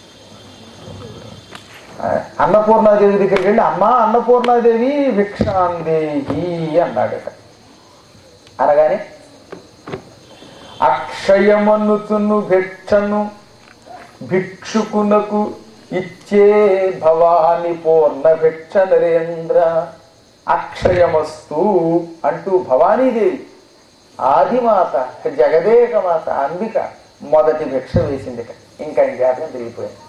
అన్నపూర్ణాదేవి దగ్గరికి వెళ్ళి అమ్మా అన్నపూర్ణాదేవి భిక్షాందేవి అన్నాడట అనగానే అక్షయమన్నుతును భిక్షను భిక్షుకునకు ఇచ్చే భవాని పూర్ణ భిక్ష నరేంద్ర అక్షయమస్తు అంటూ భవానీదేవి ఆదిమాత జగదేకమాత అంబిక మొదటి భిక్ష వేసింది ఇంకా ఈ జాతకం తిరిగిపోయింది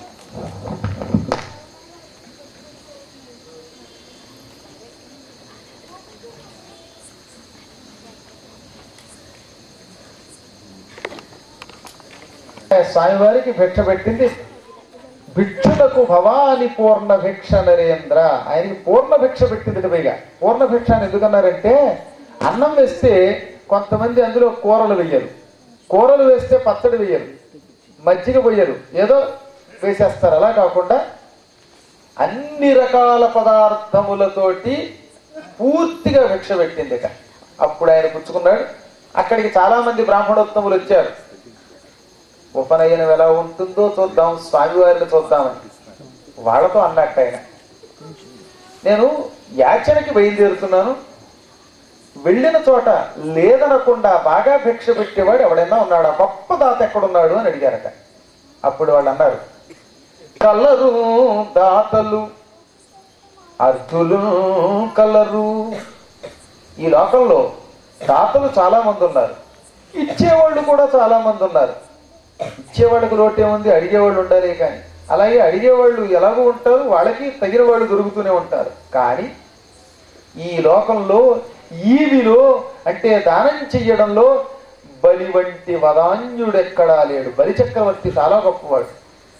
స్వామివారికి భిక్ష పెట్టింది భిక్షులకు భవాని పూర్ణ భిక్ష నరేంద్ర ఆయనకి పూర్ణ భిక్ష పెట్టింది పైగా పూర్ణ భిక్ష అని ఎందుకన్నారంటే అన్నం వేస్తే కొంతమంది అందులో కూరలు వెయ్యరు కూరలు వేస్తే పచ్చడి వెయ్యరు మజ్జిగ పోయరు ఏదో వేసేస్తారు అలా కాకుండా అన్ని రకాల పదార్థములతోటి పూర్తిగా భిక్ష పెట్టింది ఇక అప్పుడు ఆయన పుచ్చుకున్నాడు అక్కడికి చాలా మంది బ్రాహ్మణోత్తములు వచ్చారు ఉపనయనం ఎలా ఉంటుందో చూద్దాం స్వామివారిని చూద్దామని వాళ్ళతో అన్నట్టు ఆయన నేను యాచనకి బయలుదేరుతున్నాను వెళ్ళిన చోట లేదనకుండా బాగా భిక్ష పెట్టేవాడు ఎవడైనా ఉన్నాడా గొప్ప దాత ఎక్కడున్నాడు అని అడిగారట అప్పుడు వాళ్ళు అన్నారు కలరు దాతలు అర్థులు కలరు ఈ లోకంలో దాతలు చాలా మంది ఉన్నారు ఇచ్చేవాళ్ళు కూడా చాలా మంది ఉన్నారు ఇచ్చేవాళ్ళకి లోటు ఏముంది అడిగేవాళ్ళు ఉండాలి కానీ అలాగే అడిగేవాళ్ళు ఎలాగో ఉంటారు వాళ్ళకి తగిన వాళ్ళు దొరుకుతూనే ఉంటారు కానీ ఈ లోకంలో ఈవిలో అంటే దానం చెయ్యడంలో బలి వంటి వదాన్యుడెక్కడా లేడు బలి చక్రవర్తి చాలా గొప్పవాడు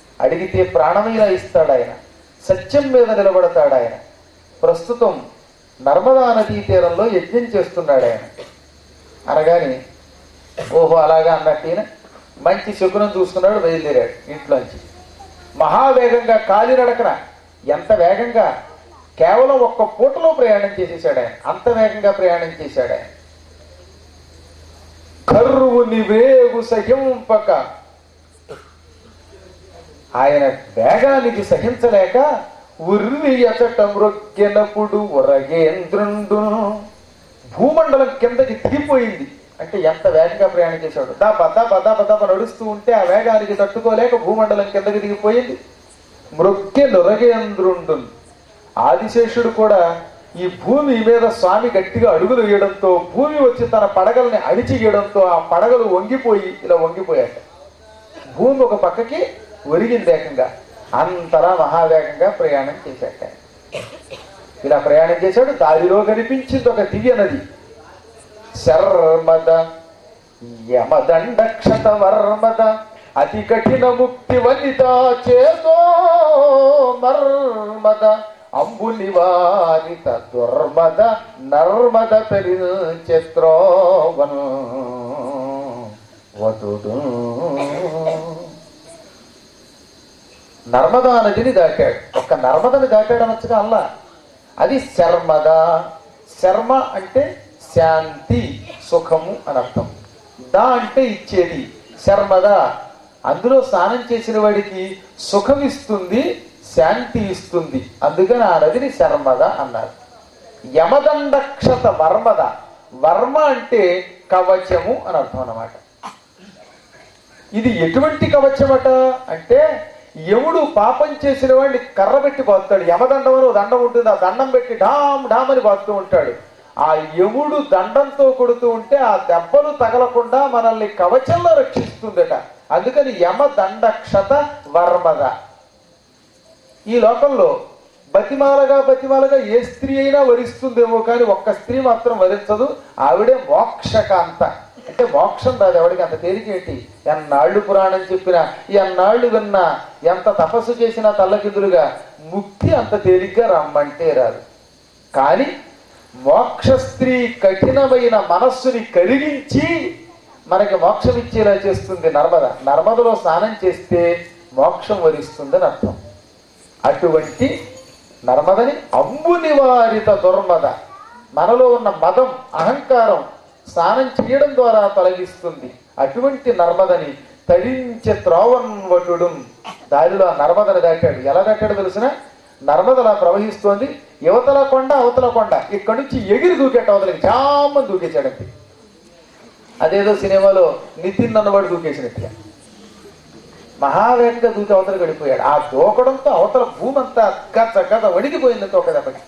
అడిగితే ప్రాణమైనా ఇస్తాడు ఆయన సత్యం మీద నిలబడతాడు ఆయన ప్రస్తుతం నర్మదా నదీ తీరంలో యజ్ఞం చేస్తున్నాడు ఆయన అనగానే ఓహో అలాగా అన్నట్టు ఈయన మంచి శకునం చూసుకున్నాడు బయలుదేరాడు ఇంట్లోంచి మహావేగంగా కాలినడకన ఎంత వేగంగా కేవలం ఒక్క పూటలో ప్రయాణం చేసేసాడు ఆయన అంత వేగంగా ప్రయాణం చేశాడు ఆయన కర్రువుని వేగు సహింపక ఆయన వేగానికి సహించలేక ఉర్రి అచట మృగ్గెనప్పుడు ఉరగేంద్రుండు భూమండలం కిందకి దిగిపోయింది అంటే ఎంత వేగంగా ప్రయాణం చేశాడు దా బద్దా బద్దా బద్దా నడుస్తూ ఉంటే ఆ వేగానికి తట్టుకోలేక భూమండలం కిందకి దిగిపోయింది మృక్కె నొరగేంద్రుండు ఆదిశేషుడు కూడా ఈ భూమి మీద స్వామి గట్టిగా అడుగులు వేయడంతో భూమి వచ్చి తన పడగల్ని అడిచి గీయడంతో ఆ పడగలు వంగిపోయి ఇలా వంగిపోయాక భూమి ఒక పక్కకి ఒరిగింది ఏకంగా అంతలా మహావేగంగా ప్రయాణం చేశాక ఇలా ప్రయాణం చేశాడు దారిలో కనిపించింది ఒక దివ్య నది శర్మద యమదండక్షత వర్మద అతి కఠిన ముక్తి వనిత చేతో మర్మద అంబు నివారిత దుర్మద నర్మద పెరిచిత్రోవను వటుడు నర్మదా నదిని దాటాడు ఒక్క నర్మదని దాటాడు అనొచ్చుగా అల్లా అది శర్మద శర్మ అంటే శాంతి సుఖము అని అర్థం దా అంటే ఇచ్చేది శర్మద అందులో స్నానం చేసిన వాడికి సుఖం ఇస్తుంది శాంతి ఇస్తుంది అందుకని ఆ నదిని శర్మద అన్నారు యమదండక్షత వర్మద వర్మ అంటే కవచము అని అర్థం అన్నమాట ఇది ఎటువంటి కవచమట అంటే యముడు పాపం చేసిన వాడిని కర్ర పెట్టి బాదుతాడు యమదండం అని ఓ దండం ఉంటుంది ఆ దండం పెట్టి ఢామ్ ఢామ్ అని బాదుతూ ఉంటాడు ఆ యముడు దండంతో కొడుతూ ఉంటే ఆ దెబ్బలు తగలకుండా మనల్ని కవచంలో రక్షిస్తుందట అందుకని యమ దండక్షత వర్మద ఈ లోకంలో బతిమాలగా బతిమాలగా ఏ స్త్రీ అయినా వరిస్తుందేమో కానీ ఒక్క స్త్రీ మాత్రం వరించదు ఆవిడే మోక్షకాంత అంటే మోక్షం రాదు ఎవడికి అంత తేలికేంటి ఎన్నాళ్ళు పురాణం చెప్పినా ఎన్నాళ్ళు విన్నా ఎంత తపస్సు చేసినా తల్లకిందులుగా ముక్తి అంత తేలిగ్గా రమ్మంటే రాదు కానీ మోక్ష స్త్రీ కఠినమైన మనస్సుని కరిగించి మనకి మోక్షం ఇచ్చేలా చేస్తుంది నర్మద నర్మదలో స్నానం చేస్తే మోక్షం వరిస్తుందని అర్థం అటువంటి నర్మదని అంబు నివారిత దుర్మద మనలో ఉన్న మదం అహంకారం స్నానం చేయడం ద్వారా తొలగిస్తుంది అటువంటి నర్మదని తరించే త్రోవన్వటుడు దారిలో ఆ నర్మదని దాటాడు ఎలా దాటాడు తెలిసిన నర్మదలా ప్రవహిస్తోంది యువతల కొండ అవతల కొండ ఇక్కడి నుంచి ఎగిరి దూకేట అవతలకి జామని దూకేశాడంతే అదేదో సినిమాలో నితిన్ అన్నవాడు దూకేసినట్టుగా మహావేగంగా దూకి అవతల గడిపోయాడు ఆ దూకడంతో అవతల భూమి అంతా గత గత వణికిపోయిందంత ఒక దెబ్బకి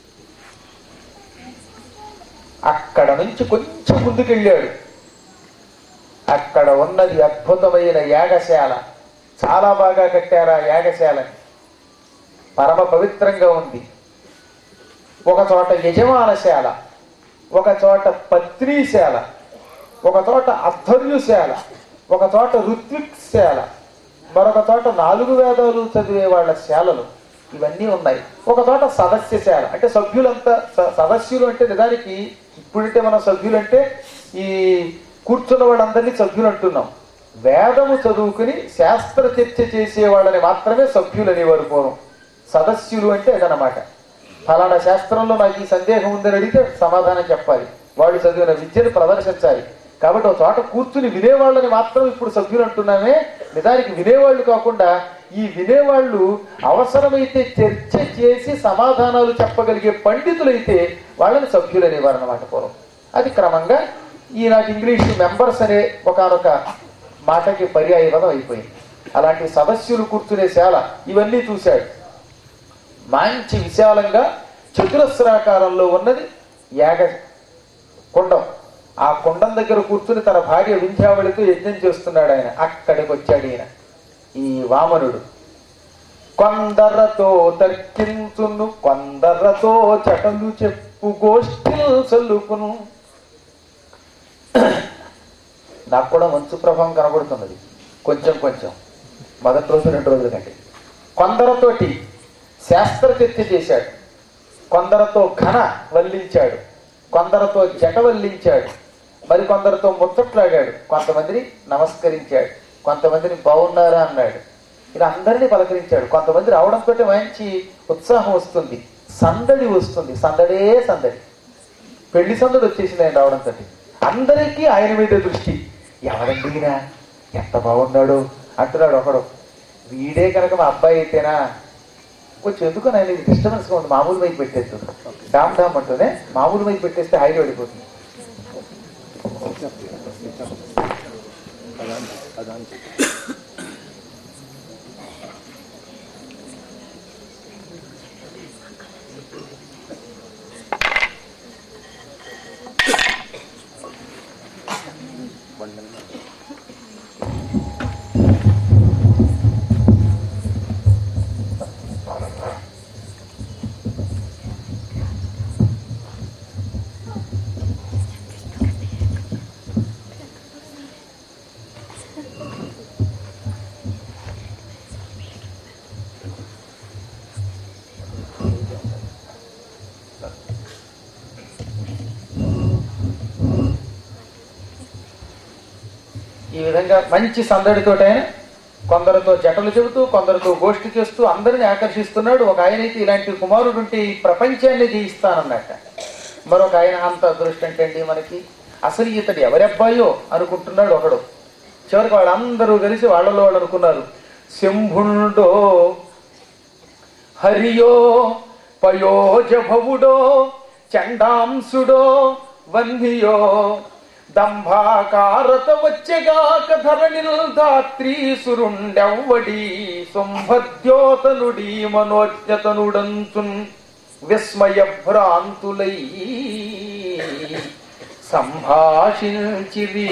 అక్కడ నుంచి కొంచెం ముందుకెళ్ళాడు అక్కడ ఉన్నది అద్భుతమైన యాగశాల చాలా బాగా కట్టారు ఆ యాగశాలని పరమ పవిత్రంగా ఉంది ఒక చోట యజమానశాల ఒక చోట పత్రీశాల ఒక చోట అధ్వర్యుశాల ఒక చోట ఋత్విక్శాల మరొక చోట నాలుగు వేదాలు చదివే వాళ్ళ శాలలు ఇవన్నీ ఉన్నాయి ఒక చోట సదస్యశాల అంటే సభ్యులంతా స- సదస్యులు అంటే నిజానికి ఇప్పుడంటే మనం సభ్యులు అంటే ఈ కూర్చున్న వాళ్ళందరినీ సభ్యులు అంటున్నాం వేదము చదువుకుని శాస్త్ర చర్చ చేసే వాళ్ళని మాత్రమే సభ్యులు అనేవారు పూర్వం సదస్యులు అంటే అదనమాట ఫలానా శాస్త్రంలో నాకు ఈ సందేహం ఉందని అడిగితే సమాధానం చెప్పాలి వాళ్ళు చదివిన విద్యను ప్రదర్శించాలి కాబట్టి ఒక చోట కూర్చుని వినేవాళ్ళని మాత్రం ఇప్పుడు సభ్యులు అంటున్నామే నిజానికి వినేవాళ్ళు కాకుండా ఈ వినేవాళ్ళు అవసరమైతే చర్చ చేసి సమాధానాలు చెప్పగలిగే పండితులైతే వాళ్ళని సభ్యులు అనేవారు అన్నమాట పూర్వం అది క్రమంగా ఈనాటి ఇంగ్లీష్ మెంబర్స్ అనే ఒకనొక మాటకి పర్యాయపదం అయిపోయింది అలాంటి సదస్యులు కూర్చునే శాల ఇవన్నీ చూశాడు మంచి విశాలంగా చతురస్రాకారంలో ఉన్నది యాగ కుండం ఆ కుండం దగ్గర కూర్చుని తన భార్య వింధ్యావళితో యజ్ఞం చేస్తున్నాడు ఆయన అక్కడికి వచ్చాడు ఈయన ఈ వామనుడు కొందరతో తర్కించును కొందరతో చటలు చెప్పు గోష్ఠిల్ చల్లుకును నాకు కూడా మంచు ప్రభావం కనబడుతున్నది కొంచెం కొంచెం మొదటి రోజు రెండు రోజుల కంటే కొందరితోటి శాస్త్ర చర్చ చేశాడు కొందరితో ఘన వల్లించాడు కొందరితో జట వల్లించాడు మరి కొందరితో ముచ్చట్లాడాడు కొంతమందిని నమస్కరించాడు కొంతమందిని బాగున్నారా అన్నాడు ఇలా అందరినీ పలకరించాడు కొంతమంది రావడంతో మంచి ఉత్సాహం వస్తుంది సందడి వస్తుంది సందడే సందడి పెళ్లి సందడి వచ్చేసింది ఆయన రావడంతో అందరికీ ఆయన మీద దృష్టి ఎవరండి ఈయన ఎంత బాగున్నాడు అంటున్నాడు ఒకడు వీడే కనుక మా అబ్బాయి అయితేనా కొంచెం ఎందుకు నేను ఇది డిస్టర్బెన్స్ గా ఉంది మామూలు మైకి పెట్టేస్తు డామ్ డామ్ అంటూనే మామూలు మైకి పెట్టేస్తే హైలో వెళ్ళిపోతుంది ఈ విధంగా మంచి సందడితోటైన కొందరితో జటలు చెబుతూ కొందరితో గోష్ఠి చేస్తూ అందరిని ఆకర్షిస్తున్నాడు ఒక ఆయన అయితే ఇలాంటి కుమారుడు ఉంటే ఈ ప్రపంచాన్ని జయిస్తానన్నట్ట మరొక ఆయన అంత అదృష్టం ఏంటండి మనకి అసలు ఇతడు ఎవరి అబ్బాయో అనుకుంటున్నాడు ఒకడు చివరికి వాళ్ళందరూ కలిసి వాళ్ళలో వాళ్ళు అనుకున్నారు శంభుండో హరియో పయోజభవుడో చండాంసుడో వంధియో దంభాకారత వచ్చెగాక ధరణిల్ ధాత్రీసురుండెవ్వడి శుంభద్యోతనుడి మనోజ్ఞతనుడంచున్ విస్మయ భ్రాంతులై సంభాషించిరి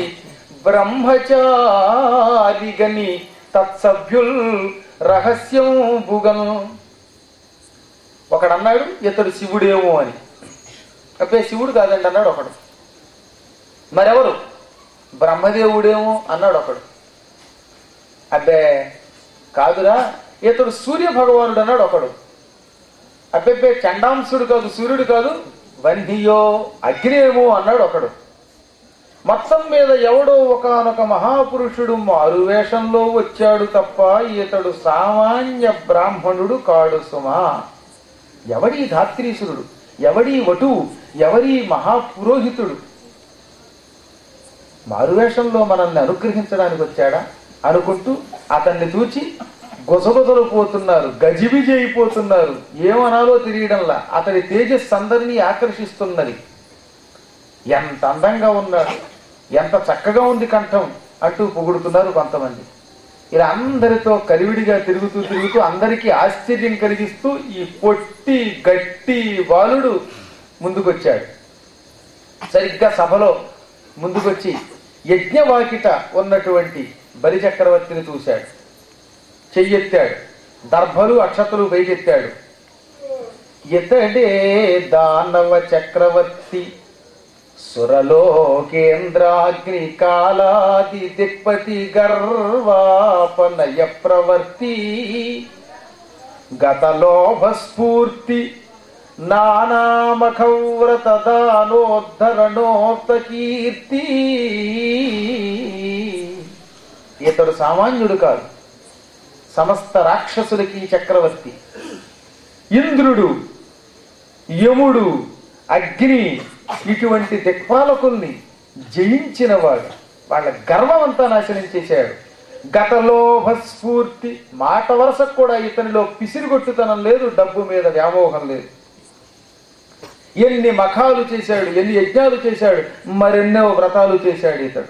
బ్రహ్మచారిగని తత్సభ్యుల్ రహస్యం బుగను ఒకడన్నాడు ఇతడు శివుడేమో అని అబ్బే శివుడు కాదండి అన్నాడు ఒకడు మరెవరు బ్రహ్మదేవుడేమో అన్నాడు ఒకడు అబ్బే కాదురా ఇతడు సూర్య భగవానుడు అన్నాడు ఒకడు అబ్బెబ్బే చండాంసుడు కాదు సూర్యుడు కాదు వన్హియో అగ్నేమో అన్నాడు ఒకడు మొత్తం మీద ఎవడో ఒకనొక మహాపురుషుడు మారువేషంలో వచ్చాడు తప్ప ఇతడు సామాన్య బ్రాహ్మణుడు కాడు సుమా ఎవడీ ధాత్రీసురుడు ఎవడీ వటువు ఎవరీ మహాపురోహితుడు మారువేషంలో మనల్ని అనుగ్రహించడానికి వచ్చాడా అనుకుంటూ అతన్ని చూచి గొసగొసలు పోతున్నారు గజిబిజి అయిపోతున్నారు ఏమనాలో తెలియడంలా అతడి తేజస్సు అందరినీ ఆకర్షిస్తున్నది ఎంత అందంగా ఉన్నాడు ఎంత చక్కగా ఉంది కంఠం అంటూ పొగుడుతున్నారు కొంతమంది ఇలా అందరితో కలివిడిగా తిరుగుతూ తిరుగుతూ అందరికీ ఆశ్చర్యం కలిగిస్తూ ఈ పొట్టి గట్టి బాలుడు ముందుకొచ్చాడు సరిగ్గా సభలో ముందుకొచ్చి యజ్ఞవాకిట ఉన్నటువంటి బలి చక్రవర్తిని చూశాడు చెయ్యెత్తాడు దర్భలు అక్షతలు పైకెత్తాడు ఇతడే దానవ చక్రవర్తి సురలోకేంద్రాగ్ని కాలాది దిక్పతి గర్వాపనయ ప్రవర్తి గతలోభ స్ఫూర్తి నానామఖవ్రత దానోద్ధరణోక్త కీర్తి ఇతడు సామాన్యుడు కాదు సమస్త రాక్షసులకి చక్రవర్తి ఇంద్రుడు యముడు అగ్ని ఇటువంటి దిక్పాలకుల్ని జయించినవాడు వాళ్ళ గర్వం అంతా నాశనం చేశాడు గతలోభ స్ఫూర్తి మాట వరసకు కూడా ఇతనిలో పిసిరిగొట్టుతనం లేదు డబ్బు మీద వ్యామోహం లేదు ఎన్ని మఖాలు చేశాడు ఎన్ని యజ్ఞాలు చేశాడు మరెన్నో వ్రతాలు చేశాడు ఇతడు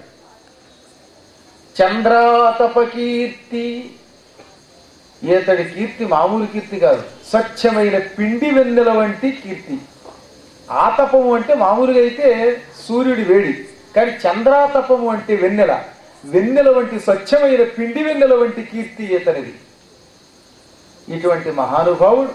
చంద్రాతప కీర్తి ఇతడి కీర్తి మామూలు కీర్తి కాదు స్వచ్ఛమైన పిండి వెన్నెల వంటి కీర్తి ఆతపము అంటే మామూలుగా అయితే సూర్యుడి వేడి కానీ చంద్రాతపము అంటే వెన్నెల వెన్నెల వంటి స్వచ్ఛమైన పిండి వెన్నెల వంటి కీర్తి ఇతనిది ఇటువంటి మహానుభావుడు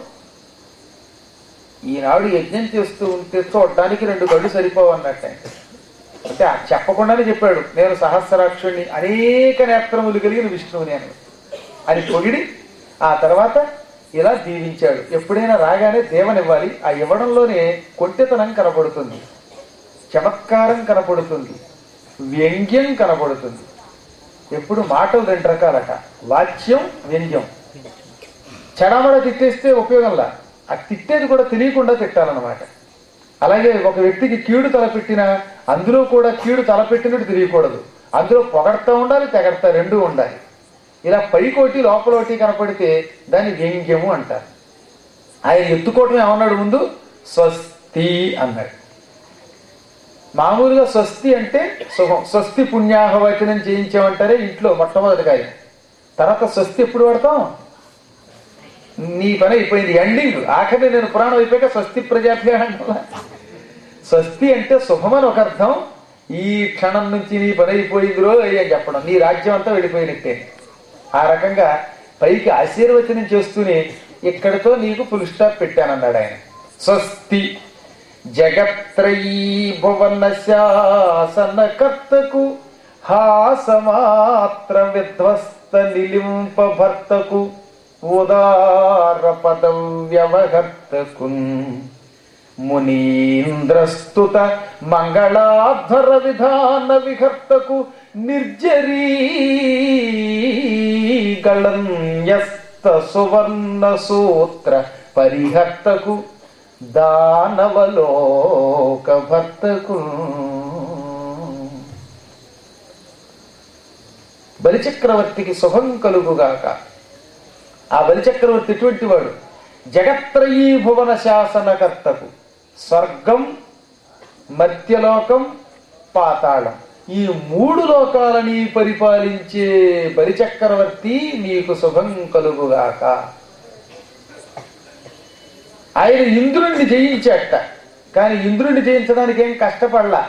ఈనాడు యజ్ఞం చేస్తూ ఉంటే చూడడానికి రెండు కళ్ళు సరిపోవన్నట్టే అంటే ఆ చెప్పకుండానే చెప్పాడు నేను సహస్రాక్షుణ్ణి అనేక నేత్రములు కలిగిన విష్ణువుని అని అని పొగిడి ఆ తర్వాత ఇలా దీవించాడు ఎప్పుడైనా రాగానే దేవనివ్వాలి ఆ ఇవ్వడంలోనే కొంటెతనం కనపడుతుంది చమత్కారం కనపడుతుంది వ్యంగ్యం కనపడుతుంది ఎప్పుడు మాటలు రెండు రకాలట వాచ్యం వ్యంగ్యం చెడమడ తిట్టేస్తే ఉపయోగంలా ఆ తిట్టేది కూడా తెలియకుండా తిట్టాలన్నమాట అలాగే ఒక వ్యక్తికి కీడు తలపెట్టినా అందులో కూడా కీడు తలపెట్టినట్టు తెలియకూడదు అందులో పొగడతా ఉండాలి తెగడతా రెండూ ఉండాలి ఇలా పైకోటి లోపలోటి కనపడితే దాన్ని వ్యంగ్యము అంటారు ఆయన ఎత్తుకోవటం ఏమన్నాడు ముందు స్వస్తి అన్నాడు మామూలుగా స్వస్తి అంటే శుభం స్వస్తి పుణ్యాహవచనం చేయించామంటారే ఇంట్లో మొట్టమొదటిగా ఆయన. తర్వాత స్వస్తి ఎప్పుడు వాడతాం నీ పని అయిపోయింది ఎండింగ్ ఆఖరి నేను పురాణం అయిపోయాక స్వస్తి ప్రజాభ్య అంటున్నా. స్వస్తి అంటే శుభమని ఒక అర్థం ఈ క్షణం నుంచి నీ పని అయిపోయింది రో అని చెప్పడం నీ రాజ్యం అంతా వెళ్ళిపోయినట్టే ఆ రకంగా పైకి ఆశీర్వచనం చేస్తూనే ఇక్కడితో నీకు ఫుల్ స్టాప్ పెట్టానన్నాడు ఆయన స్వస్తి జగత్రయీ భువన శాసనకర్తకు హాసమాత్ర విధ్వస్త నిలింప భర్తకు ఉదార పదం వ్యవహర్తకున్ మునీంద్రస్తుత మంగళాధ్వర విధాన విహర్తకు నిర్జరీ గళన్యస్త సువర్ణ సూత్ర పరిహర్తకు దానవలోక భర్తకు బలిచక్రవర్తికి శుభం కలుగుగాక ఆ బలిచక్రవర్తి ఎటువంటి వాడు జగత్రయీ భువన శాసనకర్తకు స్వర్గం మర్త్యలోకం పాతాళం ఈ మూడు లోకాలని పరిపాలించే బలిచక్రవర్తి నీకు శుభం కలుగుగాక ఆయన ఇంద్రుణ్ణి జయించాట కానీ ఇంద్రుణ్ణి జయించడానికి ఏం కష్టపడలా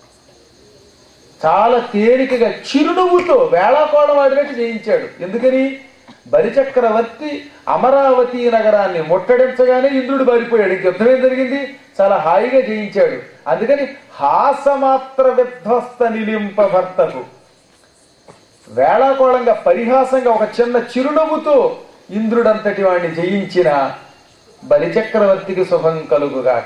చాలా తేలికగా చిరునవ్వుతో వేళాకోళం ఆడినట్టు జయించాడు ఎందుకని బలిచక్రవర్తి అమరావతి నగరాన్ని ముట్టడించగానే ఇంద్రుడు బారిపోయాడు ఇంక యుద్ధం ఏం జరిగింది చాలా హాయిగా జయించాడు అందుకని హాసమాత్ర విధ్వస్త నిలింప భర్తకు వేళాకోళంగా పరిహాసంగా ఒక చిన్న చిరునవ్వుతో ఇంద్రుడంతటి వాడిని జయించిన బలిచక్రవర్తికి శుభం కలుగుగాక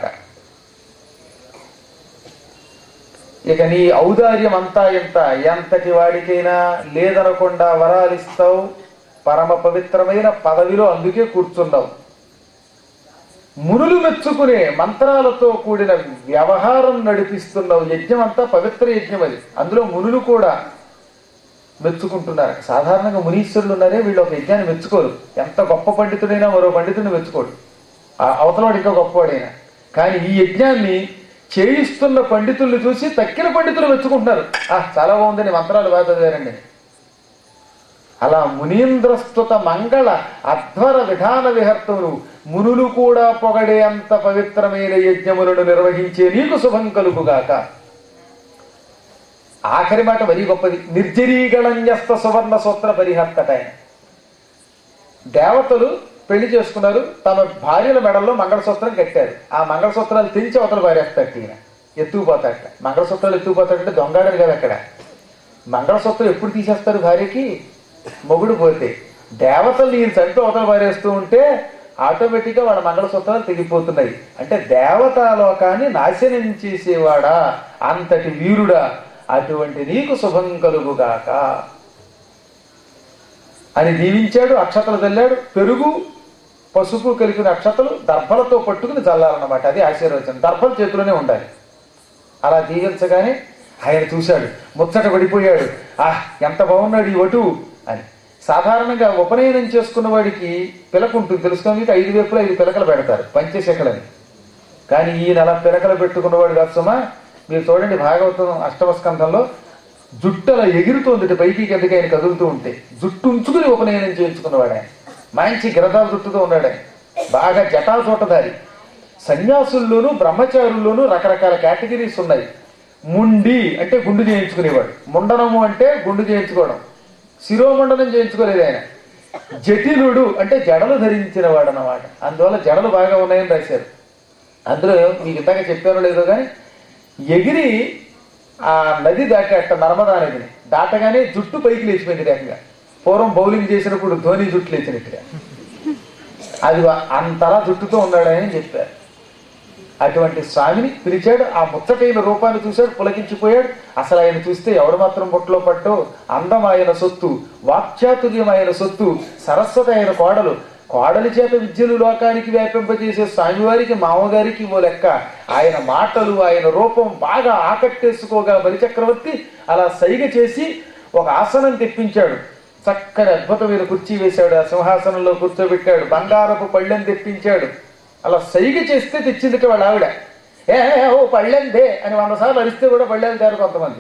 ఇక నీ ఔదార్యం అంతా ఎంత ఎంతటి వాడికైనా లేదనకుండా వరాలిస్తావు పరమ పవిత్రమైన పదవిలో అందుకే కూర్చున్నావు మునులు మెచ్చుకునే మంత్రాలతో కూడిన వ్యవహారం నడిపిస్తున్నావు యజ్ఞం అంతా పవిత్ర యజ్ఞం అది అందులో మునులు కూడా మెచ్చుకుంటున్నారు సాధారణంగా మునీశ్వరులు ఉన్నారే వీళ్ళు ఒక యజ్ఞాన్ని మెచ్చుకోరు ఎంత గొప్ప పండితుడైనా మరో పండితుడిని మెచ్చుకోడు ఆ అవతలవాడు ఇంకా గొప్పవాడైనా కానీ ఈ యజ్ఞాన్ని చేయిస్తున్న పండితుల్ని చూసి తక్కిన పండితులు మెచ్చుకుంటున్నారు ఆ చాలా బాగుందని మంత్రాలు బాగా చదివారండి అలా మునీంద్రస్తుత మంగళ అధ్వర విధాన విహర్తములు మునులు కూడా పొగడే అంత పవిత్రమైన యజ్ఞములను నిర్వహించే నీకు శుభం కలుగుగాక ఆఖరి మాట మరీ గొప్పది నిర్జరీగళన్యస్త సువర్ణ సూత్ర పరిహర్తట ఆయన దేవతలు పెళ్లి చేసుకున్నారు తమ భార్యల మెడల్లో మంగళసూత్రం కట్టారు ఆ మంగళసూత్రాలు తెంచి అవతల పారేస్తాడు ఈయన ఎత్తుకుపోతాడట మంగళసూత్రాలు ఎత్తుకుపోతాడంటే దొంగాడరు కదా అక్కడ మంగళసూత్రం ఎప్పుడు తీసేస్తారు భార్యకి మొగుడు పోతే దేవతలు ఈయన చంపి అవతల పారేస్తూ ఉంటే ఆటోమేటిక్గా వాళ్ళ మంగళసూత్రాలు తెగిపోతున్నాయి అంటే దేవతాలోకాన్ని నాశనం చేసేవాడా అంతటి వీరుడా అటువంటి నీకు శుభం కలుగుగాక అని దీవించాడు అక్షతలు చల్లాడు పెరుగు పసుపు కలిపిన అక్షతలు దర్భలతో పట్టుకుని చల్లాలన్నమాట అది ఆశీర్వచనం దర్భలు చేతిలోనే ఉండాలి అలా దీవించగానే ఆయన చూశాడు ముచ్చట పడిపోయాడు ఆహ్ ఎంత బాగున్నాడు ఈ వటు అని సాధారణంగా ఉపనయనం చేసుకున్న వాడికి పిలక ఉంటుంది తెలుసుకొని మీకు ఐదు వైపులా ఐదు పిలకలు పెడతారు పంచశకలని కానీ ఈయన అలా పిలకలు పెట్టుకున్నవాడు కాదు సుమా మీరు చూడండి భాగవతం అష్టమ స్కంధంలో జుట్టు అలా ఎగురుతోంది పైకి కిందకి ఆయన కదులుతూ ఉంటే జుట్టు ఉంచుకుని ఉపనయనం చేయించుకున్నవాడు ఆయన మంచి గిరదాల జుట్టుతో ఉన్నాడు ఆయన బాగా జటాచోటదారి సన్యాసుల్లోనూ బ్రహ్మచారుల్లోనూ రకరకాల కేటగిరీస్ ఉన్నాయి ముండి అంటే గుండు చేయించుకునేవాడు ముండనము అంటే గుండు చేయించుకోవడం శిరోమండనం చేయించుకోలేదు ఆయన జటిలుడు అంటే జడలు ధరించిన వాడు అన్నమాట అందువల్ల జడలు బాగా ఉన్నాయని రాశారు అందులో మీకు ఇందాక చెప్పారో లేదో కానీ ఎగిరి ఆ నది దాటాట నర్మదా నదిని దాటగానే జుట్టు పైకి లేచిపోయింది రేఖగా పూర్వం బౌలింగ్ చేసినప్పుడు ధోని జుట్టు లేచినట్టుగా అది అంతలా చుట్టుతూ ఉన్నాడని చెప్పారు అటువంటి స్వామిని పిలిచాడు ఆ ముచ్చటైన రూపాన్ని చూశాడు పులకించిపోయాడు అసలు ఆయన చూస్తే ఎవడు మాత్రం బొట్లో పట్టో అందం ఆయన సొత్తు వాక్చాతుర్యం ఆయన సొత్తు సరస్వతి ఆయన కోడలు కోడలి చేత విద్యలు లోకానికి వ్యాపింపజేసే స్వామివారికి మామగారికి ఓ లెక్క ఆయన మాటలు ఆయన రూపం బాగా ఆకట్టేసుకోగా బలిచక్రవర్తి అలా సైగ చేసి ఒక ఆసనం తెప్పించాడు చక్కని అద్భుతమైన కుర్చీ వేశాడు ఆ సింహాసనంలో కూర్చోబెట్టాడు బంగారపు పళ్ళెం తెప్పించాడు అలా సైగ చేస్తే తెచ్చిందిట వాళ్ళ ఆవిడ ఏ ఓ పళ్ళెందే అని వంద సార్లు అరిస్తే కూడా పళ్ళెలు తేరు కొంతమంది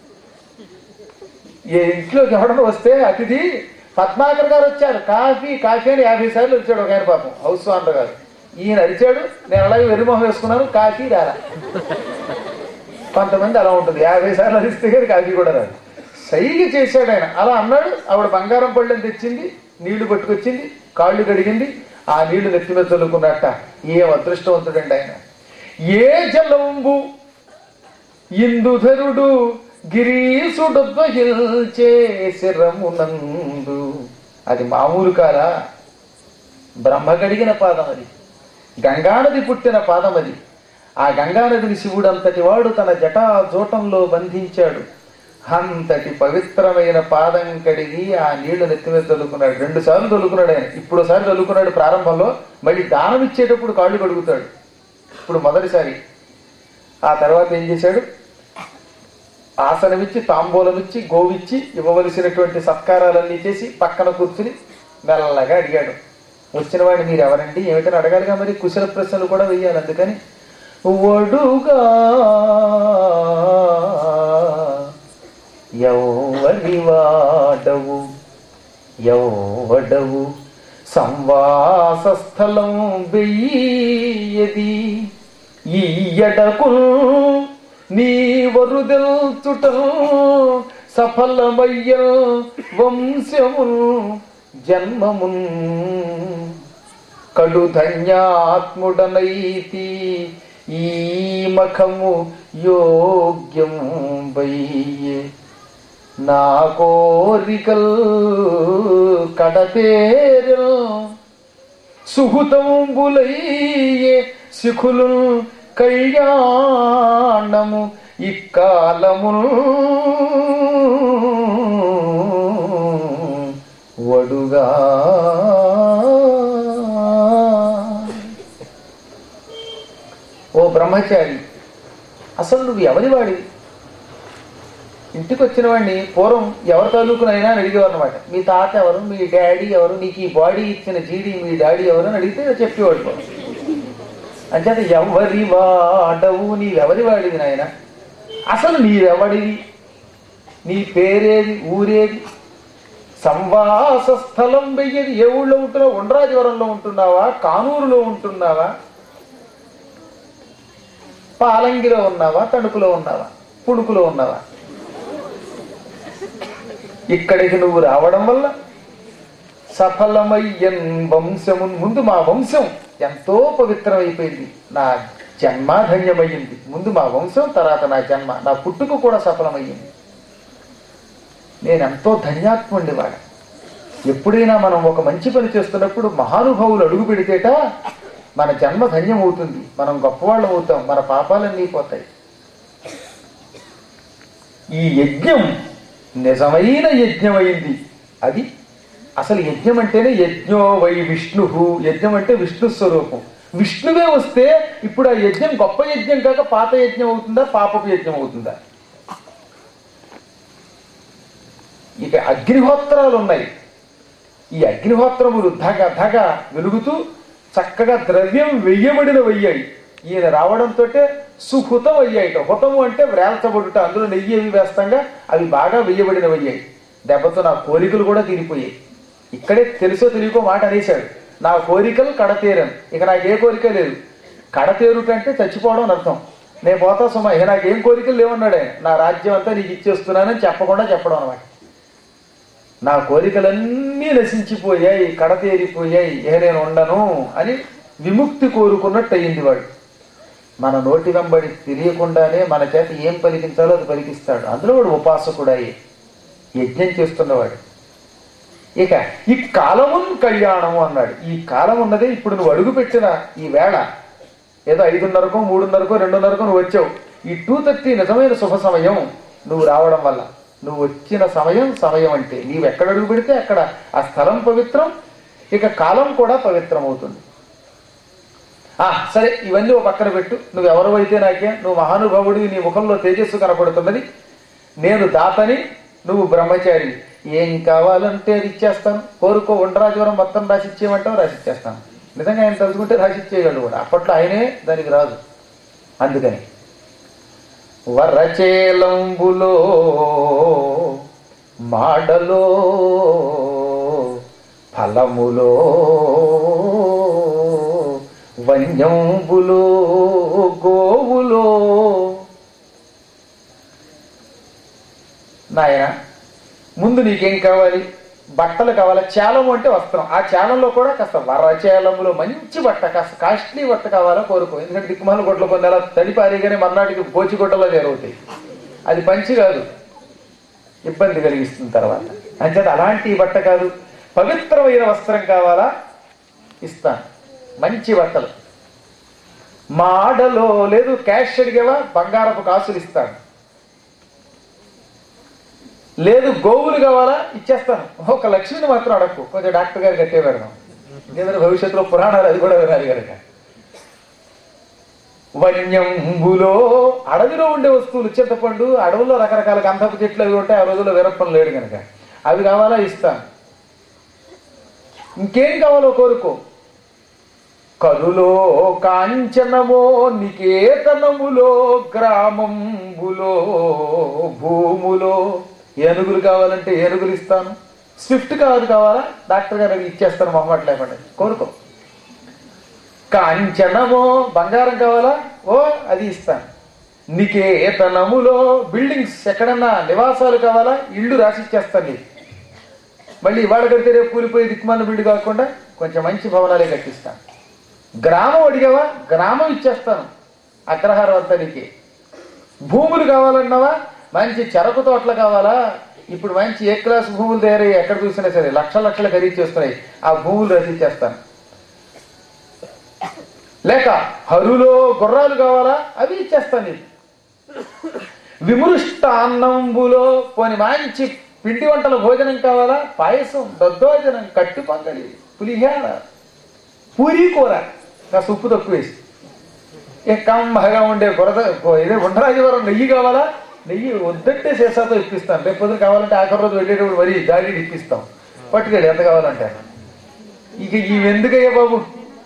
ఏ ఇంట్లోకి ఎవడన్నా వస్తే అతిథి పద్మాకర్ గారు వచ్చారు కాఫీ కాఫీ అని యాభై సార్లు వచ్చాడు ఒక ఆయన పాపం హౌస్ ఓనర్ గారు ఈయన అరిచాడు నేను అలాగే వెరిమొహం వేసుకున్నాను కాఫీ రారా కొంతమంది అలా ఉంటుంది యాభై సార్లు అరిస్తే కానీ కాఫీ కూడా రాదు సైగ చేశాడు ఆయన అలా అన్నాడు ఆవిడ బంగారం పళ్ళని తెచ్చింది నీళ్లు పట్టుకొచ్చింది కాళ్ళు కడిగింది ఆ నీళ్లు నెత్తి మీద చల్లుకున్నట్ట ఏం అదృష్టవంతుడండి ఆయన ఏ జలంబు ఇందుధరుడు గిరీసుడొద్వహిల్చే శిరమునందు అది మామూలు కారా బ్రహ్మ కడిగిన పాదం అది గంగానది పుట్టిన పాదం అది ఆ గంగానదిని శివుడంతటి వాడు తన జటా జోటంలో బంధించాడు అంతటి పవిత్రమైన పాదం కడిగి ఆ నీళ్లు నెత్తి మీద చల్లుకున్నాడు రెండు సార్లు చల్లుకున్నాడు ఆయన ఇప్పుడు ఒకసారి చల్లుకున్నాడు ప్రారంభంలో మళ్ళీ దానం ఇచ్చేటప్పుడు కాళ్ళు కడుగుతాడు ఇప్పుడు మొదటిసారి ఆ తర్వాత ఏం చేశాడు ఆసనమిచ్చి తాంబూలమిచ్చి గోవిచ్చి ఇవ్వవలసినటువంటి సత్కారాలన్నీ చేసి పక్కన కూర్చుని మెల్లగా అడిగాడు వచ్చిన వాడిని మీరు ఎవరండి ఏమిటని అడగాలిగా మరి కుశల ప్రశ్నలు కూడా వెయ్యాలి అందుకని ఒడుగా ఎవరి వాడవు ఎవడవు సంవాస స్థలం వెయ్యది ఈ ఎడకు నీ వరుదెల్చుట సఫలమయ్య వంశమును జన్మమున్ కడు ధన్యాత్ముడనైతి ఈ మఖము యోగ్యం వయ్యే నా కోరికల్ కడతేరు సుహృతంబులయ్యే శిఖులు కళ్యాణము ఇక్కాలము వడుగా ఓ బ్రహ్మచారి అసలు నువ్వు ఎవరి వాడివి ఇంటికి వచ్చిన వాడిని పూర్వం ఎవరి తాలూకునైనా అని అడిగేవారు అనమాట మీ తాత ఎవరు మీ డాడీ ఎవరు నీకు ఈ బాడీ ఇచ్చిన జీడి మీ డాడీ ఎవరు అని అడిగితే చెప్పేవాడు పాపం. అంచేత ఎవరి వాడవు నీవెవరి వాడివి నాయన అసలు నీవెవడివి నీ పేరేది ఊరేది సంవాస స్థలం వెయ్యేది ఏ ఊళ్ళో ఉంటున్నావు ఉండ్రాజవరంలో ఉంటున్నావా కానూరులో ఉంటున్నావా పాలంగిలో ఉన్నావా తణుకులో ఉన్నావా పుణుకులో ఉన్నావా ఇక్కడికి నువ్వు రావడం వల్ల సఫలమయ్యన్ వంశము ముందు మా వంశం ఎంతో పవిత్రమైపోయింది నా జన్మ ధన్యమయ్యింది ముందు మా వంశం తర్వాత నా జన్మ నా పుట్టుక కూడా సఫలమయ్యింది నేను ఎంతో ధన్యాత్ముండి వాడ ఎప్పుడైనా మనం ఒక మంచి పని చేస్తున్నప్పుడు మహానుభావులు అడుగు పెడితేట మన జన్మ ధన్యం అవుతుంది మనం గొప్పవాళ్ళం అవుతాం మన పాపాలన్నీ పోతాయి ఈ యజ్ఞం నిజమైన యజ్ఞమైంది అది అసలు యజ్ఞం అంటేనే యజ్ఞో వై విష్ణు యజ్ఞం అంటే విష్ణు స్వరూపం విష్ణువే వస్తే ఇప్పుడు ఆ యజ్ఞం గొప్ప యజ్ఞం కాక పాత యజ్ఞం అవుతుందా పాపపు యజ్ఞం అవుతుందా ఇక అగ్నిహోత్రాలు ఉన్నాయి ఈ అగ్నిహోత్రములు ధగ ధగ వెలుగుతూ చక్కగా ద్రవ్యం వెయ్యబడిన వెయ్యాయి ఈయన రావడంతో సుహృతం అయ్యాయిట హుతము అంటే వ్రేల్చబడుట అందులో నెయ్యి అవి వేస్తంగా అవి బాగా వెయ్యబడిన వెయ్యాయి దెబ్బతో నా కోరికలు కూడా తీరిపోయాయి ఇక్కడే తెలుసో తెలియకో మాట అనేశాడు నా కోరికలు కడతేరను ఇక నాకే కోరిక లేదు కడతేరుట అంటే చచ్చిపోవడం అని అర్థం నేను పోతా సుమా ఇక నాకేం కోరికలు లేవన్నాడు ఆయన నా రాజ్యం అంతా నీకు ఇచ్చేస్తున్నానని చెప్పకుండా చెప్పడం అనమాట నా కోరికలన్నీ నశించిపోయాయి కడతేరిపోయాయి ఇక నేను ఉండను అని విముక్తి కోరుకున్నట్టు అయ్యింది వాడు మన నోటి వెంబడి తెలియకుండానే మన చేత ఏం పలికించాలో అది పలికిస్తాడు అందులో వాడు ఉపాసకుడాయి యజ్ఞం చేస్తున్నవాడు ఇక ఈ కాలమున్ కళ్యాణము అన్నాడు ఈ కాలం ఉన్నదే ఇప్పుడు నువ్వు అడుగు పెట్టిన ఈ వేళ ఏదో ఐదున్నరకో మూడున్నరకో రెండున్నరకో నువ్వు వచ్చావు ఈ టూ థర్టీ నిజమైన శుభ సమయం నువ్వు రావడం వల్ల నువ్వు వచ్చిన సమయం సమయం అంటే నీవు ఎక్కడ అడుగు పెడితే అక్కడ ఆ స్థలం పవిత్రం ఇక కాలం కూడా పవిత్రం అవుతుంది ఆ సరే ఇవన్నీ ఒక పక్కన పెట్టు నువ్వు ఎవరు అయితే నాకే నువ్వు మహానుభావుడి నీ ముఖంలో తేజస్సు కనపడుతున్నది నేను దాతని నువ్వు బ్రహ్మచారి ఏం కావాలంటే అది ఇచ్చేస్తాను కోరుకో ఉండరాజవరం మొత్తం రాసి ఇచ్చేయమంటావు రాసి ఇచ్చేస్తాను నిజంగా ఆయన తలుచుకుంటే రాసి ఇచ్చేయగలడు కూడా అప్పట్లో ఆయనే దానికి రాదు అందుకని వరచేలంబులో మాడలో ఫలములో వన్యంబులో గోవులో నాయన ముందు నీకేం కావాలి బట్టలు కావాలి చేలము అంటే వస్త్రం ఆ చేలంలో కూడా కాస్త వరచేలంలో మంచి బట్ట కాస్త కాస్ట్లీ బట్ట కావాలో కోరుకో ఎందుకంటే దిక్కుమాల గొడ్ల కొన్ని అలా తడి పారిగానే మర్నాటికి బోచిగొడ్డలో జరుగుతాయి అది పంచి కాదు ఇబ్బంది కలిగిస్తుంది తర్వాత అంచేత అలాంటి బట్ట కాదు పవిత్రమైన వస్త్రం కావాలా ఇస్తాను మంచి బట్టలు మాడలో లేదు క్యాష్ అడిగేవా బంగారపు కాసులు ఇస్తాను లేదు గోవులు కావాలా ఇచ్చేస్తాను ఒక లక్ష్మిని మాత్రం అడగకు కొంచెం డాక్టర్ గారు కట్టే పెడదాం ఎందుకంటే భవిష్యత్తులో పురాణాలు అది కూడా వినాలి కనుక వన్యంబులో అడవిలో ఉండే వస్తువులు చింతపండు అడవుల్లో రకరకాల గంధపు చెట్లు అవి ఉంటాయి ఆ రోజుల్లో వీరప్పం లేడు కనుక అవి కావాలా ఇస్తాను ఇంకేం కావాలో కోరుకో కరులో కాంచనమో నికేతనములో గ్రామంబులో భూములో ఏనుగులు కావాలంటే ఏనుగులు ఇస్తాను స్విఫ్ట్ కావాలి కావాలా డాక్టర్ గారు ఇచ్చేస్తాను మొహమాట లేకుండా కోరుకో కాంచనమో బంగారం కావాలా ఓ అది ఇస్తాను నికేతనములో బిల్డింగ్స్ ఎక్కడన్నా నివాసాలు కావాలా ఇల్లు రాసిచ్చేస్తాను నీకు మళ్ళీ ఇవాళ కడితే రేపు కూలిపోయి దిక్కుమాల బిల్లు కాకుండా కొంచెం మంచి భవనాలే కట్టిస్తాను గ్రామం అడిగావా గ్రామం ఇచ్చేస్తాను అగ్రహారం అంతా నీకే భూములు కావాలన్నావా మంచి చెరకు తోటలు కావాలా ఇప్పుడు మంచి ఏ క్లాస్ భూములు తయారయ్యి ఎక్కడ చూసినా సరే లక్ష లక్షలు ఖరీదు చేస్తున్నాయి ఆ భూములు రచించేస్తాను లేక హరులో గుర్రాలు కావాలా అవి ఇచ్చేస్తాను నీకు విమృష్ట అన్నంబులో పోని మంచి పిండి వంటల భోజనం కావాలా పాయసం దద్దోజనం కట్టు పంగడి పులిహార పూరీ కూర కాస్త ఉప్పు తక్కువ వేసి ఏ కమ్మగా ఉండే బురద ఇదే ఉండరాజవరం నెయ్యి కావాలా నెయ్యి వద్దంటే శేషాతో ఇప్పిస్తాను రేపు పొద్దున కావాలంటే ఆఖరి రోజు వెళ్ళేటప్పుడు మరీ దాడి ఇప్పిస్తాం పట్టుకెళ్ళి ఎంత కావాలంటే ఇక ఇవి ఎందుకయ్యా బాబు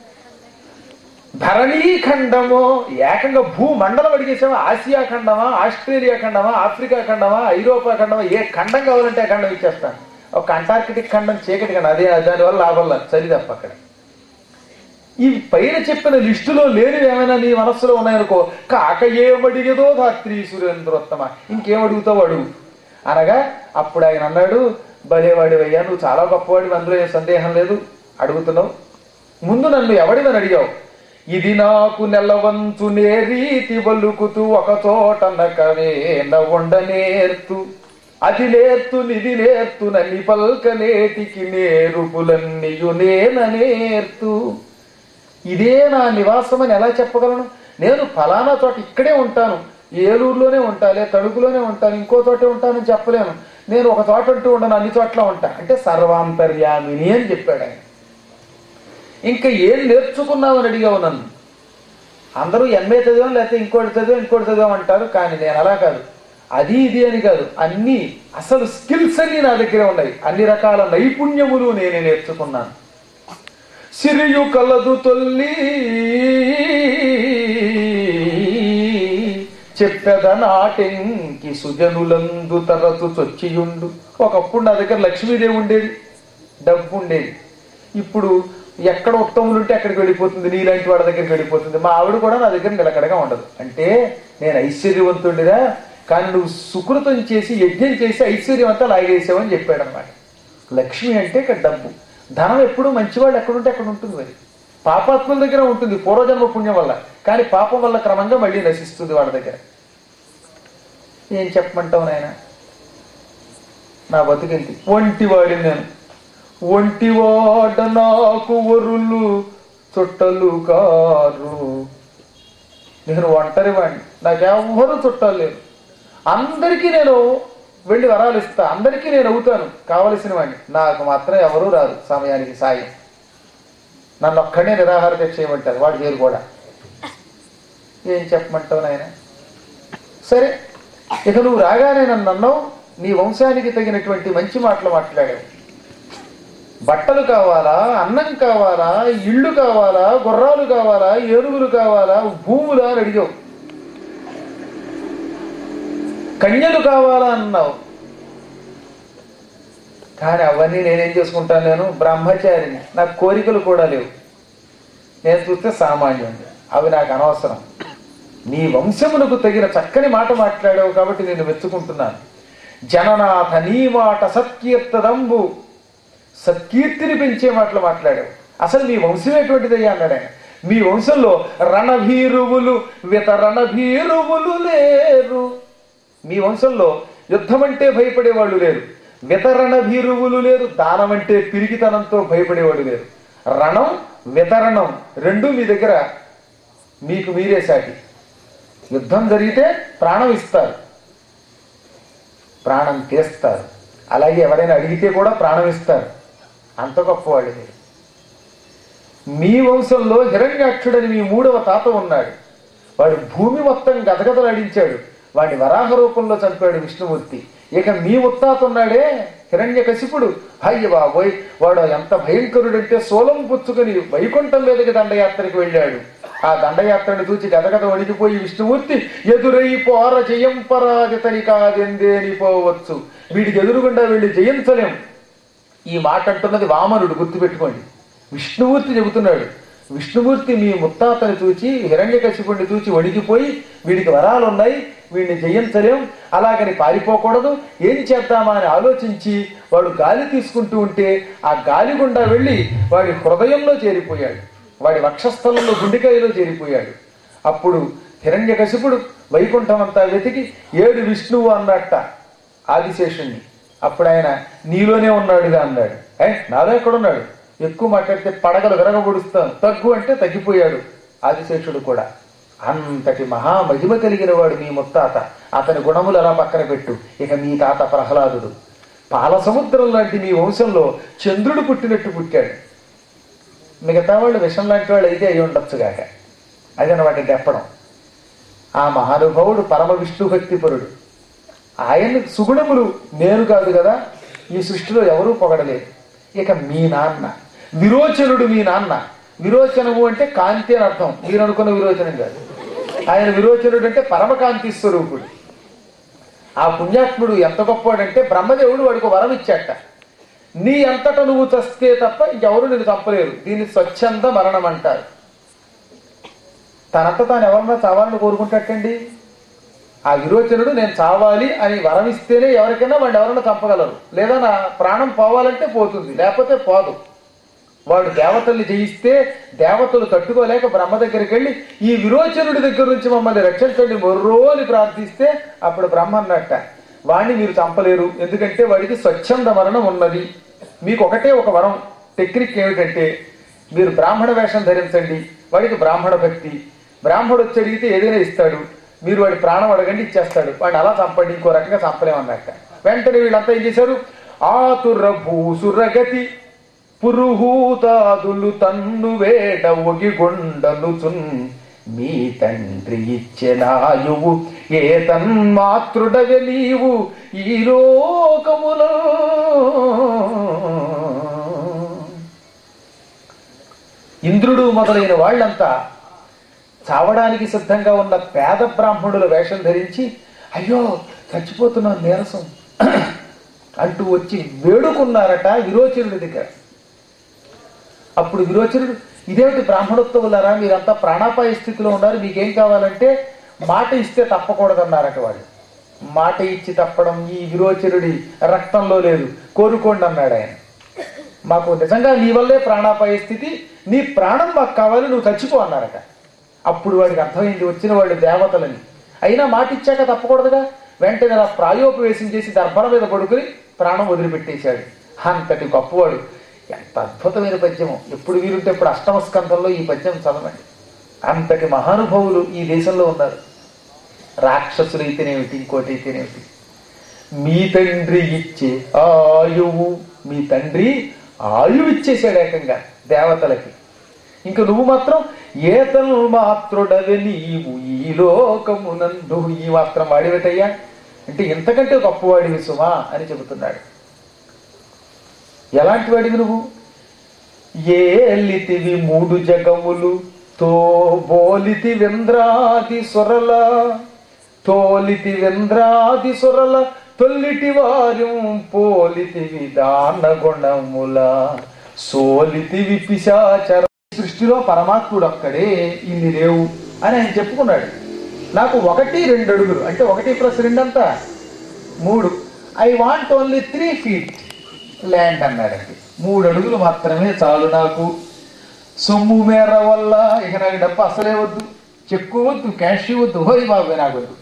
ధరణీ ఖండము ఏకంగా భూమండలం అడిగేసామా ఆసియా ఖండమా ఆస్ట్రేలియా ఖండమా ఆఫ్రికా ఖండమా ఐరోపా ఖండమా ఏ ఖండం కావాలంటే ఆ ఖండం ఇచ్చేస్తాను ఒక అంటార్కిటిక్ ఖండం చీకటి ఖండం అదే దానివల్ల లాభం లేదు చలి తప్ప అక్కడ ఈ పైన చెప్పిన లిస్టులో లేనివి ఏమైనా నీ మనస్సులో ఉన్నాయనుకో కాక ఏమడిగేదో ధాత్రి సురేంద్రోత్తమ ఇంకేం అడుగుతావు అడుగు అనగా అప్పుడు ఆయన అన్నాడు భలేవాడివయ్యా నువ్వు చాలా గొప్పవాడివి అందులో ఏ సందేహం లేదు అడుగుతున్నావు ముందు నన్ను ఎవడివని అడిగావు ఇది నాకు నెలవంచునే రీతి బలుకుతూ ఒక చోట నకవే నవ్వండనేర్తు అది నేర్తు నిధి నేర్తు నన్ని పల్కనేటికి నేరుపులన్నీయు నేననేర్తు ఇదే నా నివాసం అని ఎలా చెప్పగలను నేను ఫలానా చోట ఇక్కడే ఉంటాను ఏలూరులోనే ఉంటాలే తణుకులోనే ఉంటాను ఇంకో చోటే ఉంటానని చెప్పలేను నేను ఒక చోట అంటూ ఉండను అన్ని చోట్ల ఉంటా అంటే సర్వాంతర్యామిని అని చెప్పాడు ఆయన ఇంకా ఏం నేర్చుకున్నావని అడిగావు నన్ను అందరూ ఎంఏ చదివాం లేకపోతే ఇంకోటి చదివాం ఇంకోటి చదివాం అంటారు కానీ నేను అలా కాదు అది ఇది అని కాదు అన్ని అసలు స్కిల్స్ అన్ని నా దగ్గర ఉన్నాయి అన్ని రకాల నైపుణ్యములు నేనే నేర్చుకున్నాను సిరియు కలదు తొల్లి చెప్పెద నాటెంకి సుజనులందు తరచు చొచ్చియుండు ఒకప్పుడు నా దగ్గర లక్ష్మీదేవి ఉండేది డబ్బు ఉండేది ఇప్పుడు ఎక్కడ ఉత్తములు ఉంటే అక్కడికి వెళ్ళిపోతుంది నీలాంటి వాడి దగ్గరికి వెళ్ళిపోతుంది మా ఆవిడ కూడా నా దగ్గర నిలకడగా ఉండదు అంటే నేను ఐశ్వర్యవంతుడిరా కానీ నువ్వు సుకృతం చేసి యజ్ఞం చేసి ఐశ్వర్యం అంతా లాగేసావని చెప్పాడు అనమాట లక్ష్మి అంటే ఇక్కడ డబ్బు ధనం ఎప్పుడు మంచివాళ్ళు ఎక్కడుంటే అక్కడ ఉంటుంది మరి పాపాత్ముల దగ్గర ఉంటుంది పూర్వజన్మ పుణ్యం వల్ల కానీ పాపం వల్ల క్రమంగా మళ్ళీ నశిస్తుంది వాళ్ళ దగ్గర ఏం చెప్పమంటావు నాయన నా బతుకింది ఒంటి వాడిని నేను ఒంటివాడ నాకు వరులు చుట్టలు కారు నేను ఒంటరి వాడిని నాకెవ్వరూ చుట్టాలు లేరు అందరికీ నేను వెళ్ళి వరాలు ఇస్తా అందరికీ నేను అవుతాను కావలసిన వాడిని నాకు మాత్రం ఎవరూ రారు సమయానికి సాయం నన్ను ఒక్కడే నిరాహార దీక్ష చేయమంటారు వాడు చేరు కూడా ఏం చెప్పమంటావు నాయన సరే ఇక నువ్వు రాగానే నన్ను అన్నావు నీ వంశానికి తగినటువంటి మంచి మాటలు మాట్లాడావు బట్టలు కావాలా అన్నం కావాలా ఇళ్ళు కావాలా గుర్రాలు కావాలా ఏనుగులు కావాలా భూములా అని అడిగావు కన్యలు కావాలా అన్నావు కానీ అవన్నీ నేనేం చేసుకుంటాను నేను బ్రహ్మచారిని నాకు కోరికలు కూడా లేవు నేను చూస్తే సామాన్యుడిని అవి నాకు అనవసరం నీ వంశమునకు తగిన చక్కని మాట మాట్లాడావు కాబట్టి నేను మెచ్చుకుంటున్నాను జననాథ నీ మాట సత్కీర్తదంబు సత్కీర్తిని పెంచే మాటలు మాట్లాడావు అసలు మీ వంశం ఎటువంటిదయ్యా అన్నాడు ఆయన మీ వంశంలో రణభీరువులు వితరణభీరువులు లేరు మీ వంశంలో యుద్ధం అంటే భయపడేవాళ్ళు లేరు వితరణ భీరువులు లేరు దానం అంటే పిరికితనంతో భయపడేవాడు లేరు రణం వితరణం రెండు మీ దగ్గర మీకు మీరే సాటి యుద్ధం జరిగితే ప్రాణం ఇస్తారు ప్రాణం తీస్తారు అలాగే ఎవరైనా అడిగితే కూడా ప్రాణం ఇస్తారు అంత గొప్పవాళ్ళు మీరు మీ వంశంలో హిరణ్యాక్షుడని మీ మూడవ తాత ఉన్నాడు వాడు భూమి మొత్తం గదగదలాడించాడు వాడిని వరాహ రూపంలో చంపాడు విష్ణుమూర్తి ఇక మీ ముత్తాత ఉన్నాడే హిరణ్య కశిపుడు అయ్య బాబోయ్ వాడు ఎంత భయంకరుడంటే సోలం పుచ్చుకొని వైకుంఠం మీదకి దండయాత్రకి వెళ్ళాడు ఆ దండయాత్రను చూచి గదగద వణికిపోయి విష్ణుమూర్తి ఎదురై పోర జయం పరాజితని కాదెందేని పోవచ్చు వీడికి ఎదురుగుండా వెళ్ళి జయించలేం ఈ మాట అంటున్నది వామనుడు గుర్తుపెట్టుకోండి విష్ణుమూర్తి చెబుతున్నాడు విష్ణుమూర్తి మీ ముత్తాతని చూచి హిరణ్యకశిపుణ్ణి చూచి వణికిపోయి వీడికి వరాలు ఉన్నాయి వీడిని జయించలేం అలాగని పారిపోకూడదు ఏం చేద్దామా అని ఆలోచించి వాడు గాలి తీసుకుంటూ ఉంటే ఆ గాలి గుండా వెళ్ళి వాడి హృదయంలో చేరిపోయాడు వాడి వక్షస్థలంలో గుండెకాయలో చేరిపోయాడు అప్పుడు హిరణ్యకశిపుడు వైకుంఠం అంతా వెతికి ఏడు విష్ణువు అన్నట్ట ఆదిశేషుణ్ణి అప్పుడు ఆయన నీలోనే ఉన్నాడుగా అన్నాడు ఏ నాలో ఎక్కడున్నాడు ఎక్కువ మాట్లాడితే పడగలు విరగబొడుస్తాను తగ్గు అంటే తగ్గిపోయాడు ఆదిశేషుడు కూడా అంతటి మహామహిమ కలిగిన వాడు మీ ముత్తాత అతని గుణములు అలా పక్కన పెట్టు ఇక మీ తాత ప్రహ్లాదుడు పాల సముద్రం లాంటి మీ వంశంలో చంద్రుడు పుట్టినట్టు పుట్టాడు మిగతా వాళ్ళు విషం లాంటి వాళ్ళు అయితే అయి ఉండొచ్చుగాక అదనమాట దెప్పడం ఆ మహానుభావుడు పరమ విష్ణు భక్తిపరుడు ఆయన సుగుణములు నేను కాదు కదా ఈ సృష్టిలో ఎవరూ పొగడలేదు ఇక మీ నాన్న విరోచనుడు మీ నాన్న విరోచనము అంటే కాంతి అని అర్థం మీరు అనుకున్న విరోచనం కాదు ఆయన విరోచనుడు అంటే పరమకాంతి స్వరూపుడు ఆ పుణ్యాత్ముడు ఎంత గొప్పవాడంటే బ్రహ్మదేవుడు వాడికి ఒక వరం ఇచ్చాట నీ అంతట నువ్వు చస్తే తప్ప ఇంకెవరు నిన్ను చంపలేరు దీన్ని స్వచ్ఛంద మరణం అంటారు తనంత తాను ఎవరన్నా చావాలని కోరుకుంటాటండి ఆ విరోచనుడు నేను చావాలి అని వరం ఇస్తేనే ఎవరికైనా వాడిని ఎవరైనా చంపగలరు లేదా నా ప్రాణం పోవాలంటే పోతుంది లేకపోతే పోదు వాడు దేవతల్ని జయిస్తే దేవతలు తట్టుకోలేక బ్రహ్మ దగ్గరికి వెళ్ళి ఈ విరోచనుడి దగ్గర నుంచి మమ్మల్ని రక్షించండి మొర్రో అని ప్రార్థిస్తే అప్పుడు బ్రహ్మ అన్నట్ట వాడిని మీరు చంపలేరు ఎందుకంటే వాడికి స్వచ్ఛంద మరణం ఉన్నది మీకు ఒకటే ఒక వరం టెక్నిక్ ఏమిటంటే మీరు బ్రాహ్మణ వేషం ధరించండి వాడికి బ్రాహ్మణ భక్తి బ్రాహ్మడు వచ్చి అడిగితే ఏదైనా ఇస్తాడు మీరు వాడి ప్రాణం అడగండి ఇచ్చేస్తాడు వాడిని అలా చంపండి ఇంకో రకంగా చంపలేమన్నట్ట వెంటనే వీళ్ళంతా ఏం చేశారు ఆతుర భూసురగతి పురుహూతాదులు తన్ను వేట ఒగి గుండలుచున్ మీ తండ్రి ఇచ్చెనాయువు ఏ తన్మాతృడవె నీవు ఈ లోకములో ఇంద్రుడు మొదలైన వాళ్ళంతా చావడానికి సిద్ధంగా ఉన్న పేద బ్రాహ్మణుల వేషం ధరించి అయ్యో చచ్చిపోతున్నాం నీరసం అంటూ వచ్చి వేడుకున్నారట విరోచనుడి దగ్గర అప్పుడు విరోచనుడు ఇదేమిటి బ్రాహ్మణోత్సవులారా మీరంతా ప్రాణాపాయ స్థితిలో ఉన్నారు మీకేం కావాలంటే మాట ఇస్తే తప్పకూడదన్నారట వాళ్ళు మాట ఇచ్చి తప్పడం ఈ విరోచనుడి రక్తంలో లేదు కోరుకోండి అన్నాడు ఆయన మాకు నిజంగా నీ వల్లే ప్రాణాపాయ స్థితి నీ ప్రాణం మాకు కావాలి నువ్వు చచ్చిపో అన్నారట అప్పుడు వాడికి అర్థమైంది వచ్చిన వాళ్ళు దేవతలని అయినా మాట ఇచ్చాక తప్పకూడదుగా వెంటనే అలా ప్రాయోపవేశం చేసి దర్భల మీద పడుకుని ప్రాణం వదిలిపెట్టేశాడు అంతటి గొప్పవాడు ఎంత అద్భుతమైన పద్యము ఎప్పుడు వీరుంటే ఇప్పుడు అష్టమ స్కంధంలో ఈ పద్యం చదవండి అంతటి మహానుభావులు ఈ దేశంలో ఉన్నారు రాక్షసులు అయితేనేమిటి ఇంకోటి అయితేనేమిటి మీ తండ్రి ఇచ్చే ఆయువు మీ తండ్రి ఆయువు ఇచ్చేసాడు ఏకంగా దేవతలకి ఇంక నువ్వు మాత్రం ఏతను మాత్రుడవే నీవు ఈ లోకమునందు ఈ మాత్రం వాడివటయ్యా అంటే ఇంతకంటే గొప్పవాడివి సుమా అని చెబుతున్నాడు ఎలాంటి వాడివి నువ్వు ఏలితివి మూడు జగములు తో బోలితి వెంద్రాది సొరల తోలితి వెంద్రాది సొరల తొల్లిటి వార్యం పోలితివి దాన గుణముల సోలితివి పిశాచర సృష్టిలో పరమాత్ముడు ఒక్కడే ఇన్ని లేవు అని ఆయన చెప్పుకున్నాడు నాకు ఒకటి రెండు అడుగులు అంటే ఒకటి ప్లస్ రెండు అంతా మూడు I want only three feet land అన్నాడండి మూడు అడుగులు మాత్రమే చాలు నాకు సొమ్ము మేర వల్ల ఇక నాకు డబ్బు అసలే వద్దు చెక్కు వద్దు క్యాష్ వద్దు హోయ్ బాబు నాకు వద్దు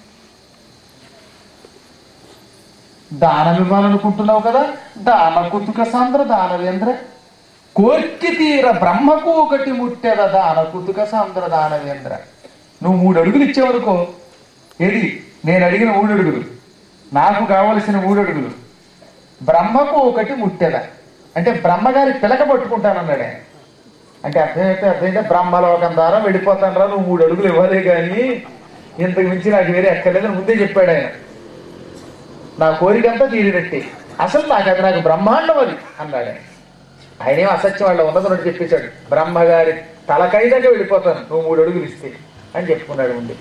దానం ఇవ్వాలనుకుంటున్నావు కదా దాన కుతుక సాంద్ర దానవేంద్ర కోర్కి తీర బ్రహ్మకు ఒకటి ముట్టెద దాన కుతుక సాంద్ర దానవేంద్ర నువ్వు మూడు అడుగులు ఇచ్చేవనుకో ఏది నేను అడిగిన మూడు అడుగులు నాకు కావలసిన మూడు అడుగులు బ్రహ్మకు ఒకటి ముట్టెద అంటే బ్రహ్మగారి పిలక పట్టుకుంటానన్నాడు ఆయన అంటే అర్థమైతే అర్థమైతే బ్రహ్మలోకం ద్వారా వెళ్ళిపోతాను రా నువ్వు మూడు అడుగులు ఇవ్వలే కానీ ఇంతకు మించి నాకు వేరే ఎక్కర్లేదని ముందే చెప్పాడు ఆయన నా కోరికంతా తీరినట్టే అసలు నాకు అది నాకు బ్రహ్మాండం అది అన్నాడు ఆయన ఆయనేం అసత్యం వాళ్ళ ఉన్నదన్నట్టు చెప్పేశాడు బ్రహ్మగారి తలకైదాకా వెళ్ళిపోతాను నువ్వు మూడు అడుగులు ఇస్తే అని చెప్పుకున్నాడు ముందు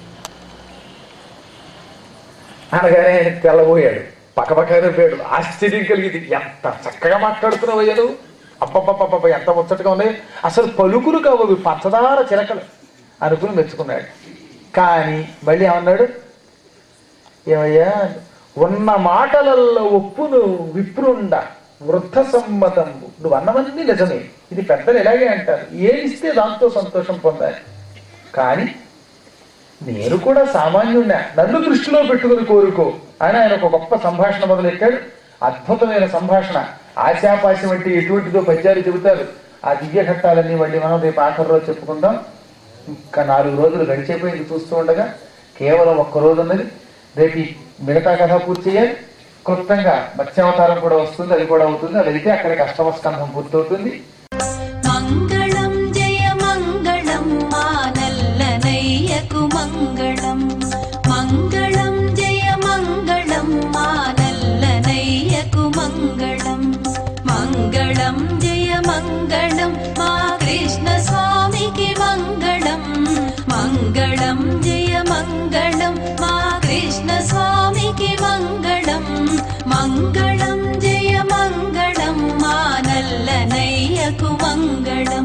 అనగానే ఆయన తెల్లబోయాడు పక్కపక్కనే పోయాడు ఆశ్చర్యం కలిగింది ఎంత చక్కగా మాట్లాడుతున్నావు అయ్యా నువ్వు అబ్బబ్బబ్బబ్బ ఎంత ముచ్చటగా ఉన్నాయి అసలు పలుకులు కావు పంచదార చిలకలు అనుకుని మెచ్చుకున్నాడు కానీ మళ్ళీ ఏమన్నాడు ఏమయ్యా ఉన్న మాటలలో ఒప్పును విప్రుండ వృద్ధ సమ్మతంబు నువ్వు అన్నవన్నీ నిజమే ఇది పెద్దలు ఇలాగే అంటారు ఏమిస్తే దాంతో సంతోషం పొందాలి కానీ నేను కూడా సామాన్యున్నా నన్ను దృష్టిలో పెట్టుకుని కోరుకో అని ఆయన ఒక గొప్ప సంభాషణ మొదలెట్టాడు అద్భుతమైన సంభాషణ ఆశాపాశం అంటే ఎటువంటిదో పద్యాలు చెబుతారు ఆ దివ్య ఘట్టాలన్నీ మళ్ళీ మనం రేపు ఆఖరి రోజు చెప్పుకుందాం ఇంకా నాలుగు రోజులు గడిచిపోయింది చూస్తూ ఉండగా కేవలం ఒక్క రోజు ఉన్నది రేపు ఈ మిగతా కథ పూర్తి చేయాలి క్లుప్తంగా మత్స్యావతారం కూడా వస్తుంది అది కూడా అవుతుంది అది అయితే అక్కడికి అష్టమ స్కంధం పూర్తవుతుంది మంగళం జయ మంగళం మానల్లనయ్యకు మంగళం మంగళం జయ మంగళం మానల్లనయ్యకు మంగళం మంగళం జయ మంగళం మా కృష్ణ స్వామికి మంగళం మంగళం జయ మంగళం మా కృష్ణ స్వామికి మంగళం మంగళం జయ మంగళం మానల్లనయ్యకు మంగళం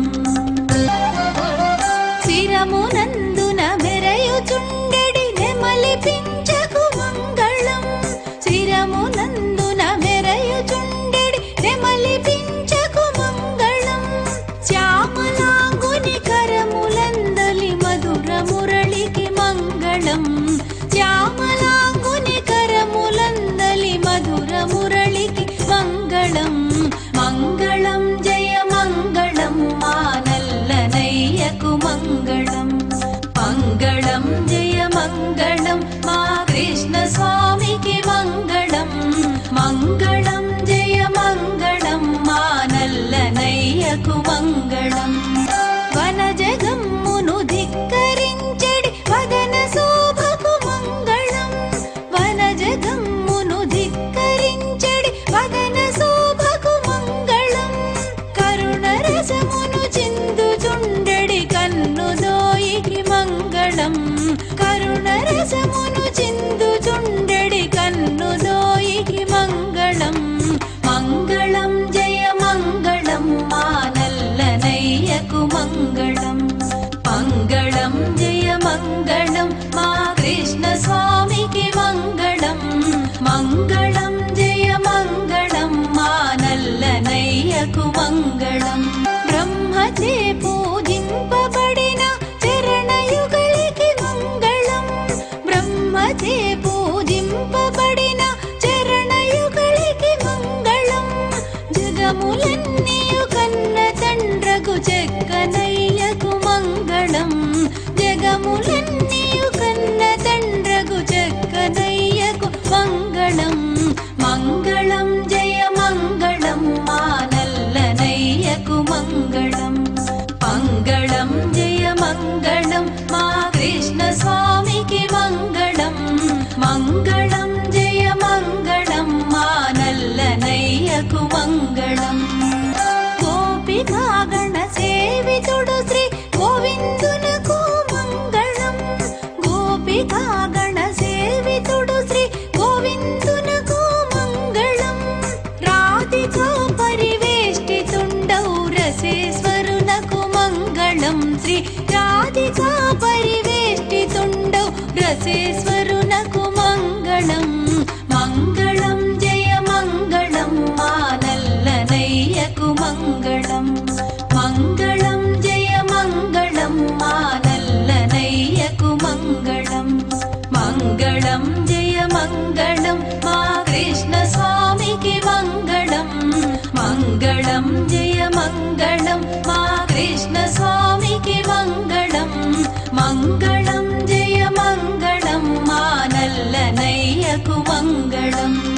శిరమునందున మెరయుచుండెడి నెమలి పించకు మంగళం శిరమునందున మెరయుచుండెడి నెమలి పించకు మంగళం శ్యామలాంగుని కరములందలి మధుర మురళికి మంగళం శ్యామలాంగుని కరములందలి మధుర మురళికి మంగళం మంగళం జయ మంగళం మానల్లనయ్యకు మంగళం మంగళం జయ మంగళం మా కృష్ణ స్వామికి మంగళం మంగళం జయ మంగళం మానల్లనయ్యకు మంగళం వన జగమ్మును ధిక్కరించెడి వదన శోభకు మంగళం వన జగమ్మును ధిక్కరించెడి వదన శోభకు మంగళం కరుణ రసమును చిందుచుండెడి కన్ను దోయికి మంగళం కరుణ రసమును చిందుచుండెడి కన్ను దోయికి మంగళం మంగళం జయ మంగళం మానల్లనయ్యకు మంగళం జగములన్నీయు కన్న తండ్రగు జక్కనయ్యకు మంగళం మంగళం జయ మంగళం మా నల్లనయ్యకు మంగళం మంగళం జయ మంగళం మా కృష్ణ స్వామికి మంగళం మంగళం జయ మంగళం మా నల్లనయ్యకు మంగళం గోపికాగణ సేవితుడు శ్రీ గోవిందునకు మంగళం గోపికాగణ సేవితుడు శ్రీ గోవిందునకు మంగళం రాధికా పరివేష్టితుండౌ రసేశ్వరునకు మంగళం శ్రీ రాధికా పరివేష్టితుండౌ రసేశ్వరునకు మంగళం మంగళం జయ మంగళం మా నల్లనయ్యకు మంగళం మంగళం జయ మంగళం మా నల్లనయ్యకు మంగళం మంగళం జయ మంగళం మా కృష్ణ స్వామికి మంగళం మంగళం జయ మంగళం మా కృష్ణ స్వామికి మంగళం మంగళం జయ మంగళం మా నల్లనయ్యకు మంగళం